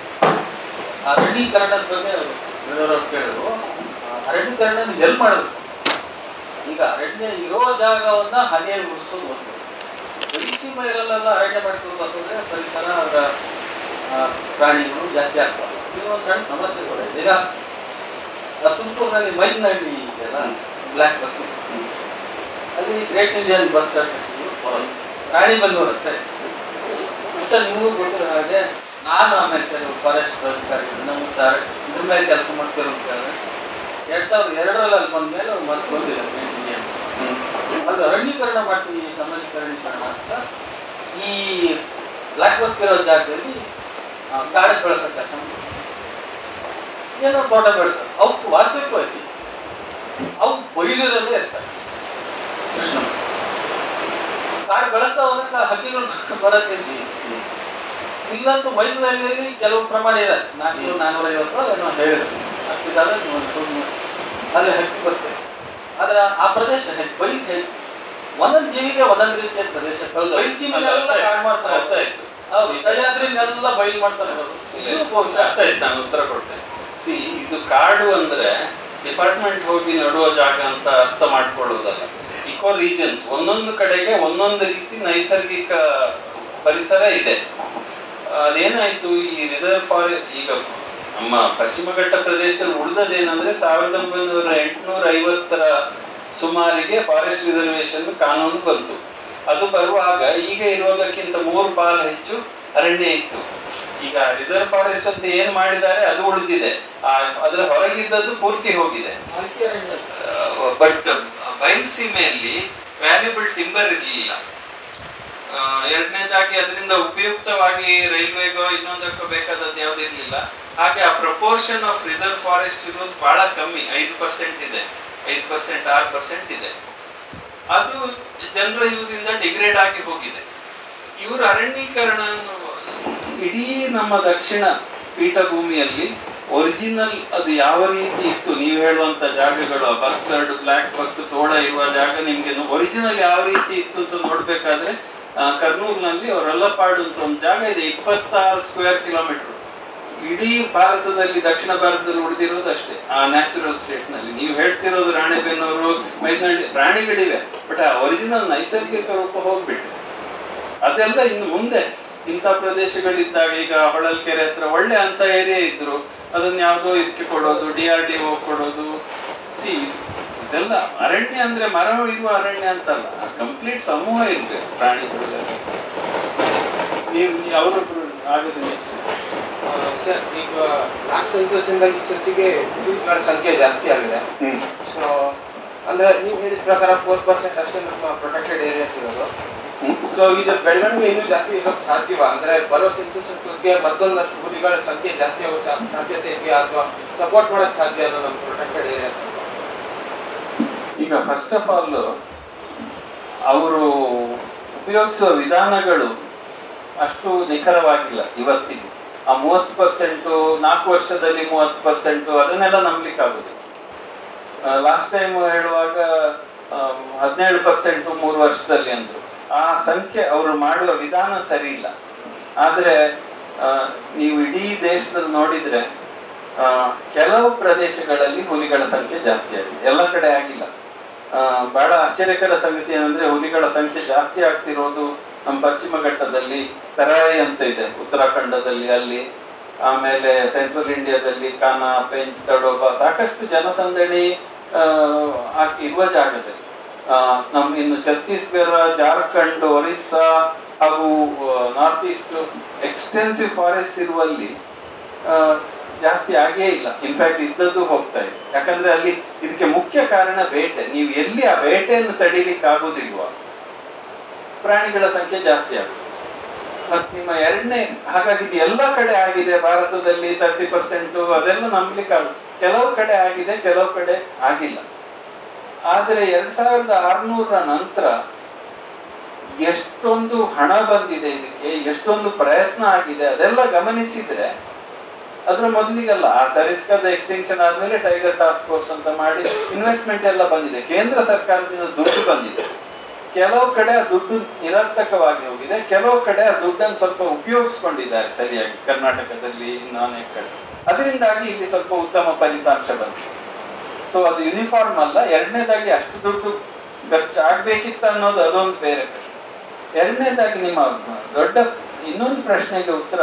ಅರಣ್ಯೀಕರಣದ ಬಗ್ಗೆ ವಿನೋದವ್ರು ಕೇಳಿದ್ರು ಆ, ಅರಣ್ಯೀಕರಣ ಎಲ್ಲಿ ಮಾಡಬೇಕು ಈಗ ಅರಣ್ಯ ಇರೋ ಜಾಗವನ್ನ ಹಾಗೆ ಉಳಿಸೋದು ಒಂದು ಬಯಸಿ ಮೈರಲ್ಲೆಲ್ಲ ಅರಣ್ಯ ಮಾಡ್ಕೊಂಡು ಅಂತಂದ್ರೆ ಪರಿಸರ ಅದರ ಆ, ಪ್ರಾಣಿಗಳು ಜಾಸ್ತಿ ಆಗ್ತವೆ ಇದು ಒಂದು ಸಣ್ಣ ಸಮಸ್ಯೆಗಳು ಈಗ ಆ ತುಮಕೂರಿನಲ್ಲಿ ಮೈನಹಳ್ಳಿ ಇದೆಯಲ್ಲ ಬ್ಲ್ಯಾಕ್ ಬಸ್ ಅಲ್ಲಿ ಗ್ರೇಟ್ ಇಂಡಿಯನ್ ಬಸ್ ಪ್ರಾಣಿ ಬಂದು ಬರುತ್ತೆ ಇಷ್ಟ ನಿಮಗೂ ಗೊತ್ತಿರೋ ಹಾಗೆ ನಾನು ಆಮೇಲೆ ಕೆಲವು ಫಾರೆಸ್ಟ್ ಅಧಿಕಾರಿಗಳು ನಮ್ಮ ತರ- ಇದ್ರ ಮೇಲೆ ಕೆಲಸ ಮಾಡ್ತಿರೋದು ಎರಡ್ ಸಾವಿರದ ಎರಡರಲ್ಲಿ ಅಲ್ಲಿ ಬಂದ ಮೇಲೆ ಮತ್ತೆ ಬಂದಿಲ್ಲ ಗ್ರೇಟ್ ಇಂಡಿಯನ್ ಅದು ಅರಣ್ಯೀಕರಣ ಮಾಡ್ತೀವಿ ಸಾಮಾಜಿಕ ಅರಣ್ಯೀಕರಣ ಅಂತ ಈ ಬ್ಲ್ಯಾಕ್ ಬಸ್ ಇರೋ ಜಾಗದಲ್ಲಿ ಆ, ಕಾಡು ಬೆಳೆಸೋ ಕೆಲಸ ಮಾಡ್ತಾರೆ. ಏನೋ ತೋಟ ಬೆಳೆಸೋ ಅವಕ್ಕೆ ವಾಸಬೇಕು ಐತಿ ಅವು ಬೈಲಿರಲ್ಲೇ ಇರ್ತಾರೆ ಕೃಷ್ಣ ಕಾಡು ಬೆಳೆಸ್ತಾ ಹೋದಾಗ ಹಕ್ಕಿಗಳು ಬರೋಕ್ಕೆ ಇಲ್ಲಂತೂ ಮೈಸೂರಲ್ಲಿ ಕೆಲವು ಪ್ರಮಾಣ ಇದೆ ನಾಲ್ಕು ನಾನ್ನೂರ ಐವತ್ತು ಅದನ್ನು ಹೇಳಿದ್ರು ಅಷ್ಟಿದ್ದಾರೆ ಅಲ್ಲಿ ಹಕ್ಕಿ ಬರ್ತದೆ ಆದ್ರೆ ಆ ಪ್ರದೇಶ ಹೆಚ್ಚು ಬೈಲ್ ಹೆಚ್ಚು ಒಂದೊಂದು ಜೀವಿಗೆ ಒಂದೊಂದು ರೀತಿಯ ಪ್ರದೇಶ ಬೈಲ್ ಸೀಮೆಲ್ಲ ಕಾಡು ಮಾಡ್ತಾರೆ ಅರ್ಥ ಆಯ್ತು ಹೌದು ಸಹ್ಯಾದ್ರಿನೆಲ್ಲ ಬೈಲ್ ಮಾಡ್ತಾರೆ ಅವರು ಇದು ಬಹುಶಃ ಅರ್ಥ ಆಯ್ತು ನಾನು ಉತ್ತರ ಕೊಡ್ತೇನೆ ಸಿ ಇದು ಕಾಡು ಅಂದ್ರೆ ಡಿಪಾರ್ಟ್ಮೆಂಟ್ ಹೋಗಿ ನಡುವ ಜಾಗ ಅಂತ ಅರ್ಥ ಮಾಡ್ಕೊಳ್ಳೋದಲ್ಲ ಇಕೋ ರೀಜನ್ಸ್ ಒಂದೊಂದು ಕಡೆಗೆ ಒಂದೊಂದು ರೀತಿ ನೈಸರ್ಗಿಕ ಪರಿಸರ ಇದೆ ಅದೇನಾಯ್ತು ಈ ರಿಸರ್ವ್ ಫಾರೆಸ್ಟ್ ಈಗ ನಮ್ಮ ಪಶ್ಚಿಮ ಘಟ್ಟ ಪ್ರದೇಶದಲ್ಲಿ ಉಳಿದದೇನಂದ್ರೆ ಸಾವಿರದ ಒಂಬೈನೂರ ಎಂಟುನೂರ ಐವತ್ತರ ಸುಮಾರಿಗೆ ಫಾರೆಸ್ಟ್ ರಿಸರ್ವೇಶನ್ ಕಾನೂನು ಬಂತು ಅದು ಬರುವಾಗ ಈಗ ಇರೋದಕ್ಕಿಂತ ಮೂರು ಪಾಲು ಹೆಚ್ಚು ಅರಣ್ಯ ಇತ್ತು ಈಗ ರಿಸರ್ವ್ ಫಾರೆಸ್ಟ್ ಅಂತ ಏನ್ ಮಾಡಿದ್ದಾರೆ ಅದು ಉಳಿದಿದೆ ಆ ಅದರ ಹೊರಗಿದ್ದದ್ದು ಪೂರ್ತಿ ಹೋಗಿದೆ ಹಕ್ಕಿ ಅರಣ್ಯ. ಬಟ್ ಬಯಲುಸೀಮೆಯಲ್ಲಿ ವ್ಯಾಲ್ಯೂಬಲ್ ಟಿಂಬರ್ ಇರಲಿಲ್ಲ ಎರಡನೇದಾಗಿ ಅದರಿಂದ ಉಪಯುಕ್ತವಾಗಿ ರೈಲ್ವೆಗೋ ಇನ್ನೊಂದಕ್ಕೋ ಬೇಕಾದದ್ದು ಯಾವ್ದು ಇರಲಿಲ್ಲ ಹಾಗೆ ಆ ಪ್ರಪೋರ್ಷನ್ ಆಫ್ ರಿಸರ್ವ್ ಫಾರೆಸ್ಟ್ ಇರೋದು ಬಹಳ ಕಮ್ಮಿ ಐದು ಪರ್ಸೆಂಟ್ ಇದೆ ಐದು ಪರ್ಸೆಂಟ್ ಆರು ಪರ್ಸೆಂಟ್ ಇದೆ ಅದು ಜನರ ಯೂಸ್ ಇಂದ ಡಿಗ್ರೇಡ್ ಆಗಿ ಹೋಗಿದೆ ಇವರು ಅರಣ್ಯೀಕರಣ ಇಡೀ ನಮ್ಮ ದಕ್ಷಿಣ ಪೀಠಭೂಮಿಯಲ್ಲಿ ಒರಿಜಿನಲ್ ಅದು ಯಾವ ರೀತಿ ಇತ್ತು ನೀವು ಹೇಳುವಂತ ಜಾಗಗಳು ಬಸ್ಟರ್ಡ್ ಬ್ಲ್ಯಾಕ್ ಬಕ್ ತೋಳ ಇರುವ ಜಾಗ ನಿಮ್ಗೆ ಒರಿಜಿನಲ್ ಯಾವ ರೀತಿ ಇತ್ತು ಅಂತ ನೋಡ್ಬೇಕಾದ್ರೆ ಆ, ಕರ್ನೂಲ್ನಲ್ಲಿ ಅವರೆಲ್ಲಪಾಡು ಅಂತ ಒಂದು ಜಾಗ ಇದೆ ಇಪ್ಪತ್ತಾರು ಸ್ಕ್ವೇರ್ ಕಿಲೋಮೀಟರ್ ಇಡೀ ಭಾರತದಲ್ಲಿ ದಕ್ಷಿಣ ಭಾರತದಲ್ಲಿ ಉಳಿದಿರೋದು ಅಷ್ಟೇ ಆ ನ್ಯಾಚುರಲ್ ಸ್ಟೇಟ್ ನಲ್ಲಿ ನೀವು ಹೇಳ್ತಿರೋದು ರಾಣೆಬೆನ್ನೂರು ಮೈದನಹಳ್ಳಿ ಪ್ರಾಣಿಗಳಿವೆ ಬಟ್ ಆ ಒರಿಜಿನಲ್ ನೈಸರ್ಗಿಕ ರೂಪ ಹೋಗ್ಬಿಟ್ಟು ಅದೆಲ್ಲ ಇನ್ನು ಮುಂದೆ ಇಂಥ ಪ್ರದೇಶಗಳಿದ್ದಾಗ ಈಗ ಹೊಳಲ್ಕೆರೆ ಹತ್ರ ಒಳ್ಳೆ ಅಂತ ಏರಿಯಾ ಇದ್ರು ಅದನ್ನ ಯಾವುದೋ ಇದಕ್ಕೆ ಕೊಡೋದು ಡಿ ಆರ್ ಡಿ ಒ ಕೊಡೋದು ಸಿ ಇದೆಲ್ಲ ಅರಣ್ಯ ಅಂದ್ರೆ ಮರ ಇರುವ ಅರಣ್ಯ ಅಂತಲ್ಲ ಕಂಪ್ಲೀಟ್ ಸಮೂಹ ಇರ್ಬೇಕು ಪ್ರಾಣಿಗಳು ನೀವು ಅವರೊಬ್ರು ಆಗೋದಿಲ್ಲ ಸರ್ ಈಗ ಲಾಸ್ಟ್ ಸೆನ್ಸಸ್ ಇಂದ ಈ ಸರ್ತಿಗೆ ಹುಲಿಗಳ ಸಂಖ್ಯೆ ಜಾಸ್ತಿ ಆಗಿದೆ ಹ್ಮ್ ಸೊ ಅಂದ್ರೆ ನೀವು ಹೇಳಿದ ಪ್ರಕಾರ ಫೋರ್ ಪರ್ಸೆಂಟ್ ಅಷ್ಟೇ ನಮ್ಮ ಪ್ರೊಟೆಕ್ಟೆಡ್ ಏರಿಯಾಸ್ ಇರೋದು ಸೊ ಇದು ಬೆಳವಣಿಗೆ ಇನ್ನೂ ಜಾಸ್ತಿ ಇರೋಕ್ಕೆ ಸಾಧ್ಯವಾ ಅಂದ್ರೆ ಬರೋ ಸೆನ್ಸಸ್ಗೆ ಮತ್ತೊಂದಷ್ಟು ಹುಲಿಗಳ ಸಂಖ್ಯೆ ಜಾಸ್ತಿ ಆಗೋ ಸಾ- ಸಾಧ್ಯತೆ ಇದೆಯಾ ಅಥವಾ ಸಪೋರ್ಟ್ ಮಾಡಕ್ ಸಾಧ್ಯ ಅನ್ನೋ ನಮ್ಮ ಪ್ರೊಟೆಕ್ಟೆಡ್ ಏರಿಯಾಸ್ ಈಗ ಫಸ್ಟ್ ಆಫ್ ಆಲ್ ಅವರು ಉಪಯೋಗಿಸುವ ವಿಧಾನಗಳು ಅಷ್ಟು ನಿಖರವಾಗಿಲ್ಲ ಇವತ್ತಿಗೂ ಆ ಮೂವತ್ತು ಪರ್ಸೆಂಟು ನಾಲ್ಕು ವರ್ಷದಲ್ಲಿ ಮೂವತ್ತು ಪರ್ಸೆಂಟು ಅದನ್ನೆಲ್ಲ ನಂಬಲಿಕ್ಕೆ ಆಗುದಿಲ್ಲ ಲಾಸ್ಟ್ ಟೈಮ್ ಹೇಳುವಾಗ ಹದಿನೇಳು ಪರ್ಸೆಂಟು ಮೂರು ವರ್ಷದಲ್ಲಿ ಅಂದ್ರು ಆ ಸಂಖ್ಯೆ ಅವರು ಮಾಡುವ ವಿಧಾನ ಸರಿ ಇಲ್ಲ ಆದ್ರೆ ಆ, ನೀವು ಇಡೀ ದೇಶದಲ್ಲಿ ನೋಡಿದ್ರೆ ಆ, ಕೆಲವು ಪ್ರದೇಶಗಳಲ್ಲಿ ಹುಲಿಗಳ ಸಂಖ್ಯೆ ಜಾಸ್ತಿ ಆಗಿದೆ ಎಲ್ಲ ಕಡೆ ಆಗಿಲ್ಲ ಆ, ಬಹಳ ಆಶ್ಚರ್ಯಕರ ಸಂಗತಿ ಏನಂದ್ರೆ ಹುಲಿಗಳ ಸಂಖ್ಯೆ ಜಾಸ್ತಿ ಆಗ್ತಿರೋದು ನಮ್ಮ ಪಶ್ಚಿಮ ಘಟ್ಟದಲ್ಲಿ ತರಾಯಿ ಅಂತ ಇದೆ ಉತ್ತರಾಖಂಡದಲ್ಲಿ ಅಲ್ಲಿ ಆಮೇಲೆ ಸೆಂಟ್ರಲ್ ಇಂಡಿಯಾದಲ್ಲಿ ಕಾನಾ ಪೆಂಚ್ ತಡೋಬ ಸಾಕಷ್ಟು ಜನಸಂದಣಿ ಆ, ಆಗ್- ಇರುವ ಜಾಗದಲ್ಲಿ ಆ, ನಮ್ ಇನ್ನು ಛತ್ತೀಸ್ಗಢ ಜಾರ್ಖಂಡ್ ಒರಿಸ್ಸಾ ಹಾಗೂ ನಾರ್ತ್ ಈಸ್ಟ್ ಎಕ್ಸ್ಟೆನ್ಸಿವ್ ಫಾರೆಸ್ಟ್ ಇರುವಲ್ಲಿ ಆ, ಜಾಸ್ತಿ ಆಗೇ ಇಲ್ಲ ಇನ್ಫ್ಯಾಕ್ಟ್ ಇದ್ದದ್ದು ಹೋಗ್ತಾ ಇದೆ ಯಾಕಂದ್ರೆ ಅಲ್ಲಿ ಇದಕ್ಕೆ ಮುಖ್ಯ ಕಾರಣ ಬೇಟೆ ನೀವು ಎಲ್ಲಿ ಆ ಬೇಟೆಯನ್ನು ತಡಿಲಿಕ್ಕೆ ಆಗುದಿಲ್ವಾ ಪ್ರಾಣಿಗಳ ಸಂಖ್ಯೆ ಜಾಸ್ತಿ ಆಗುತ್ತೆ ಮತ್ ನಿಮ್ಮ ಎರಡನೇ ಹಾಗಾಗಿ ಇದು ಎಲ್ಲ ಕಡೆ ಆಗಿದೆ ಭಾರತದಲ್ಲಿ ತರ್ಟಿ ಪರ್ಸೆಂಟ್ ಅದೆಲ್ಲ ನಂಬಲಿಕ್ಕೆ ಆಗುತ್ತೆ ಕೆಲವು ಕಡೆ ಆಗಿದೆ ಕೆಲವು ಕಡೆ ಆಗಿಲ್ಲ ಆದ್ರೆ ಎರಡ್ ಸಾವಿರದ ಆರ್ನೂರ ನಂತರ ಎಷ್ಟೊಂದು ಹಣ ಬಂದಿದೆ ಇದಕ್ಕೆ ಎಷ್ಟೊಂದು ಪ್ರಯತ್ನ ಆಗಿದೆ ಅದೆಲ್ಲ ಗಮನಿಸಿದ್ರೆ ಅದ್ರ ಮೊದಲಿಗಲ್ಲ ಆ ಸರಿಸ್ಕದ ಎಕ್ಸ್ಟೆನ್ಷನ್ ಆದ್ಮೇಲೆ ಟೈಗರ್ ಟಾಸ್ಕ್ ಫೋರ್ಸ್ ಅಂತ ಮಾಡಿ ಇನ್ವೆಸ್ಟ್ಮೆಂಟ್ ಎಲ್ಲ ಬಂದಿದೆ ಕೇಂದ್ರ ಸರ್ಕಾರದಿಂದ ದುಡ್ಡು ಬಂದಿದೆ ಕೆಲವು ಕಡೆ ಆ ದುಡ್ಡು ನಿರರ್ಥಕವಾಗಿ ಹೋಗಿದೆ ಕೆಲವು ಕಡೆ ಆ ದುಡ್ಡನ್ನು ಸ್ವಲ್ಪ ಉಪಯೋಗಿಸ್ಕೊಂಡಿದ್ದಾರೆ ಸರಿಯಾಗಿ ಕರ್ನಾಟಕದಲ್ಲಿ ಇನ್ನು ಅನೇಕ ಕಡೆ ಅದರಿಂದಾಗಿ ಇಲ್ಲಿ ಸ್ವಲ್ಪ ಉತ್ತಮ ಫಲಿತಾಂಶ ಬಂತು ಸೊ ಅದು ಯೂನಿಫಾರ್ಮ್ ಅಲ್ಲ ಎರಡನೇದಾಗಿ ಅಷ್ಟು ದುಡ್ಡು ಖರ್ಚು ಆಗ್ಬೇಕಿತ್ತ ಅನ್ನೋದು ಅದೊಂದು ಬೇರೆ ಪ್ರಶ್ನೆ ಎರಡನೇದಾಗಿ ನಿಮ್ಮ ದೊಡ್ಡ ಇನ್ನೊಂದು ಪ್ರಶ್ನೆಗೆ ಉತ್ತರ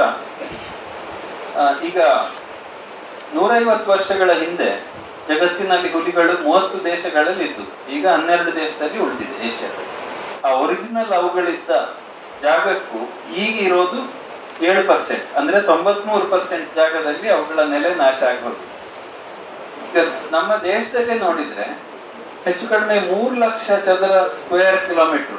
ಆ, ಈಗ ನೂರೈವತ್ತು ವರ್ಷಗಳ ಹಿಂದೆ ಜಗತ್ತಿನಲ್ಲಿ ಹುಲಿಗಳು ಮೂವತ್ತು ದೇಶಗಳಲ್ಲಿ ಇದ್ದು ಈಗ ಹನ್ನೆರಡು ದೇಶದಲ್ಲಿ ಉಳಿದಿದೆ ಏಷ್ಯಾದಲ್ಲಿ ಆ ಒರಿಜಿನಲ್ ಅವುಗಳಿದ್ದ ಜಾಗಕ್ಕೂ ಈಗ ಇರೋದು ಏಳು ಪರ್ಸೆಂಟ್ ಅಂದ್ರೆ ತೊಂಬತ್ಮೂರು ಪರ್ಸೆಂಟ್ ಜಾಗದಲ್ಲಿ ಅವುಗಳ ನೆಲೆ ನಾಶ ಆಗಿ ಹೋಗಿದೆ ಈಗ ನಮ್ಮ ದೇಶದಲ್ಲೇ ನೋಡಿದ್ರೆ ಹೆಚ್ಚು ಕಡಿಮೆ ಮೂರು ಲಕ್ಷ ಚದರ ಸ್ಕ್ವೇರ್ ಕಿಲೋಮೀಟರ್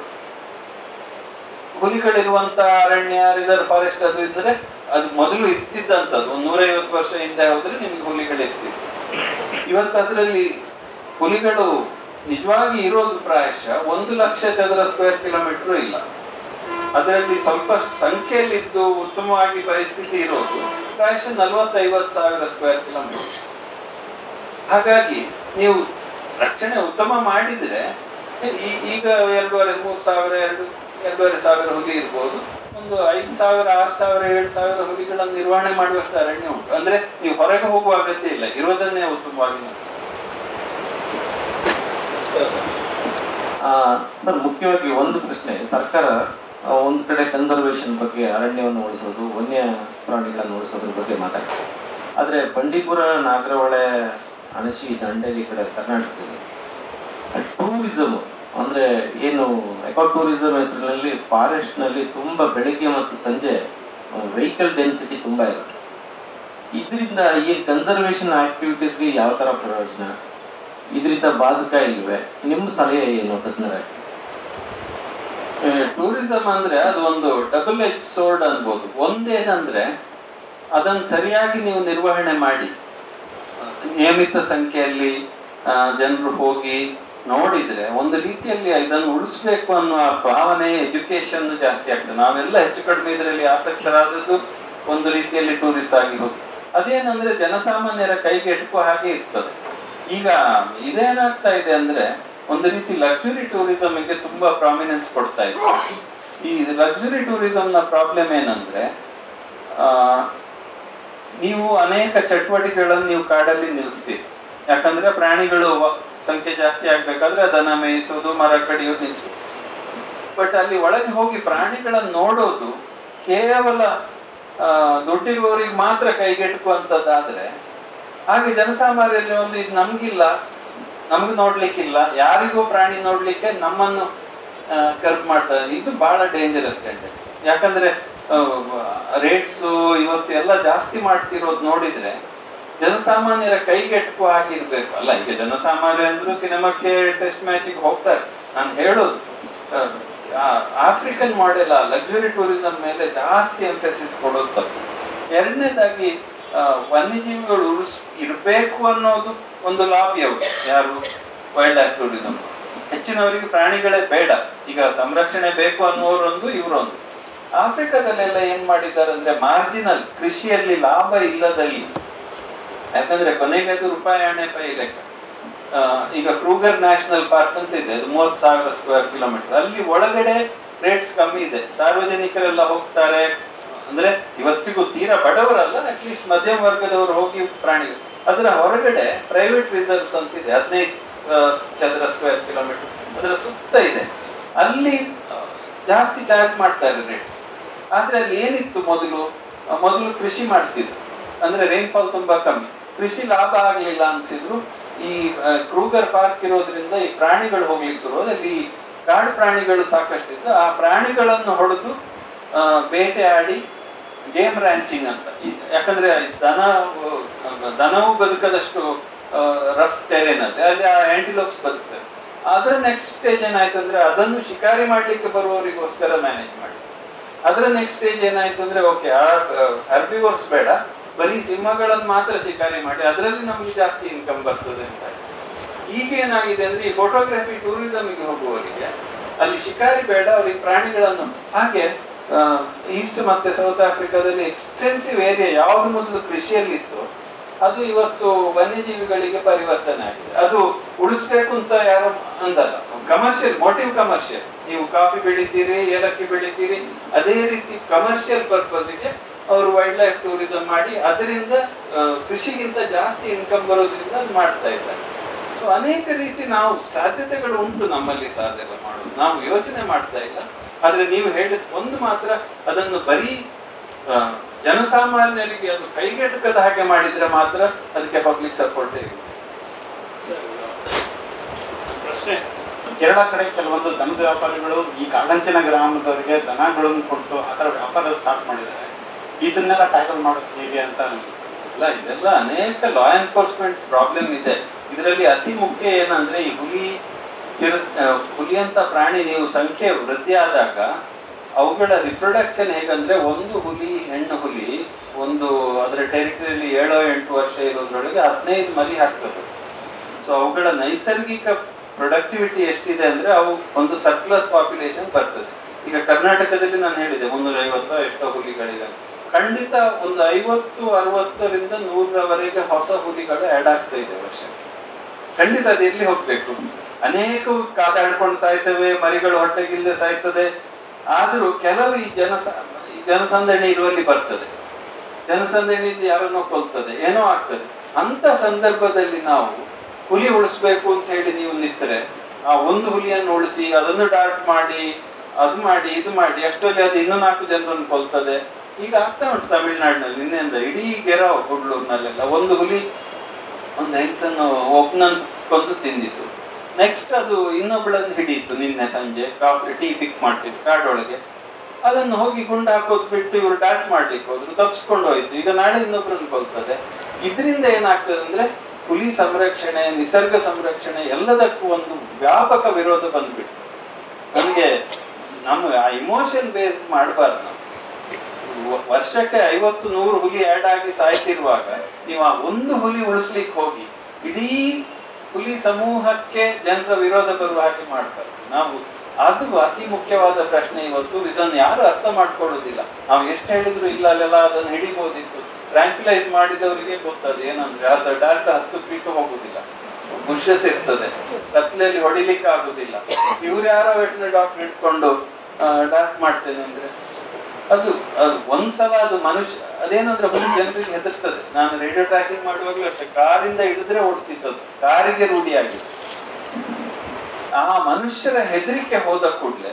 ಹುಲಿಗಳಿರುವಂತ ಅರಣ್ಯ ರಿಸರ್ವ್ ಫಾರೆಸ್ಟ್ ಅದು ಇದ್ರೆ ಅದು ಮೊದಲು ಇರ್ತಿದ್ದಂಥದ್ದು ಒಂದು ನೂರೈವತ್ತು ವರ್ಷ ಹಿಂದೆ ಹೋದ್ರೆ ನಿಮ್ಗೆ ಹುಲಿಗಳು ಇರ್ತಿತ್ತು ಇವತ್ತು ಅದರಲ್ಲಿ ಹುಲಿಗಳು ನಿಜವಾಗಿ ಇರೋದು ಪ್ರಾಯಶಃ ಒಂದು ಲಕ್ಷ ಚದರ ಸ್ಕ್ವೇರ್ ಕಿಲೋಮೀಟರ್ ಇಲ್ಲ ಅದರಲ್ಲಿ ಸ್ವಲ್ಪ ಸಂಖ್ಯೆಯಲ್ಲಿದ್ದು ಉತ್ತಮವಾಗಿ ಪರಿಸ್ಥಿತಿ ಇರೋದು ಪ್ರಾಯಶಃ ನಲವತ್ತೈವತ್ತು ಸಾವಿರ ಸ್ಕ್ವೇರ್ ಕಿಲೋಮೀಟರ್ ಹಾಗಾಗಿ ನೀವು ರಕ್ಷಣೆ ಉತ್ತಮ ಮಾಡಿದ್ರೆ ಈ- ಈಗ ಎರಡೂವರೆ ಮೂರು ಸಾವಿರ ಎರಡು ಎರಡೂವರೆ ಸಾವಿರ ಹುಲಿ ಇರ್ಬೋದು ಒಂದು ಐದು ಸಾವಿರ ಆರು ಸಾವಿರ ಏಳು ಸಾವಿರ ಹುಲಿಗಳನ್ನು ನಿರ್ವಹಣೆ ಮಾಡುವಷ್ಟು ಅರಣ್ಯ ಉಂಟು ಅಂದ್ರೆ ನೀವು ಹೊರಗೆ ಹೋಗುವ ಅಗತ್ಯ ಇಲ್ಲ ಇರೋದನ್ನೇ ಉತ್ತಮವಾಗಿ ನಡೆಸಿ ಆ, ಸರ್ ಮುಖ್ಯವಾಗಿ ಒಂದು ಪ್ರಶ್ನೆ ಸರ್ಕಾರ ಆ, ಒಂದು ಕಡೆ ಕನ್ಸರ್ವೇಷನ್ ಬಗ್ಗೆ ಅರಣ್ಯವನ್ನು ಉಳಿಸೋದು ವನ್ಯ ಪ್ರಾಣಿಗಳನ್ನು ಉಳಿಸೋದ್ರ ಬಗ್ಗೆ ಮಾತಾಡ್ತಾರೆ ಆದರೆ ಬಂಡೀಪುರ ನಾಗರಹೊಳೆ ಅಣಶಿ ದಂಡೇಲಿ ಕಡೆ ಕರ್ನಾಟಕದಲ್ಲಿ ಟೂರಿಸಮ್ ಅಂದ್ರೆ ಏನು ಎಕೋ ಟೂರಿಸಂ ಹೆಸರಿನಲ್ಲಿ ಫಾರೆಸ್ಟ್ನಲ್ಲಿ ತುಂಬ ಬೆಳಿಗ್ಗೆ ಮತ್ತು ಸಂಜೆ ವೆಹಿಕಲ್ ಡೆನ್ಸಿಟಿ ತುಂಬ ಇರುತ್ತೆ ಇದರಿಂದ ಈ ಕನ್ಸರ್ವೇಷನ್ ಆಕ್ಟಿವಿಟೀಸ್ಗೆ ಯಾವ ಥರ ಪ್ರಯೋಜನ ಇದರಿಂದ ಬಾಧಕ ಇಲ್ವೇ ನಿಮ್ಮ ಸಲಹೆ ಏನು ತಜ್ಞರಾಗಿ ಟೂರಿಸಂ ಅಂದ್ರೆ ಅದು ಒಂದು ಡಬಲ್ ಎಚ್ ಸೋರ್ಡ್ ಅನ್ಬೋದು ಒಂದೇನಂದ್ರೆ ಅದನ್ನು ಸರಿಯಾಗಿ ನೀವು ನಿರ್ವಹಣೆ ಮಾಡಿ ನಿಯಮಿತ ಸಂಖ್ಯೆಯಲ್ಲಿ ಜನರು ಹೋಗಿ ನೋಡಿದ್ರೆ ಒಂದು ರೀತಿಯಲ್ಲಿ ಇದನ್ನು ಉಳಿಸ್ಬೇಕು ಅನ್ನೋ ಆ ಭಾವನೆ ಎಜುಕೇಶನ್ ಜಾಸ್ತಿ ಆಗ್ತದೆ ನಾವೆಲ್ಲ ಹೆಚ್ಚು ಕಡಿಮೆ ಇದರಲ್ಲಿ ಆಸಕ್ತರಾದದ್ದು ಒಂದು ರೀತಿಯಲ್ಲಿ ಟೂರಿಸ್ಟ್ ಆಗಿ ಹೋಗಿ ಅದೇನಂದ್ರೆ ಜನಸಾಮಾನ್ಯರ ಕೈಗೆ ಎಟುಕುವ ಹಾಗೆ ಇರ್ತದೆ ಈಗ ಇದೇನಾಗ್ತಾ ಇದೆ ಅಂದ್ರೆ ಒಂದು ರೀತಿ ಲಕ್ಸುರಿ ಟೂರಿಸಂಗೆ ತುಂಬಾ ಪ್ರಾಮಿನೆನ್ಸ್ ಕೊಡ್ತಾ ಇದೆ ಈ ಲಕ್ಸುರಿ ಟೂರಿಸಂ ನ ಪ್ರಾಬ್ಲಮ್ ಏನಂದ್ರೆ ಆ, ನೀವು ಅನೇಕ ಚಟುವಟಿಕೆಗಳನ್ನು ನೀವು ಕಾಡಲ್ಲಿ ನಿಲ್ಲಿಸ್ತೀರಿ ಯಾಕಂದ್ರೆ ಪ್ರಾಣಿಗಳು ವ- ಸಂಖ್ಯೆ ಜಾಸ್ತಿ ಆಗ್ಬೇಕಾದ್ರೆ ಅದನ್ನ ಮೇಯಿಸೋದು ಮರ ಕಡಿಯೋದು ನಿಲ್ಸೋದು ಬಟ್ ಅಲ್ಲಿ ಒಳಗೆ ಹೋಗಿ ಪ್ರಾಣಿಗಳನ್ನು ನೋಡೋದು ಕೇವಲ ಆ, ದುಡ್ಡಿರುವವರಿಗೆ ಮಾತ್ರ ಕೈಗೆಟುಕುವಂಥದ್ದಾದ್ರೆ ಹಾಗೆ ಜನಸಾಮಾನ್ಯರಲ್ಲಿ ಒಂದು ಇದು ನಮ್ಗಿಲ್ಲ ನಮ್ಗೆ ನೋಡ್ಲಿಕ್ಕಿಲ್ಲ ಯಾರಿಗೂ ಪ್ರಾಣಿ ನೋಡ್ಲಿಕ್ಕೆ ನಮ್ಮನ್ನು ಕರ್ಪ್ ಮಾಡ್ತಾರೆ ಇದು ಬಹಳ ಡೇಂಜರಸ್ ಟೆಂಡೆನ್ಸಿ ಯಾಕಂದ್ರೆ ರೇಟ್ಸ್ ಇವತ್ತು ಎಲ್ಲ ಜಾಸ್ತಿ ಮಾಡ್ತಿರೋದು ನೋಡಿದ್ರೆ ಜನಸಾಮಾನ್ಯರ ಕೈಗೆಟುಕುವ ಹಾಗಿರ್ಬೇಕು ಅಲ್ಲ ಈಗ ಜನಸಾಮಾನ್ಯ ಅಂದ್ರು ಸಿನಿಮಾಕ್ಕೆ ಟೆಸ್ಟ್ ಮ್ಯಾಚಿಗೆ ಹೋಗ್ತಾರೆ ನಾನು ಹೇಳೋದು ಆಫ್ರಿಕನ್ ಮಾಡೆಲ್ ಆ ಲಕ್ಸುರಿ ಟೂರಿಸಂ ಮೇಲೆ ಜಾಸ್ತಿ ಎಂಫೆಸಿಸ್ ಕೊಡೋದು ತಪ್ಪು ಎರಡನೇದಾಗಿ ಆ, ವನ್ಯಜೀವಿಗಳು ಉಳಿಸ್ ಇರಬೇಕು ಅನ್ನೋದು ಒಂದು ಲಾಬಿ ಅವರು ಯಾರು ವೈಲ್ಡ್ ಲೈಫ್ ಟೂರಿಸಂ ಹೆಚ್ಚಿನವರಿಗೆ ಪ್ರಾಣಿಗಳೇ ಬೇಡ ಈಗ ಸಂರಕ್ಷಣೆ ಬೇಕು ಅನ್ನೋರೊಂದು ಇವರೊಂದು ಆಫ್ರಿಕಾದಲ್ಲೆಲ್ಲ ಏನ್ ಮಾಡಿದ್ದಾರೆ ಅಂದ್ರೆ ಮಾರ್ಜಿನಲ್ ಕೃಷಿಯಲ್ಲಿ ಲಾಭ ಇಲ್ಲದಲ್ಲಿ ಯಾಕಂದ್ರೆ ಕೊನೆಗೆ ಅದು ರೂಪಾಯಿ ಹಣೆ ಪೈ ಲೆಕ್ಕ ಆ, ಈಗ ಕ್ರೂಗರ್ ನ್ಯಾಷನಲ್ ಪಾರ್ಕ್ ಅಂತ ಇದೆ ಅದು ಮೂವತ್ತು ಸಾವಿರ ಸ್ಕ್ವೇರ್ ಕಿಲೋಮೀಟರ್ ಅಲ್ಲಿ ಒಳಗಡೆ ರೇಟ್ಸ್ ಕಮ್ಮಿ ಇದೆ ಸಾರ್ವಜನಿಕರೆಲ್ಲ ಹೋಗ್ತಾರೆ ಅಂದ್ರೆ ಇವತ್ತಿಗೂ ತೀರಾ ಬಡವರಲ್ಲ ಅಟ್ಲೀಸ್ಟ್ ಮಧ್ಯಮ ವರ್ಗದವರು ಹೋಗಿ ಪ್ರಾಣಿಗಳು ಅದರ ಹೊರಗಡೆ ಪ್ರೈವೇಟ್ ರಿಸರ್ವ್ಸ್ ಅಂತಿದೆ ಹದಿನೈದು ಚದರ ಸ್ಕ್ವೇರ್ ಕಿಲೋಮೀಟರ್ ಅದರ ಸುತ್ತ ಇದೆ ಅಲ್ಲಿ ಆ, ಜಾಸ್ತಿ ಚಾರ್ಜ್ ಮಾಡ್ತಾರೆ ರೇಟ್ಸ್ ಆದ್ರೆ ಅಲ್ಲಿ ಏನಿತ್ತು ಮೊದಲು ಆ, ಮೊದಲು ಕೃಷಿ ಮಾಡ್ತಿದ್ರು ಅಂದ್ರೆ ರೈನ್ಫಾಲ್ ತುಂಬಾ ಕಮ್ಮಿ ಕೃಷಿ ಲಾಭ ಆಗ್ಲಿಲ್ಲ ಅನ್ಸಿದ್ರು ಈ ಆ, ಕ್ರೂಗರ್ ಪಾರ್ಕ್ ಇರೋದ್ರಿಂದ ಈ ಪ್ರಾಣಿಗಳು ಹೋಗ್ಲಿಕ್ಕೆ ಶುರು ಹೋದ ಅಲ್ಲಿ ಕಾಡು ಪ್ರಾಣಿಗಳು ಸಾಕಷ್ಟಿದ್ದು ಆ ಪ್ರಾಣಿಗಳನ್ನು ಹೊಡೆದು ಆ, ಬೇಟೆಯಾಡಿ ಗೇಮ್ ರ್ಯಾಂಚಿಂಗ್ ಅಂತ ಈ- ಯಾಕಂದ್ರೆ ದನ ಆ, ದನವು ಬದುಕದಷ್ಟು ರಫ್ ಟೆರೇನ್ ಅಲ್ಲಿ ಅಲ್ಲಿ ಆ ಆಂಟಿಲೋಪ್ಸ್ ಬದುಕ್ತವೆ ಅದರ ನೆಕ್ಸ್ಟ್ ಸ್ಟೇಜ್ ಏನಾಯ್ತು ಅಂದ್ರೆ ಅದನ್ನು ಶಿಕಾರಿ ಮಾಡ್ಲಿಕ್ಕೆ ಬರುವವರಿಗೋಸ್ಕರ ಮ್ಯಾನೇಜ್ ಮಾಡಿ ಅದರ ನೆಕ್ಸ್ಟ್ ಸ್ಟೇಜ್ ಏನಾಯ್ತು ಅಂದ್ರೆ ಓಕೆ ಆ ಹರ್ಬಿವರ್ಸ್ ಬೇಡ ಬರೀ ಸಿಂಹಗಳನ್ನು ಮಾತ್ರ ಶಿಕಾರಿ ಮಾಡಿ ಅದರಲ್ಲಿ ನಮ್ಗೆ ಜಾಸ್ತಿ ಇನ್ಕಮ್ ಬರ್ತದೆ ಅಂತ ಈಗ ಏನಾಗಿದೆ ಅಂದ್ರೆ ಈ ಫೋಟೋಗ್ರಫಿ ಟೂರಿಸಂಗೆ ಹೋಗುವವರಿಗೆ ಅಲ್ಲಿ ಶಿಕಾರಿ ಬೇಡ ಅವ್ರಿಗೆ ಪ್ರಾಣಿಗಳನ್ನು ಹಾಗೆ ಈಸ್ಟ್ ಮತ್ತೆ ಸೌತ್ ಆಫ್ರಿಕಾದಲ್ಲಿ ಎಕ್ಸ್ಟೆನ್ಸಿವ್ ಏರಿಯಾ ಯಾವ್ದು ಮೊದಲು ಕೃಷಿಯಲ್ಲಿತ್ತು ಅದು ಇವತ್ತು ವನ್ಯಜೀವಿಗಳಿಗೆ ಪರಿವರ್ತನೆ ಆಗಿದೆ ಅದು ಉಳಿಸ್ಬೇಕು ಅಂತ ಯಾರು ಅಂದಲ್ಲ ಕಮರ್ಷಿಯಲ್ ಮೋಟಿವ್ ಕಮರ್ಷಿಯಲ್ ನೀವು ಕಾಫಿ ಬೆಳಿತೀರಿ ಏಲಕ್ಕಿ ಬೆಳಿತೀರಿ ಅದೇ ರೀತಿ ಕಮರ್ಷಿಯಲ್ ಪರ್ಪಸ್ಗೆ ಅವರು ವೈಲ್ಡ್ ಲೈಫ್ ಟೂರಿಸಂ ಮಾಡಿ ಅದರಿಂದ ಆ, ಕೃಷಿಗಿಂತ ಜಾಸ್ತಿ ಇನ್ಕಮ್ ಬರೋದ್ರಿಂದ ಅದು ಮಾಡ್ತಾ ಇದ್ದಾರೆ ಸೊ ಅನೇಕ ರೀತಿ ನಾವು ಸಾಧ್ಯತೆಗಳು ಉಂಟು ನಮ್ಮಲ್ಲಿ ಸಹ ಅದೆಲ್ಲ ಮಾಡೋದು ನಾವು ಯೋಚನೆ ಮಾಡ್ತಾ ಇಲ್ಲ ಆದ್ರೆ ನೀವು ಹೇಳಿದ ಒಂದು ಮಾತ್ರ ಅದನ್ನು ಬರೀ ಆ, ಜನಸಾಮಾನ್ಯರಿಗೆ ಅದು ಕೈಗೆಟುಕದ ಹಾಗೆ ಮಾಡಿದ್ರೆ ಮಾತ್ರ ಅದಕ್ಕೆ ಪಬ್ಲಿಕ್ ಸಪೋರ್ಟ್ ಇದೆ ಪ್ರಶ್ನೆ ಕೇರಳ ಕಡೆ ಕೆಲವೊಂದು ದನದ ವ್ಯಾಪಾರಿಗಳು ಈ ಕಾಡಂಚಿನ ಗ್ರಾಮದವರಿಗೆ ದನಗಳನ್ನು ಕೊಟ್ಟು ಆ ಥರ ವ್ಯಾಪಾರ ಸ್ಟಾರ್ಟ್ ಮಾಡಿದ್ದಾರೆ ಇದನ್ನೆಲ್ಲ ಟ್ಯಾಕಲ್ ಮಾಡೋದು ಹೇಗೆ ಅಂತ ಅನ್ಸುತ್ತೆ ಅಲ್ಲ ಇದೆಲ್ಲ ಅನೇಕ ಲಾ ಎನ್ಫೋರ್ಸ್ಮೆಂಟ್ ಪ್ರಾಬ್ಲಮ್ ಇದೆ ಇದರಲ್ಲಿ ಅತಿ ಮುಖ್ಯ ಏನಂದ್ರೆ ಈ ಹುಲಿ ಚಿರ ಆ, ಹುಲಿ ಅಂತ ಪ್ರಾಣಿ ನೀವು ಸಂಖ್ಯೆ ವೃದ್ಧಿ ಆದಾಗ ಅವುಗಳ ರಿಪ್ರೊಡಕ್ಷನ್ ಹೇಗಂದ್ರೆ ಒಂದು ಹುಲಿ ಹೆಣ್ಣು ಹುಲಿ ಒಂದು ಅದರ ಟೆರಿಟರಿಯಲ್ಲಿ ಏಳೋ ಎಂಟು ವರ್ಷ ಇರೋದ್ರೊಳಗೆ ಹದಿನೈದು ಮರಿ ಹಾಕ್ತದೆ ಸೊ ಅವುಗಳ ನೈಸರ್ಗಿಕ ಪ್ರೊಡಕ್ಟಿವಿಟಿ ಎಷ್ಟಿದೆ ಅಂದ್ರೆ ಅವು ಒಂದು ಸರ್ಪ್ಲಸ್ ಪಾಪ್ಯುಲೇಷನ್ ಬರ್ತದೆ ಈಗ ಕರ್ನಾಟಕದಲ್ಲಿ ನಾನು ಹೇಳಿದೆ ಮುನ್ನೂರ ಐವತ್ತು ಎಷ್ಟೋ ಹುಲಿಗಳಿವೆ ಖಂಡಿತ ಒಂದು ಐವತ್ತು ಅರವತ್ತರಿಂದ ನೂರರವರೆಗೆ ಹೊಸ ಹುಲಿಗಳು ಆಡ್ ಆಗ್ತಾ ಇದೆ ವರ್ಷಕ್ಕೆ ಖಂಡಿತ ಅದು ಎಲ್ಲಿ ಹೋಗ್ಬೇಕು ಅನೇಕ ಕಾದಾಡ್ಕೊಂಡು ಸಾಯ್ತವೆ ಮರಿಗಳು ಹೊಟ್ಟೆಗಿಲ್ಲದೆ ಸಾಯ್ತದೆ ಆದರೂ ಕೆಲವು ಈ ಜನಸ ಈ ಜನಸಂದಣಿ ಇರುವಲ್ಲಿ ಬರ್ತದೆ ಜನಸಂದಣಿಯಿಂದ ಯಾರನ್ನೋ ಕೊಲ್ತದೆ ಏನೋ ಆಗ್ತದೆ ಅಂತ ಸಂದರ್ಭದಲ್ಲಿ ನಾವು ಹುಲಿ ಉಳಿಸ್ಬೇಕು ಅಂತ ಹೇಳಿ ನೀವು ನಿಂತರೆ ಆ ಒಂದು ಹುಲಿಯನ್ನು ಉಳಿಸಿ ಅದನ್ನು ಡಾರ್ಟ್ ಮಾಡಿ ಅದು ಮಾಡಿ ಇದು ಮಾಡಿ ಅಷ್ಟರಲ್ಲಿ ಅದು ಇನ್ನೂ ನಾಲ್ಕು ಜನರನ್ನು ಕೊಲ್ತದೆ ಈಗ ಆಗ್ತಾ ಉಂಟು ತಮಿಳ್ನಾಡಿನಲ್ಲಿ ನಿನ್ನೆಯಿಂದ ಇಡೀ ಗೆರಾವ್ ಗುಡ್ಲೂರ್ನಲ್ಲೆಲ್ಲ ಒಂದು ಹುಲಿ ಒಂದು ಹೆಂಗಸನ್ನು ಒಬ್ಬನನ್ನು ಕೊಂದು ತಿಂದಿತ್ತು ನೆಕ್ಸ್ಟ್ ಅದು ಇನ್ನೊಬ್ಬಳನ್ನು ಹಿಡಿಯಿತು ನಿನ್ನೆ ಸಂಜೆ ಕಾಫಿ ಟೀ ಪಿಕ್ ಮಾಡ್ತಿತ್ತು ಕಾಡೊಳಗೆ ಅದನ್ನು ಹೋಗಿ ಗುಂಡು ಹಾಕೋದು ಬಿಟ್ಟು ಇವರು ಡಾಟ್ ಮಾಡ್ಲಿಕ್ಕೆ ಹೋದ್ರು ತಪ್ಪಿಸ್ಕೊಂಡು ಹೋಯ್ತು ಈಗ ನಾಳೆ ಇನ್ನೊಬ್ಬರನ್ನು ಕೊಲ್ತದೆ ಇದರಿಂದ ಏನಾಗ್ತದೆ ಅಂದ್ರೆ ಹುಲಿ ಸಂರಕ್ಷಣೆ ನಿಸರ್ಗ ಸಂರಕ್ಷಣೆ ಎಲ್ಲದಕ್ಕೂ ಒಂದು ವ್ಯಾಪಕ ವಿರೋಧ ಬಂದ್ಬಿಟ್ಟು ನಮಗೆ ನಮ್ಮ ಆ ಇಮೋಷನ್ ಬೇಸ್ಡ್ ಮಾಡಬಾರ್ದು ನಾವು ವ- ವರ್ಷಕ್ಕೆ ಐವತ್ತು ನೂರು ಹುಲಿ ಆ್ಯಡ್ ಆಗಿ ಸಾಯ್ತಿರುವಾಗ ನೀವು ಆ ಒಂದು ಹುಲಿ ಉಳಿಸ್ಲಿಕ್ಕೆ ಹೋಗಿ ಇಡೀ ಹುಲಿ ಸಮೂಹಕ್ಕೆ ಜನರ ವಿರೋಧ ಬರುವ ಹಾಗೆ ಮಾಡ್ತಾರೆ ನಾವು ಅದು ಅತಿ ಮುಖ್ಯವಾದ ಪ್ರಶ್ನೆ ಇವತ್ತು ಇದನ್ನು ಯಾರು ಅರ್ಥ ಮಾಡ್ಕೊಳ್ಳೋದಿಲ್ಲ ನಾವು ಎಷ್ಟು ಹೇಳಿದ್ರು ಇಲ್ಲ ಅಲ್ಲೆಲ್ಲ ಅದನ್ನು ಹಿಡಿಬೋದಿತ್ತು ಟ್ರ್ಯಾಂಕ್ಯುಲೈಸ್ ಮಾಡಿದವರಿಗೆ ಗೊತ್ತದು ಏನಂದ್ರೆ ಅದು ಡೈರೆಕ್ಟ್ ಹತ್ತು ಫೀಟ್ ಹೋಗುದಿಲ್ಲ ಬುಷಸ್ ಇರ್ತದೆ ಕತ್ಲೆಯಲ್ಲಿ ಹೊಡಿಲಿಕ್ಕೆ ಆಗುದಿಲ್ಲ ಇವ್ರು ಯಾರೋ ವೆಟ್ನರಿ ಡಾಕ್ಟರ್ ಇಟ್ಕೊಂಡು ಡಾಕ್ಟ್ ಮಾಡ್ತೇನೆ ಅಂದ್ರೆ ಅದು ಅದು ಒಂದ್ಸಲ ಅದು ಮನುಷ್ಯ ಅದೇನಂದ್ರೆ ಹುಲಿ ಜನರಿಗೆ ಹೆದರ್ತದೆ ನಾನು ರೇಡಿಯೋ ಟ್ರ್ಯಾಕಿಂಗ್ ಮಾಡುವಾಗಲೂ ಅಷ್ಟೇ ಕಾರಿಂದ ಹಿಡಿದ್ರೆ ಓಡ್ತಿತ್ತದು ಕಾರಿಗೆ ರೂಢಿಯಾಗಿದೆ ಆ ಮನುಷ್ಯರ ಹೆದರಿಕೆ ಹೋದ ಕೂಡ್ಲೆ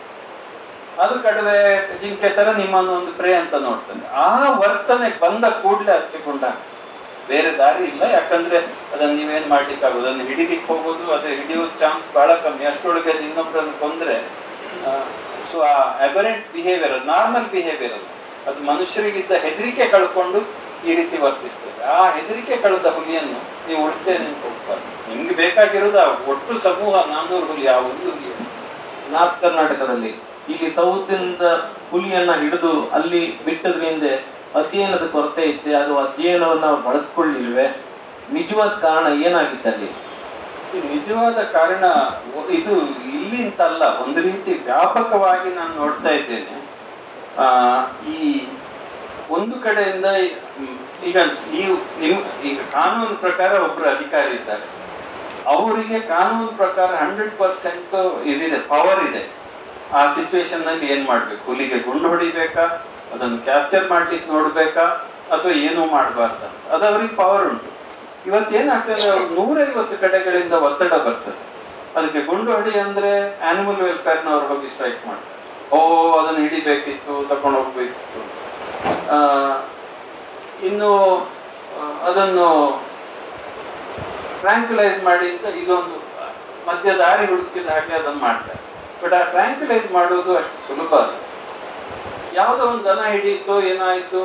ಅದು ಕಡಿಮೆ ಜಿಂಕೆ ತರ ನಿಮ್ಮನ್ನು ಒಂದು ಪ್ರೇ ಅಂತ ನೋಡ್ತದೆ ಆ ವರ್ತನೆ ಬಂದ ಕೂಡ್ಲೆ ಅದಕ್ಕೆ ಗುಂಡ ಬೇರೆ ದಾರಿ ಇಲ್ಲ ಯಾಕಂದ್ರೆ ಅದನ್ನ ನೀವೇನ್ ಮಾಡ್ಲಿಕ್ಕೆ ಆಗೋದು ಅದನ್ನ ಹಿಡಿಲಿಕ್ಕೆ ಹೋಗೋದು ಅದು ಹಿಡಿಯೋ ಚಾನ್ಸ್ ಬಹಳ ಕಮ್ಮಿ ಅಷ್ಟೊಳಗೆ ಅದು ಇನ್ನೊಬ್ಬರನ್ನು ಕೊಂದ್ರೆ ಸೊ ಆ ಅಬರೆಂಟ್ ಬಿಹೇವಿಯರ್ ಅದು ನಾರ್ಮಲ್ ಬಿಹೇವಿಯರ್ ಅದು ಅದು ಮನುಷ್ಯರಿಗಿದ್ದ ಹೆದರಿಕೆ ಕಳ್ಕೊಂಡು ಈ ರೀತಿ ವರ್ತಿಸ್ತದೆ ಆ ಹೆದರಿಕೆ ಕಳೆದ ಹುಲಿಯನ್ನು ನೀವು ಉಳಿಸ್ತೇನೆ ಅಂತ ಹೋಗ್ಬಾರ್ದು ನಿಮ್ಗೆ ಬೇಕಾಗಿರೋದು ಆ ಒಟ್ಟು ಸಮೂಹ ನಾನ್ನೂರು ಹುಲಿ ಆ ಒಂದು ಹುಲಿ ನಾರ್ತ್ ಕರ್ನಾಟಕದಲ್ಲಿ ಇಲ್ಲಿ ಸೌತ್ ಇಂದ ಹುಲಿಯನ್ನ ಹಿಡಿದು ಅಲ್ಲಿ ಬಿಟ್ಟದ್ರಿಂದ ಅಧ್ಯಯನದ ಕೊರತೆ ಇತ್ತೆ ಅದು ಅಧ್ಯಯನವನ್ನ ಅವ್ರು ಬಳಸ್ಕೊಳ್ಳಿಲ್ವೇ ನಿಜವಾದ ಕಾರಣ ಏನಾಗಿತ್ತು ಅಲ್ಲಿ See, ನಿಜವಾದ ಕಾರಣ ಒ- ಇದು ಇಲ್ಲಿ ಅಂತಲ್ಲ ಒಂದು ರೀತಿ ವ್ಯಾಪಕವಾಗಿ ನಾನು ನೋಡ್ತಾ ಇದ್ದೇನೆ ಆ ಈ ಒಂದು ಕಡೆಯಿಂದ ಮ್, ಈಗ ನೀವು ನಿಮ್ ಈಗ ಕಾನೂನು ಪ್ರಕಾರ ಒಬ್ರು ಅಧಿಕಾರಿ ಇದ್ದಾರೆ ಅವರಿಗೆ ಕಾನೂನು ಪ್ರಕಾರ ಹಂಡ್ರೆಡ್ ಪರ್ಸೆಂಟ್ ಇದಿದೆ ಪವರ್ ಇದೆ ಆ ಸಿಚುವೇಶನ್ ನಲ್ಲಿ ಏನ್ ಮಾಡ್ಬೇಕು ಹುಲಿಗೆ ಗುಂಡು ಹೊಡಿಬೇಕಾ ಅದನ್ನು ಕ್ಯಾಪ್ಚರ್ ಮಾಡ್ಲಿಕ್ಕೆ ನೋಡ್ಬೇಕಾ ಅಥವಾ ಏನೂ ಮಾಡಬಾರ್ದ ಅದು ಅವ್ರಿಗೆ ಪವರ್ ಉಂಟು ಇವತ್ತೇನಾಗ್ತದೆ ಅವ್ರು ನೂರೈವತ್ತು ಕಡೆಗಳಿಂದ ಒತ್ತಡ ಬರ್ತದೆ ಅದಕ್ಕೆ ಗುಂಡು ಹೊಡಿ ಅಂದ್ರೆ ಆನಿಮಲ್ ವೆಲ್ಫೇರ್ನವ್ರು ಹೋಗಿ ಸ್ಟ್ರೈಕ್ ಮಾಡ್ತಾರೆ ಓ ಅದನ್ನು ಹಿಡಿಬೇಕಿತ್ತು ತಕೊಂಡು ಹೋಗ್ಬೇಕಿತ್ತು ಆ, ಇನ್ನು ಆ, ಅದನ್ನು ಟ್ರ್ಯಾಂಕ್ಯುಲೈಸ್ ಮಾಡಿ ಅಂತ ಇದೊಂದು ಮಧ್ಯ ದಾರಿ ಹುಡುಕಿದ ಹಾಗೆ ಅದನ್ನು ಮಾಡ್ತಾರೆ ಬಟ್ ಆ ಟ್ರ್ಯಾಂಕ್ಯುಲೈಸ್ ಮಾಡೋದು ಅಷ್ಟು ಸುಲಭ ಅಲ್ಲ ಯಾವುದೋ ಒಂದು ದನ ಹಿಡಿಯಿತೋ ಏನಾಯ್ತು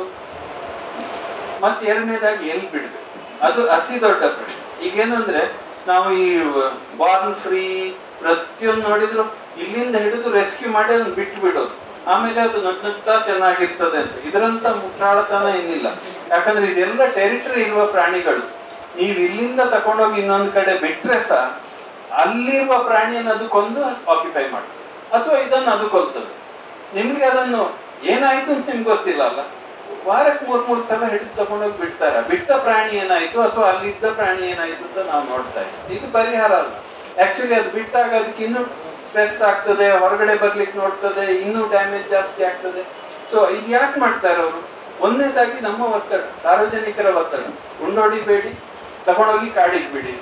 ಮತ್ತೆ ಎರಡನೇದಾಗಿ ಎಲ್ಲಿ ಬಿಡ್ಬೇಕು ಅದು ಅತಿ ದೊಡ್ಡ ಪ್ರಶ್ನೆ ಈಗೇನಂದ್ರೆ ನಾವು ಈ ಬಾರ್ನ್ ಫ್ರೀ ಪ್ರತಿಯೊಂದು ನೋಡಿದ್ರು ಇಲ್ಲಿಂದ ಹಿಡಿದು ರೆಸ್ಕ್ಯೂ ಮಾಡಿ ಅದನ್ನ ಬಿಟ್ಟು ಬಿಡೋದು ಆಮೇಲೆ ಅದು ನಗ್ನಗ್ತಾ ಚೆನ್ನಾಗಿರ್ತದೆ ಅಂತ ಇದರಂತ ಮುಟ್ಟಾಳತನ ಏನಿಲ್ಲ ಯಾಕಂದ್ರೆ ಇದೆಲ್ಲ ಟೆರಿಟರಿ ಇರುವ ಪ್ರಾಣಿಗಳು ನೀವು ಇಲ್ಲಿಂದ ತಕೊಂಡೋಗಿ ಇನ್ನೊಂದು ಕಡೆ ಬಿಟ್ರೆ ಸಹ ಅಲ್ಲಿರುವ ಪ್ರಾಣಿಯನ್ನು ಅದು ಕೊಂದು ಆಕ್ಯುಪೈ ಮಾಡ್ತದೆ ಅಥವಾ ಇದನ್ನು ಅದು ಕೊಲ್ತದೆ ನಿಮ್ಗೆ ಅದನ್ನು ಏನಾಯ್ತು ಅಂತ ನಿಮ್ಗೆ ಗೊತ್ತಿಲ್ಲ ಅಲ್ಲ ವಾರಕ್ಕೆ ಮೂರ್ ಮೂರ್ ಸಲ ಹಿಡಿದು ತಗೊಂಡೋಗಿ ಬಿಡ್ತಾರೆ ಬಿಟ್ಟ ಪ್ರಾಣಿ ಏನಾಯ್ತು ಅಥವಾ ಅಲ್ಲಿದ್ದ ಪ್ರಾಣಿ ಏನಾಯ್ತು ಅಂತ ನಾವು ನೋಡ್ತಾ ಇದ್ದೀವಿ ಇದು ಪರಿಹಾರ ಅಲ್ಲ ಆಕ್ಚುಲಿ ಅದು ಬಿಟ್ಟಾಗ ಅದಕ್ಕೆ ಇನ್ನೂ ಸ್ಟ್ರೆಸ್ ಆಗ್ತದೆ ಹೊರಗಡೆ ಬರ್ಲಿಕ್ಕೆ ನೋಡ್ತದೆ ಇನ್ನೂ ಡ್ಯಾಮೇಜ್ ಜಾಸ್ತಿ ಆಗ್ತದೆ ಸೊ ಇದು ಯಾಕೆ ಮಾಡ್ತಾರೆ ಅವರು ಒಂದನೇದಾಗಿ ನಮ್ಮ ಒತ್ತಡ ಸಾರ್ವಜನಿಕರ ಒತ್ತಡ ಉಂಡೋಡಿಬೇಡಿ ತಗೊಂಡೋಗಿ ಕಾಡಿಗೆ ಬಿಡಿ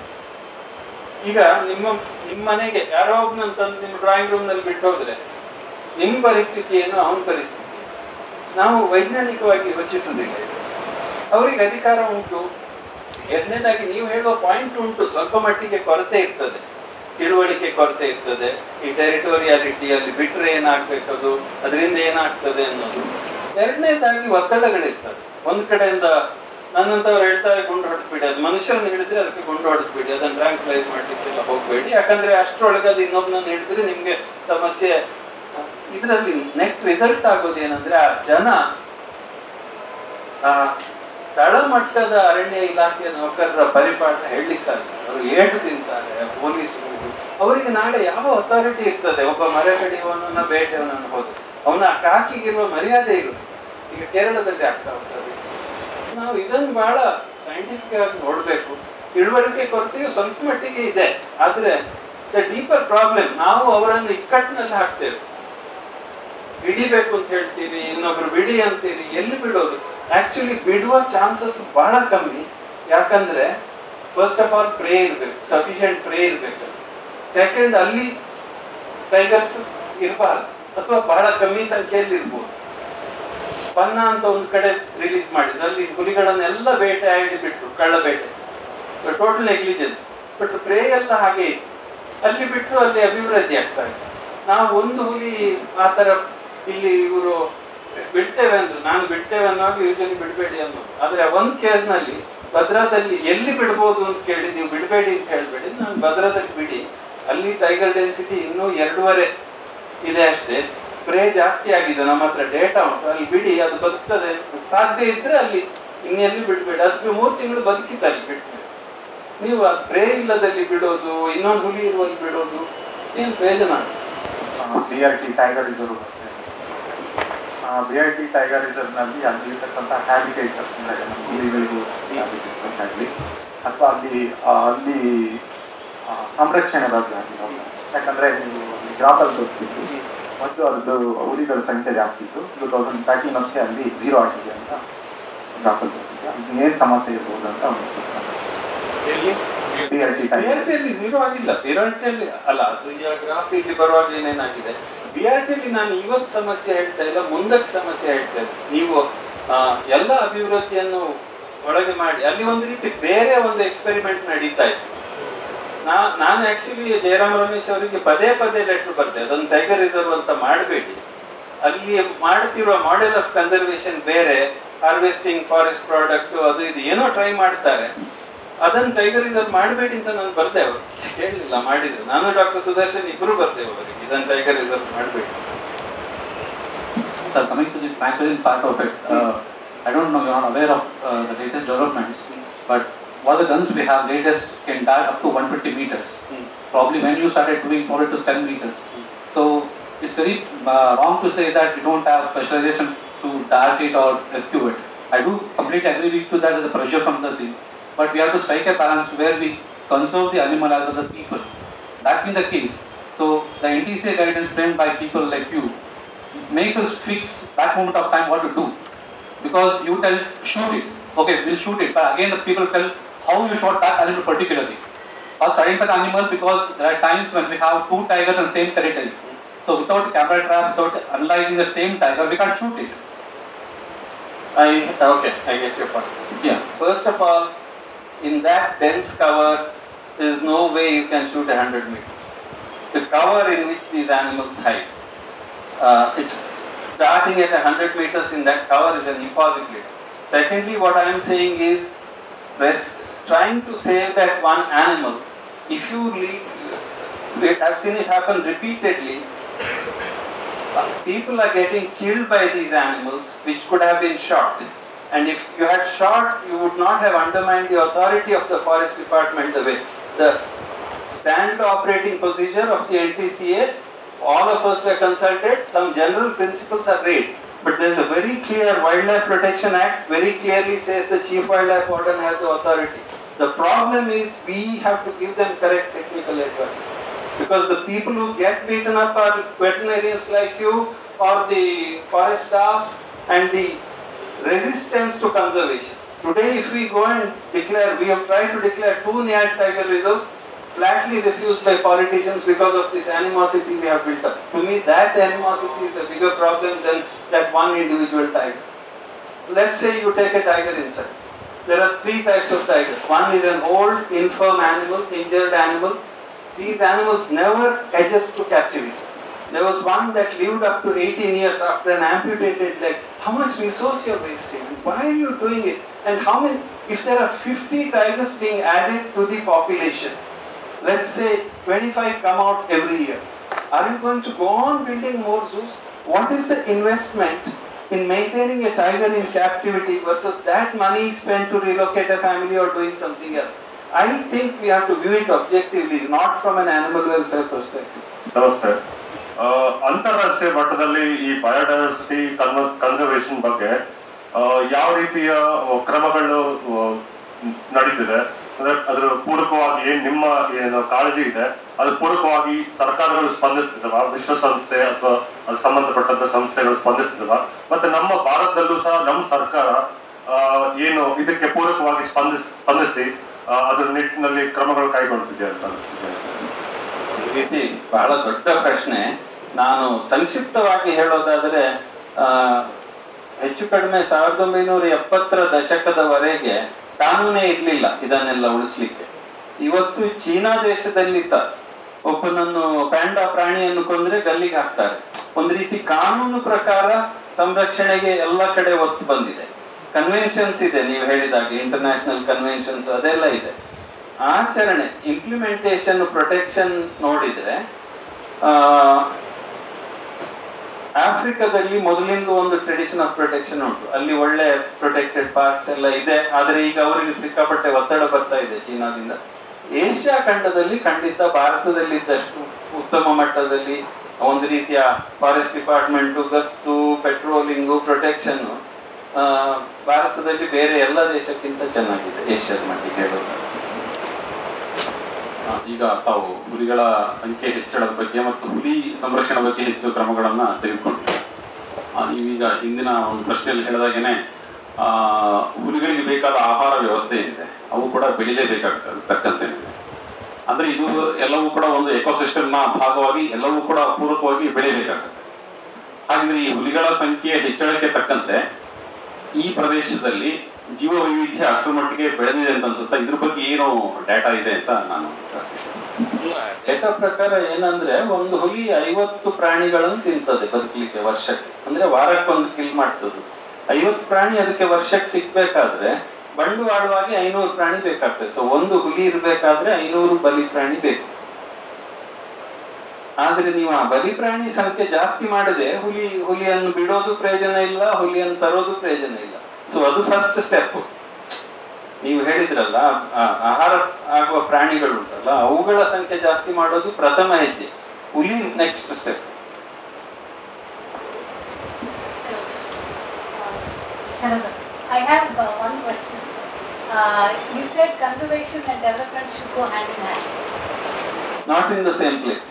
ಈಗ ನಿಮ್ಮ ನಿಮ್ಮ ಮನೆಗೆ ಯಾರೋ ಒಬ್ನಂತ ತಂದು ನಿಮ್ಮ ಡ್ರಾಯಿಂಗ್ ರೂಮ್ ನಲ್ಲಿ ಬಿಟ್ಟು ಹೋದ್ರೆ ನಿಮ್ ಪರಿಸ್ಥಿತಿ ಏನು ಅವನ ಪರಿಸ್ಥಿತಿ ಏನು? ನಾವು ವೈಜ್ಞಾನಿಕವಾಗಿ ಯೋಚಿಸುವುದಿಲ್ಲ ಇದು. ಅವರಿಗೆ ಅಧಿಕಾರ ಉಂಟು ಎರಡನೇದಾಗಿ ನೀವು ಹೇಳುವ ಪಾಯಿಂಟ್ ಉಂಟು ಸ್ವಲ್ಪ ಮಟ್ಟಿಗೆ ಕೊರತೆ ಇರ್ತದೆ ತಿಳುವಳಿಕೆ ಕೊರತೆ ಇರ್ತದೆ ಈ ಟೆರಿಟೋರಿಯಾಲಿಟಿ ಅಲ್ಲಿ ಬಿಟ್ರೆ ಏನಾಗ್ಬೇಕದು ಅದರಿಂದ ಏನಾಗ್ತದೆ ಅನ್ನೋದು ಎರಡನೇದಾಗಿ ಒತ್ತಡಗಳಿರ್ತದೆ ಒಂದ್ ಕಡೆಯಿಂದ ನನ್ನಂತವ್ರು ಹೇಳ್ತಾರೆ ಗುಂಡು ಹೊಡೆದ್ಬಿಡಿ ಅದು ಮನುಷ್ಯರನ್ನ ಹಿಡಿದ್ರೆ ಅದಕ್ಕೆ ಗುಂಡು ಹೊಡೆದ್ಬಿಡಿ ಅದನ್ನ ಟ್ರಾಂಕ್ಲೈಸ್ ಮಾಡ್ಲಿಕ್ಕೆಲ್ಲ ಹೋಗ್ಬೇಡಿ ಯಾಕಂದ್ರೆ ಅಷ್ಟರೊಳಗೆ ಅದು ಇನ್ನೊಬ್ಬನನ್ನ ಹಿಡಿದ್ರೆ ನಿಮ್ಗೆ ಸಮಸ್ಯೆ ಇದರಲ್ಲಿ ನೆಟ್ ರಿಸಲ್ಟ್ ಆಗೋದು ಏನಂದ್ರೆ ಆ ಜನ ಆ ತಳಮಟ್ಟದ ಅರಣ್ಯ ಇಲಾಖೆಯ ನೌಕರರ ಪರಿಪಾಠ ಹೇಳಲಿಕ್ಕೆ ಸಾಧ್ಯ ಅವರು ಏಟು ತಿಂತಾರೆ ಪೊಲೀಸರು ಅವರಿಗೆ ನಾಳೆ ಯಾವ ಅಥಾರಿಟಿ ಇರ್ತದೆ ಒಬ್ಬ ಮರ ಕಡಿಯುವವನನ್ನ ಬೇಟೆಯವನನ್ನು ಹೋದ್ರೆ ಅವನ ಕಾಕಿಗಿರುವ ಮರ್ಯಾದೆ ಇರುತ್ತೆ ಈಗ ಕೇರಳದಲ್ಲಿ ಆಗ್ತಾ ಹೋಗ್ತದೆ ನಾವು ಇದನ್ನು ಬಹಳ ಸೈಂಟಿಫಿಕ್ ಆಗಿ ನೋಡ್ಬೇಕು ತಿಳುವಳಿಕೆ ಕೊರತೆಯು ಸ್ವಲ್ಪ ಮಟ್ಟಿಗೆ ಇದೆ ಆದ್ರೆ ಡೀಪರ್ ಪ್ರಾಬ್ಲಮ್ ನಾವು ಅವರನ್ನು ಇಕ್ಕಟ್ಟಿನಲ್ಲಿ ಹಾಕ್ತೇವೆ ಹಿಡಿಬೇಕು ಅಂತ ಹೇಳ್ತೀರಿ ಇನ್ನೊಬ್ರು ಬಿಡಿ ಅಂತೀರಿ ಎಲ್ಲಿ ಬಿಡೋದು ಆಕ್ಚುಲಿ ಬಿಡುವ ಚಾನ್ಸಸ್ ಬಹಳ ಕಮ್ಮಿ ಯಾಕಂದ್ರೆ ಫಸ್ಟ್ ಆಫ್ ಆಲ್ ಪ್ರೇ ಇರ್ಬೇಕು ಸಫಿಶಿಯಂಟ್ ಪ್ರೇ ಇರ್ಬೇಕು ಸೆಕೆಂಡ್ ಅಲ್ಲಿ ಟೈಗರ್ಸ್ ಇರಬಾರ್ದು ಅಥವಾ ಬಹಳ ಕಮ್ಮಿ ಸಂಖ್ಯೆಯಲ್ಲಿ ಇರ್ಬೋದು ಪನ್ನ ಅಂತ ಒಂದು ಕಡೆ ರಿಲೀಸ್ ಮಾಡಿದ್ರು ಅಲ್ಲಿ ಹುಲಿಗಳನ್ನೆಲ್ಲ ಬೇಟೆ ಆಡಿ ಬಿಟ್ರು ಕಳ್ಳ ಬೇಟೆ ಟೋಟಲ್ ನೆಗ್ಲಿಜೆನ್ಸ್ ಬಟ್ ಪ್ರೇ ಎಲ್ಲ ಹಾಗೆ ಇತ್ತು ಅಲ್ಲಿ ಬಿಟ್ಟರು ಅಲ್ಲಿ ಅಭಿವೃದ್ಧಿ ಆಗ್ತಾ ಇದೆ ನಾವು ಒಂದು ಹುಲಿ ಆ ಥರ ಇಲ್ಲಿ ಇವರು ಬಿಡ್ತೇವೆ ಅಂದ್ರು ನಾನು ಬಿಡ್ತೇವೆ ಅನ್ನೋವಾಗ ಯೂಶಲಿ ಬಿಡಬೇಡಿ ಅನ್ನೋದು ಆದ್ರೆ ಒಂದ್ ಕೇಸ್ನಲ್ಲಿ ಭದ್ರಾದಲ್ಲಿ ಎಲ್ಲಿ ಬಿಡ್ಬೋದು ಅಂತ ಕೇಳಿ ನೀವು ಬಿಡಬೇಡಿ ಅಂತ ಹೇಳ್ಬೇಡಿ ನಾನು ಭದ್ರಾದಲ್ಲಿ ಬಿಡಿ ಅಲ್ಲಿ ಟೈಗರ್ ಡೆನ್ಸಿಟಿ ಇನ್ನೂ ಎರಡೂವರೆ ಇದೆ ಅಷ್ಟೇ ಸ್ಪ್ರೇ ಜಾಸ್ತಿ ಆಗಿದೆ ನಮ್ಮ ಹತ್ರ ಡೇಟಾ ಉಂಟು ಅಲ್ಲಿ ಬಿಡಿ ಅದು ಬದುಕ್ತದೆ ಸಾಧ್ಯ ಇದ್ರೆ ಅಲ್ಲಿ ಇನ್ನೆಲ್ಲಿ ಬಿಡ್ಬೇಡಿ ಅದಕ್ಕೆ ಮೂರು ತಿಂಗಳು ಬದುಕಿತ್ತು ಅಲ್ಲಿ ಬಿಟ್ಮೇಲೆ ನೀವು ಸ್ಪ್ರೇ ಇಲ್ಲದಲ್ಲಿ ಬಿಡೋದು ಇನ್ನೊಂದು ಹುಲಿ ಇರುವಲ್ಲಿ ಬಿಡೋದು ಏನು ಪ್ರಯೋಜನ B R T tiger reserve B R T tiger ರಿಸರ್ವ್ನಲ್ಲಿ ಅಲ್ಲಿರ್ತಕ್ಕಂಥ ಹ್ಯಾಬಿಟೇಟ್ಸ್ ಅಂದರೆ ನಮ್ಮ ಹುಲಿಗಳಿಗೂ habitats ಆಗಲಿ ಅಥವಾ ಅಲ್ಲಿ ಆ, ಅಲ್ಲಿ ಆ, ಸಂರಕ್ಷಣೆ ಬಗ್ಗೆ ಆಗಲಿ ನಾವು ಯಾಕಂದರೆ ನೀವು ಗ್ರಾಫಲ್ಲಿ ತೋರಿಸಿದ್ದು ಮತ್ತು ಅದ್ರದ್ದು ಹುಲಿಗಳ ಸಂಖ್ಯೆ ಜಾಸ್ತಿ ಇತ್ತು ಟೂ ತೌಸಂಡ್ ತರ್ಟೀನ್ ಹೊತ್ತಿಗೆ ಅಲ್ಲಿ ಝೀರೋ ಆಗಿದೆ ಅಂತ ಗ್ರಾಫಲ್ಲಿ ತೋರಿಸಿದ್ದೆ ಅದಕ್ಕೆ ಏನು ಸಮಸ್ಯೆ ಇರ್ಬೋದು ಅಂತ ಒಂದು ಬಿ ಆರ್ ಟಿ ಟೈಗರ್ ಬಿಆರ್ಟಿಯಲ್ಲಿ ಝೀರೋ ಆಗಿಲ್ಲ ಬಿಆರ್ಟಿಯಲ್ಲಿ ಅಲ್ಲ ಅದು ಈಗ ಗ್ರಾಫ್ ಇಲ್ಲಿ ಬರುವಾಗ ಏನೇನಾಗಿದೆ ಬಿಆರ್ಟಿಯಲ್ಲಿ ನಾನು ಇವತ್ತು ಸಮಸ್ಯೆ ಹೇಳ್ತಾ ಇಲ್ಲ ಮುಂದಕ್ಕೆ ಸಮಸ್ಯೆ ಹೇಳ್ತಾ ಇದ್ದೆ ನೀವು ಆ, ಎಲ್ಲ ಅಭಿವೃದ್ಧಿಯನ್ನು ಒಳಗೆ ಮಾಡಿ ಅಲ್ಲಿ ಒಂದು ರೀತಿ ಬೇರೆ ಒಂದು ಎಕ್ಸ್ಪೆರಿಮೆಂಟ್ ನಡೀತಾ ಇತ್ತು ನಾ ನಾನು ಆಕ್ಚುಲಿ ಜಯರಾಮ್ ರಮೇಶ್ ಅವರಿಗೆ ಪದೇ ಪದೇ ಲೆಟರ್ ಬರ್ದೆ ಅದೊಂದು ಟೈಗರ್ ರಿಸರ್ವ್ ಅಂತ ಮಾಡಬೇಡಿ ಅಲ್ಲಿ ಮಾಡ್ತಿರುವ ಮಾಡೆಲ್ ಆಫ್ ಕನ್ಸರ್ವೇಷನ್ ಬೇರೆ ಹಾರ್ವೆಸ್ಟಿಂಗ್ ಫಾರೆಸ್ಟ್ ಪ್ರಾಡಕ್ಟ್ ಅದು ಇದು ಏನೋ ಟ್ರೈ ಮಾಡ್ತಾರೆ ಅದನ್ನು ಟೈಗರ್ ರಿಸರ್ವ್ ಮಾಡಬೇಡಿ ಅಂತ ನಾನು ಬರ್ದೆ ಅವರು ಹೇಳಲಿಲ್ಲ ಮಾಡಿದ್ರು ನಾನು ಡಾಕ್ಟರ್ ಸುದರ್ಶನ್ ಇಬ್ರು ಬರ್ದೇವು ಅವರಿಗೆ ಇದನ್ನು ಟೈಗರ್ ರಿಸರ್ವ್ ಮಾಡಬೇಡಿ Sir, coming to the franklin part of it, uh, I don't know, you're not aware of uh, the latest developments, but what the guns we have latest can die up to 150 meters. Hmm. Probably when you started doing probably it was 10 meters. So it's very uh, wrong to say that you don't have specialization to dart it or rescue it. I do completely agree with you that there's a pressure from the thing, but we have to strike a balance where we conserve the animal as well as the people. That being the case, so the NTCA guidance framed by people like you makes us fix that moment of time what to do. Because you tell shoot it, okay, we'll shoot it, but again the people tell how you shot that animal particularly. First identify the animal because there are times when we have two tigers in the same territory. So without camera trap, without analyzing the same tiger, we can't shoot it. I okay, I get your point. Yeah. First of all, in that dense cover, there is no way you can shoot 100 meters. The cover in which these animals hide, uh, it's starting at 100 meters in that cover is an impossibility. Secondly, what I am saying is, res- trying to save that one animal, if you leave, I've seen it happen repeatedly, people are getting killed by these animals which could have been shot. And if you had shot, you would not have undermined the authority of the forest department the way. The s- standard operating procedure of the NTCA, all of us were consulted, some general principles are read. But there's a very clear Wildlife Protection Act, very clearly says the Chief Wildlife Warden has the authority. The problem is we have to give them correct technical advice. Because the people who get beaten up are veterinarians like you or the forest staff and the resistance to conservation. Today, if we go and declare, we have tried to declare two Niyad tiger reserves, flatly refused by politicians because of this animosity we have built up. To me, that animosity is a bigger problem than that one individual tiger. Let's say you take a tiger inside. There are three types of tigers. One is an old, infirm animal, injured animal. These animals never adjust to captivity. There was one that lived up to 18 years after an amputated leg. How much resource you're wasting? Why are you doing it? And how many, if there are 50 tigers being added to the population, let's say 25 come out every year, are you going to go on building more zoos? What is the investment in maintaining a tiger in captivity versus that money spent to relocate a family or doing something else? I think we have to view it objectively, not from an animal welfare perspective. ನಮಸ್ತೆ ಆ, ಅಂತಾರಾಷ್ಟ್ರೀಯ ಮಟ್ಟದಲ್ಲಿ ಈ biodiversity conservation ಬಗ್ಗೆ ಆ, ಯಾವ ರೀತಿಯ ಆ, ಕ್ರಮಗಳು ಆ, ನಡೀತಿದೆ ಅಂದ್ರೆ ಅದ್ರ ಪೂರಕವಾಗಿ ಏನ್ ನಿಮ್ಮ ಏನು ಕಾಳಜಿ ಇದೆ ಅದ್ರ ಪೂರಕವಾಗಿ ಸರ್ಕಾರಗಳು ಸ್ಪಂದಿಸ್ತಿದವ ವಿಶ್ವಸಂಸ್ಥೆ ಅಥವಾ ಅದು ಸಂಬಂಧಪಟ್ಟಂತ ಸಂಸ್ಥೆಗಳು ಸ್ಪಂದಿಸ್ತಿದವ ಮತ್ತೆ ನಮ್ಮ ಭಾರತದಲ್ಲೂ ಸಹ ನಮ್ಮ ಸರ್ಕಾರ ಆ, ಏನು ಇದಕ್ಕೆ ಪೂರಕವಾಗಿ ಸ್ಪಂದಿಸ್ ಸ್ಪಂದಿಸಿ ಆ, ಅದ್ರ ನಿಟ್ಟಿನಲ್ಲಿ ಕ್ರಮಗಳು ಕೈಗೊಳ್ತಿದೆ ಅಂತ ಅನಿಸ್ತಿದೆ ಈ ರೀತಿ ಬಹಳ ದೊಡ್ಡ ಪ್ರಶ್ನೆ ನಾನು ಸಂಕ್ಷಿಪ್ತವಾಗಿ ಹೇಳೋದಾದರೆ ಆ, ಹೆಚ್ಚು ಕಡಿಮೆ ಸಾವಿರದ ಒಂಬೈನೂರ ಎಪ್ಪತ್ತರ ದಶಕದವರೆಗೆ ಕಾನೂನೇ ಇರಲಿಲ್ಲ ಇದನ್ನೆಲ್ಲ ಉಳಿಸ್ಲಿಕ್ಕೆ ಇವತ್ತು ಚೀನಾ ದೇಶದಲ್ಲಿ ಸಹ ಒಬ್ಬನನ್ನು ಪ್ಯಾಂಡಾ ಪ್ರಾಣಿಯನ್ನು ಕೊಂದ್ರೆ ಗಲ್ಲಿಗೆ ಹಾಕ್ತಾರೆ ಒಂದು ರೀತಿ ಕಾನೂನು ಪ್ರಕಾರ ಸಂರಕ್ಷಣೆಗೆ ಎಲ್ಲ ಕಡೆ ಒತ್ತು ಬಂದಿದೆ ಕನ್ವೆನ್ಷನ್ಸ್ ಇದೆ ನೀವು ಹೇಳಿದಾಗೆ ಇಂಟರ್ನ್ಯಾಷನಲ್ ಕನ್ವೆನ್ಷನ್ಸ್ ಅದೆಲ್ಲ ಇದೆ ಆಚರಣೆ ಇಂಪ್ಲಿಮೆಂಟೇಷನ್ ಪ್ರೊಟೆಕ್ಷನ್ ನೋಡಿದ್ರೆ ಆಫ್ರಿಕಾದಲ್ಲಿ ಮೊದಲಿಂದ ಒಂದು ಟ್ರೆಡಿಷನ್ ಆಫ್ ಪ್ರೊಟೆಕ್ಷನ್ ಉಂಟು ಅಲ್ಲಿ ಒಳ್ಳೆ ಪ್ರೊಟೆಕ್ಟೆಡ್ ಪಾರ್ಕ್ಸ್ ಎಲ್ಲ ಇದೆ ಆದರೆ ಈಗ ಅವರಿಗೆ ಸಿಕ್ಕಾಪಟ್ಟೆ ಒತ್ತಡ ಬರ್ತಾ ಇದೆ ಚೀನಾದಿಂದ ಏಷ್ಯಾ ಖಂಡದಲ್ಲಿ ಖಂಡಿತ ಭಾರತದಲ್ಲಿ ಇದ್ದಷ್ಟು ಉತ್ತಮ ಮಟ್ಟದಲ್ಲಿ ಒಂದು ರೀತಿಯ ಫಾರೆಸ್ಟ್ ಡಿಪಾರ್ಟ್ಮೆಂಟು ಗಸ್ತು ಪೆಟ್ರೋಲಿಂಗು ಪ್ರೊಟೆಕ್ಷನ್ ಭಾರತದಲ್ಲಿ ಬೇರೆ ಎಲ್ಲ ದೇಶಕ್ಕಿಂತ ಚೆನ್ನಾಗಿದೆ ಏಷ್ಯಾದ ಮಟ್ಟಿಗೆ ಹೇಳೋದಾದ್ರೆ ಆ, ಈಗ ತಾವು ಹುಲಿಗಳ ಸಂಖ್ಯೆ ಹೆಚ್ಚಳದ ಬಗ್ಗೆ ಮತ್ತು ಹುಲಿ ಸಂರಕ್ಷಣೆ ಬಗ್ಗೆ ಹೆಚ್ಚು ಕ್ರಮಗಳನ್ನ ತೆಗೆದುಕೊಂಡಿದ್ದೀವಿ ಆ, ನೀವೀಗ ಹಿಂದಿನ ಒಂದು ಪ್ರಶ್ನೆಯಲ್ಲಿ ಹೇಳಿದಾಗೇನೆ ಆ, ಹುಲಿಗಳಿಗೆ ಬೇಕಾದ ಆಹಾರ ವ್ಯವಸ್ಥೆ ಏನಿದೆ ಅವು ಕೂಡ ಬೆಳಿಲೇಬೇಕಾಗ್ತದೆ ತಕ್ಕಂತೆ ಅಂದ್ರೆ ಇದು ಎಲ್ಲವೂ ಕೂಡ ಒಂದು ಎಕೋಸಿಸ್ಟಮ್ ನ ಭಾಗವಾಗಿ ಎಲ್ಲವೂ ಕೂಡ ಪೂರಕವಾಗಿ ಬೆಳಿಬೇಕಾಗ್ತದೆ ಹಾಗಿದ್ರೆ ಈ ಹುಲಿಗಳ ಸಂಖ್ಯೆಯ ಹೆಚ್ಚಳಕ್ಕೆ ತಕ್ಕಂತೆ ಈ ಪ್ರದೇಶದಲ್ಲಿ ಜೀವ ವೈವಿಧ್ಯ ಅಷ್ಟರ ಮಟ್ಟಿಗೆ ಬೆಳೆದಿದೆ ಅಂತ ಅನ್ಸುತ್ತಾ ಇದ್ರ ಬಗ್ಗೆ ಏನು ಡೇಟಾ ಇದೆ ಅಂತ ನಾನು ಲೆಕ್ಕ ಪ್ರಕಾರ ಏನಂದ್ರೆ ಒಂದು ಹುಲಿ ಐವತ್ತು ಪ್ರಾಣಿಗಳನ್ನು ತಿಂತದೆ ಬದುಕಲಿಕ್ಕೆ ವರ್ಷಕ್ಕೆ ಅಂದ್ರೆ ವಾರಕ್ಕೊಂದು ಕಿಲ್ ಮಾಡ್ತದೆ ಐವತ್ತು ಪ್ರಾಣಿ ಅದಕ್ಕೆ ವರ್ಷಕ್ಕೆ ಸಿಗ್ಬೇಕಾದ್ರೆ ಬಂಡವಾಳವಾಗಿ ಐನೂರು ಪ್ರಾಣಿ ಬೇಕಾಗ್ತದೆ ಸೊ ಒಂದು ಹುಲಿ ಇರ್ಬೇಕಾದ್ರೆ ಐನೂರು ಬಲಿ ಪ್ರಾಣಿ ಬೇಕು ಆದ್ರೆ ನೀವು ಆ ಬಲಿ ಪ್ರಾಣಿ ಸಂಖ್ಯೆ ಜಾಸ್ತಿ ಮಾಡದೆ ಹುಲಿ ಹುಲಿಯನ್ನು ಬಿಡೋದು ಪ್ರಯೋಜನ ಇಲ್ಲ ಹುಲಿಯನ್ನು ತರೋದು ಪ್ರಯೋಜನ ಇಲ್ಲ ಸೊ ಅದು ಫಸ್ಟ್ ಸ್ಟೆಪ್ ನೀವು ಹೇಳಿದ್ರಲ್ಲ ಆ- ಆಹಾರ ಆಗುವ ಪ್ರಾಣಿಗಳುಂಟಲ್ಲ ಅವುಗಳ ಸಂಖ್ಯೆ ಜಾಸ್ತಿ ಮಾಡೋದು ಪ್ರಥಮ ಹೆಜ್ಜೆ ಹುಲಿ next step Hello, sir. I have uh, one question. Uh, you said conservation and development should go hand in hand. Not in the same place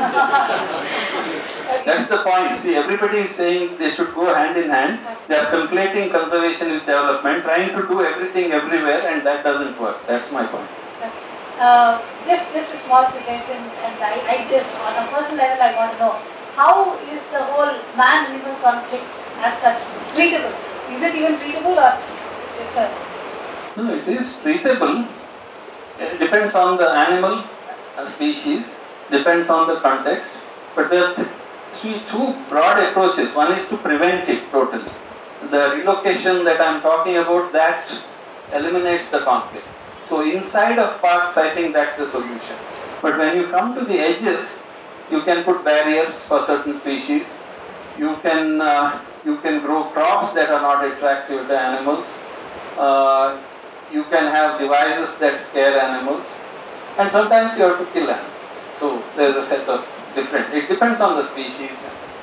That's the point. See, everybody is saying they should go hand in hand. They are conflating conservation with development, trying to do everything everywhere, and that doesn't work. That's my point. Uh, just, just a small suggestion, and I, I just, on a personal level, I want to know how is the whole man-animal conflict as such treatable? Is it even treatable or just a No, it is treatable. It depends on the animal uh, species, depends on the context. But there are th- three, two broad approaches. One is to prevent it totally. The relocation that I'm talking about that eliminates the conflict. So inside of parks, I think that's the solution. But when you come to the edges, you can put barriers for certain species. You can uh, you can grow crops that are not attractive to animals. Uh, you can have devices that scare animals, and sometimes you have to kill animals. So there's a set of different. It depends on the species.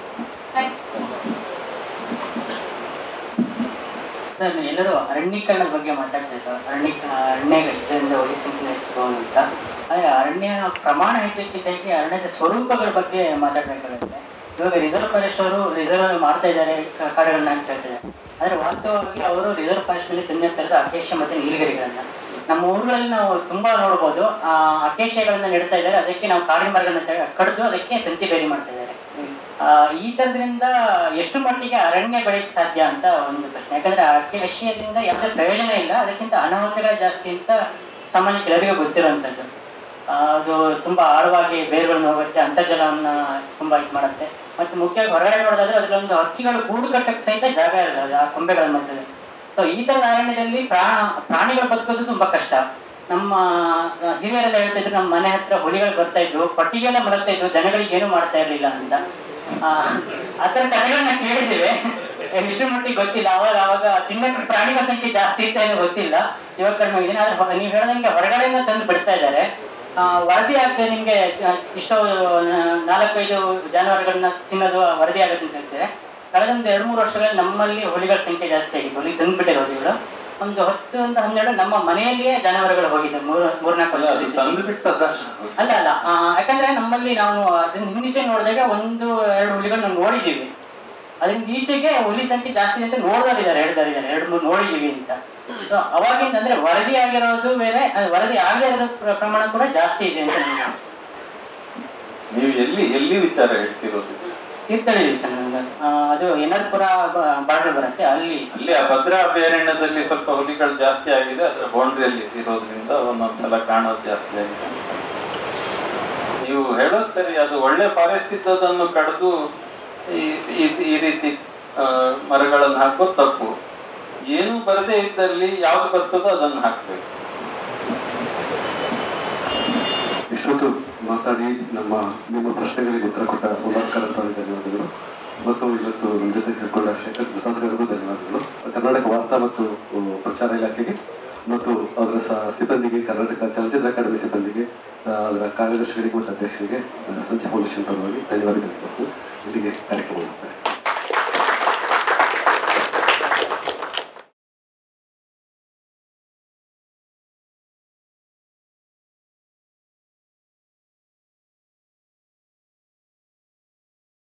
Sir ಎಲ್ಲರೂ ಅರಣ್ಯೀಕರಣದ ಬಗ್ಗೆ ಮಾತಾಡ್ತಾ ಇದ್ರು ಅರಣ್ಯ ಅರಣ್ಯ ಇದರಿಂದ ಒಲಿಸಂಖ್ಯೆ ಹೆಚ್ಚಬಹುದು ಅಂತ ಆದರೆ ಅರಣ್ಯ ಪ್ರಮಾಣ ಹೆಚ್ಚಕ್ಕಿದ್ದಾಗೆ ಅರಣ್ಯದ ಸ್ವರೂಪಗಳ ಬಗ್ಗೆ ಮಾತಾಡಬೇಕಾಗುತ್ತೆ ಇವಾಗ ರಿಸರ್ವ್ ಫಾರೆಸ್ಟ್ ಅವರು ರಿಸರ್ವ್ ಮಾಡ್ತಾ ಇದ್ದಾರೆ ಕ- ಕಾಡುಗಳನ್ನ ಅಂತ ಹೇಳ್ತಿದ್ದಾರೆ ಆದರೆ ವಾಸ್ತವವಾಗಿ ಅವರು ರಿಸರ್ವ್ ಫಾರೆಸ್ಟ್ ನಲ್ಲಿ ತಂದಿರ್ತಾ ಇರೋದು ಅಕೇಶ ಮತ್ತೆ ನೀಲಗಿರಿಗಳನ್ನ ನಮ್ಮ ಊರುಗಳಲ್ಲಿ ನಾವು ತುಂಬಾ ನೋಡ್ಬೋದು ಆ ಅಕೇಶಗಳನ್ನ ನೆಡ್ತಾ ಇದ್ದಾರೆ ಅದಕ್ಕೆ ನಾವು ಕಾಡಿನ ಮರಗಳನ್ನ ತೆ- ಕಡ್ದು ಅದಕ್ಕೆ ತಂತಿ ಬೇಲಿ ಮಾಡ್ತಾ ಇದ್ದಾರೆ ಆ, ಈ ತರದ್ರಿಂದ ಎಷ್ಟು ಮಟ್ಟಿಗೆ ಅರಣ್ಯ ಬೆಳೆಯಕ್ಕೆ ಸಾಧ್ಯ ಅಂತ ಒಂದು ಪ್ರಶ್ನೆ ಯಾಕಂದ್ರೆ ಅಕೇಶದಿಂದ ಯಾವುದೇ ಪ್ರಯೋಜನ ಇಲ್ಲ ಅದಕ್ಕಿಂತ ಅನಾಹುತಗಳೇ ಜಾಸ್ತಿ ಅಂತ ಸಾಮಾನ್ಯ ಕೆಲವರಿಗೆ ಗೊತ್ತಿರುವಂಥದ್ದು ಆ, ಅದು ತುಂಬಾ ಆಳವಾಗಿ ಬೇರುಗಳನ್ನು ಹೋಗುತ್ತೆ ಅಂತರ್ಜಲವನ್ನ ತುಂಬಾ ಇದು ಮಾಡುತ್ತೆ ಮತ್ತೆ ಮುಖ್ಯವಾಗಿ ಹೊರಗಡೆ ನೋಡೋದಾದ್ರೆ ಅದರಲ್ಲೊಂದು ಹಕ್ಕಿಗಳು ಗೂಡು ಕಟ್ಟಕ್ಕೆ ಸಹಿತ ಜಾಗ ಇರಲ್ಲ ಅದು ಆ ಕೊಂಬೆಗಳ ಮಧ್ಯದಲ್ಲಿ ಸೊ ಈ ತರದ ಅರಣ್ಯದಲ್ಲಿ ಪ್ರಾಣ ಪ್ರಾಣಿಗಳು ಬದುಕೋದು ತುಂಬಾ ಕಷ್ಟ ನಮ್ಮ ಆ, ಹಿರಿಯರೆಲ್ಲ ಹೇಳ್ತಾ ಇದ್ರು ನಮ್ಮ ಮನೆ ಹತ್ರ ಹುಲಿಗಳು ಬರ್ತಾ ಇದ್ವು ಪಟ್ಟಿಗೆಲ್ಲ ಮಲಗ್ತಾ ಇದ್ವು ದನಗಳಿಗೆ ಏನು ಮಾಡ್ತಾ ಇರ್ಲಿಲ್ಲ ಅಂತ ಆ, ಆ ಥರ ಕಥೆಗಳನ್ನ ಕೇಳಿದ್ದೇವೆ ಎಷ್ಟು ಮಟ್ಟಿಗೆ ಗೊತ್ತಿಲ್ಲ ಅವಾಗ ಅವಾಗ ತಿನ್ನಕ್ಕೆ ಪ್ರಾಣಿಗಳ ಸಂಖ್ಯೆ ಜಾಸ್ತಿ ಇತ್ತ ಏನೋ ಗೊತ್ತಿಲ್ಲ ಇವಾಗ ಕಡಿಮೆ ಆಗಿದೆ ಆದ್ರೆ ಹೊ- ನೀವು ಹೇಳ್ದಂಗೆ ಹೊರಗಡೆಯಿಂದ ತಂದು ಬಿಡ್ತಾ ಇದ್ದಾರೆ ಆ, ವರದಿ ಆಗ್ತದೆ ನಿಮ್ಗೆ ಆ, ಇಷ್ಟೋ ನ- ನಾಲ್ಕೈದು ಜಾನುವಾರುಗಳನ್ನ ತಿನ್ನೋದು ವರದಿ ಆಗುತ್ತೆ ಅಂತ ಹೇಳ್ತಾರೆ ಕಳೆದೊಂದು ಎರಡು ಮೂರು ವರ್ಷಗಳಲ್ಲಿ ನಮ್ಮಲ್ಲಿ ಹುಲಿಗಳ ಸಂಖ್ಯೆ ಜಾಸ್ತಿ ಆಗಿತ್ತು ಹುಲಿ ತಂದ್ಬಿಟ್ಟಿರೋ ಹುಲಿಗಳು ಒಂದು ಹತ್ತು ಒಂದು ಹನ್ನೆರಡು ನಮ್ಮ ಮನೆಯಲ್ಲಿಯೇ ಜಾನುವಾರುಗಳು ಹೋಗಿದೆ ಮೂರು ಮೂರ್ನಾಲ್ಕು ವರ್ಷ ತಂದು ಬಿಟ್ಟದ ಅಲ್ಲ ಅಲ್ಲ ಆ, ಯಾಕಂದ್ರೆ ನಮ್ಮಲ್ಲಿ ನಾವು ಅದನ್ನ ಹಿಂದೀಚೆ ನೋಡಿದಾಗ ಒಂದು ಎರಡು ಹುಲಿಗಳು ನಾವು ನೋಡಿದೀವಿ ಅದರಿಂದ ಈಚೆಗೆ ಹುಲಿ ಸಂಖ್ಯೆ ಜಾಸ್ತಿ ಅಂತ ನೋಡ್ದಾರಿದ್ದಾರೆ ಹೇಳ್ದಾರಿದ್ದಾರೆ ಎರಡು ಮೂರು ನೋಡಿದೀವಿ ಅಂತ ಸೊ ಅವಾಗಿಂದ ಅಂದ್ರೆ ವರದಿ ಆಗಿರೋದು ಬೇರೆ ಅದು ವರದಿ ಆಗದೇ ಇರೋ ಪ್ರ- ಪ್ರಮಾಣ ಕೂಡ ಜಾಸ್ತಿ ಇದೆ ಅಂತ ನನಗೆ ಅನ್ಸುತ್ತೆ. ನೀವು ಎಲ್ಲಿ ಎಲ್ಲಿ ವಿಚಾರ ಹೇಳ್ತಿರೋದು ತೀರ್ಥಹಳ್ಳಿ ಸರ್ ನಮ್ದು. ಆ, ಅದು ಎನ್ನರ್ಪುರ ಬಾರ್ಡರ್ ಬರುತ್ತೆ ಅಲ್ಲಿ ಅಲ್ಲಿ ಆ ಭದ್ರಾ ಅಭಯಾರಣ್ಯದಲ್ಲಿ ಸ್ವಲ್ಪ ಹುಲಿಗಳು ಜಾಸ್ತಿ ಆಗಿದೆ ಅದರ ಬೌಂಡ್ರಿಯಲ್ಲಿ ಇರೋದ್ರಿಂದ ಒಂದೊಂದ್ಸಲ ಕಾಣೋದು ಜಾಸ್ತಿ ಆಗಿದೆ ನೀವು ಹೇಳೋದು ಸರಿ ಅದು ಒಳ್ಳೆ ಫಾರೆಸ್ಟ್ ಇದ್ದದನ್ನು ಕಡಿದು ಈ ಈ- ಈ ರೀತಿ ಆ, ಮರಗಳನ್ನು ಹಾಕೋದು ತಪ್ಪು ಏನು ಬರದೇ ಇದ್ದಲ್ಲಿ ಯಾವ್ದು ಬರ್ತದೋ ಅದನ್ನು ಹಾಕ್ಬೇಕು ಇಷ್ಟೊತ್ತು ಮಾತಾಡಿ ನಮ್ಮ ನಿಮ್ಮ ಪ್ರಶ್ನೆಗಳಿಗೆ ಉತ್ತರ ಕೊಟ್ಟ ಉಲ್ಲಾಸ್ಕರ ಧನ್ಯವಾದಗಳು ಮತ್ತು ಇವತ್ತು ನಮ್ಮ ಜೊತೆ ಸೇರಿಕೊಂಡ ಶೇಖರ್ ದತ್ತಾತ್ರೇಯರಿಗೂ ಧನ್ಯವಾದಗಳು ಕರ್ನಾಟಕ ವಾರ್ತಾ ಮತ್ತು ಆ, ಪ್ರಚಾರ ಇಲಾಖೆಗೆ ಮತ್ತು ಅದರ ಸಹ ಸಿಬ್ಬಂದಿಗೆ ಕರ್ನಾಟಕ ಚಲನಚಿತ್ರ ಅಕಾಡೆಮಿ ಸಿಬ್ಬಂದಿಗೆ ಆ, ಅದರ ಕಾರ್ಯದರ್ಶಿಗಳಿಗೆ ಮತ್ತು ಅಧ್ಯಕ್ಷರಿಗೆ ನನ್ನ ಸಂಜೆ ಫೌಂಡೇಶನ್ ಪರವಾಗಿ ಧನ್ಯವಾದಗಳು ಇಲ್ಲಿಗೆ ಕಾರ್ಯಕ್ರಮ ಮುಕ್ತಾಯ.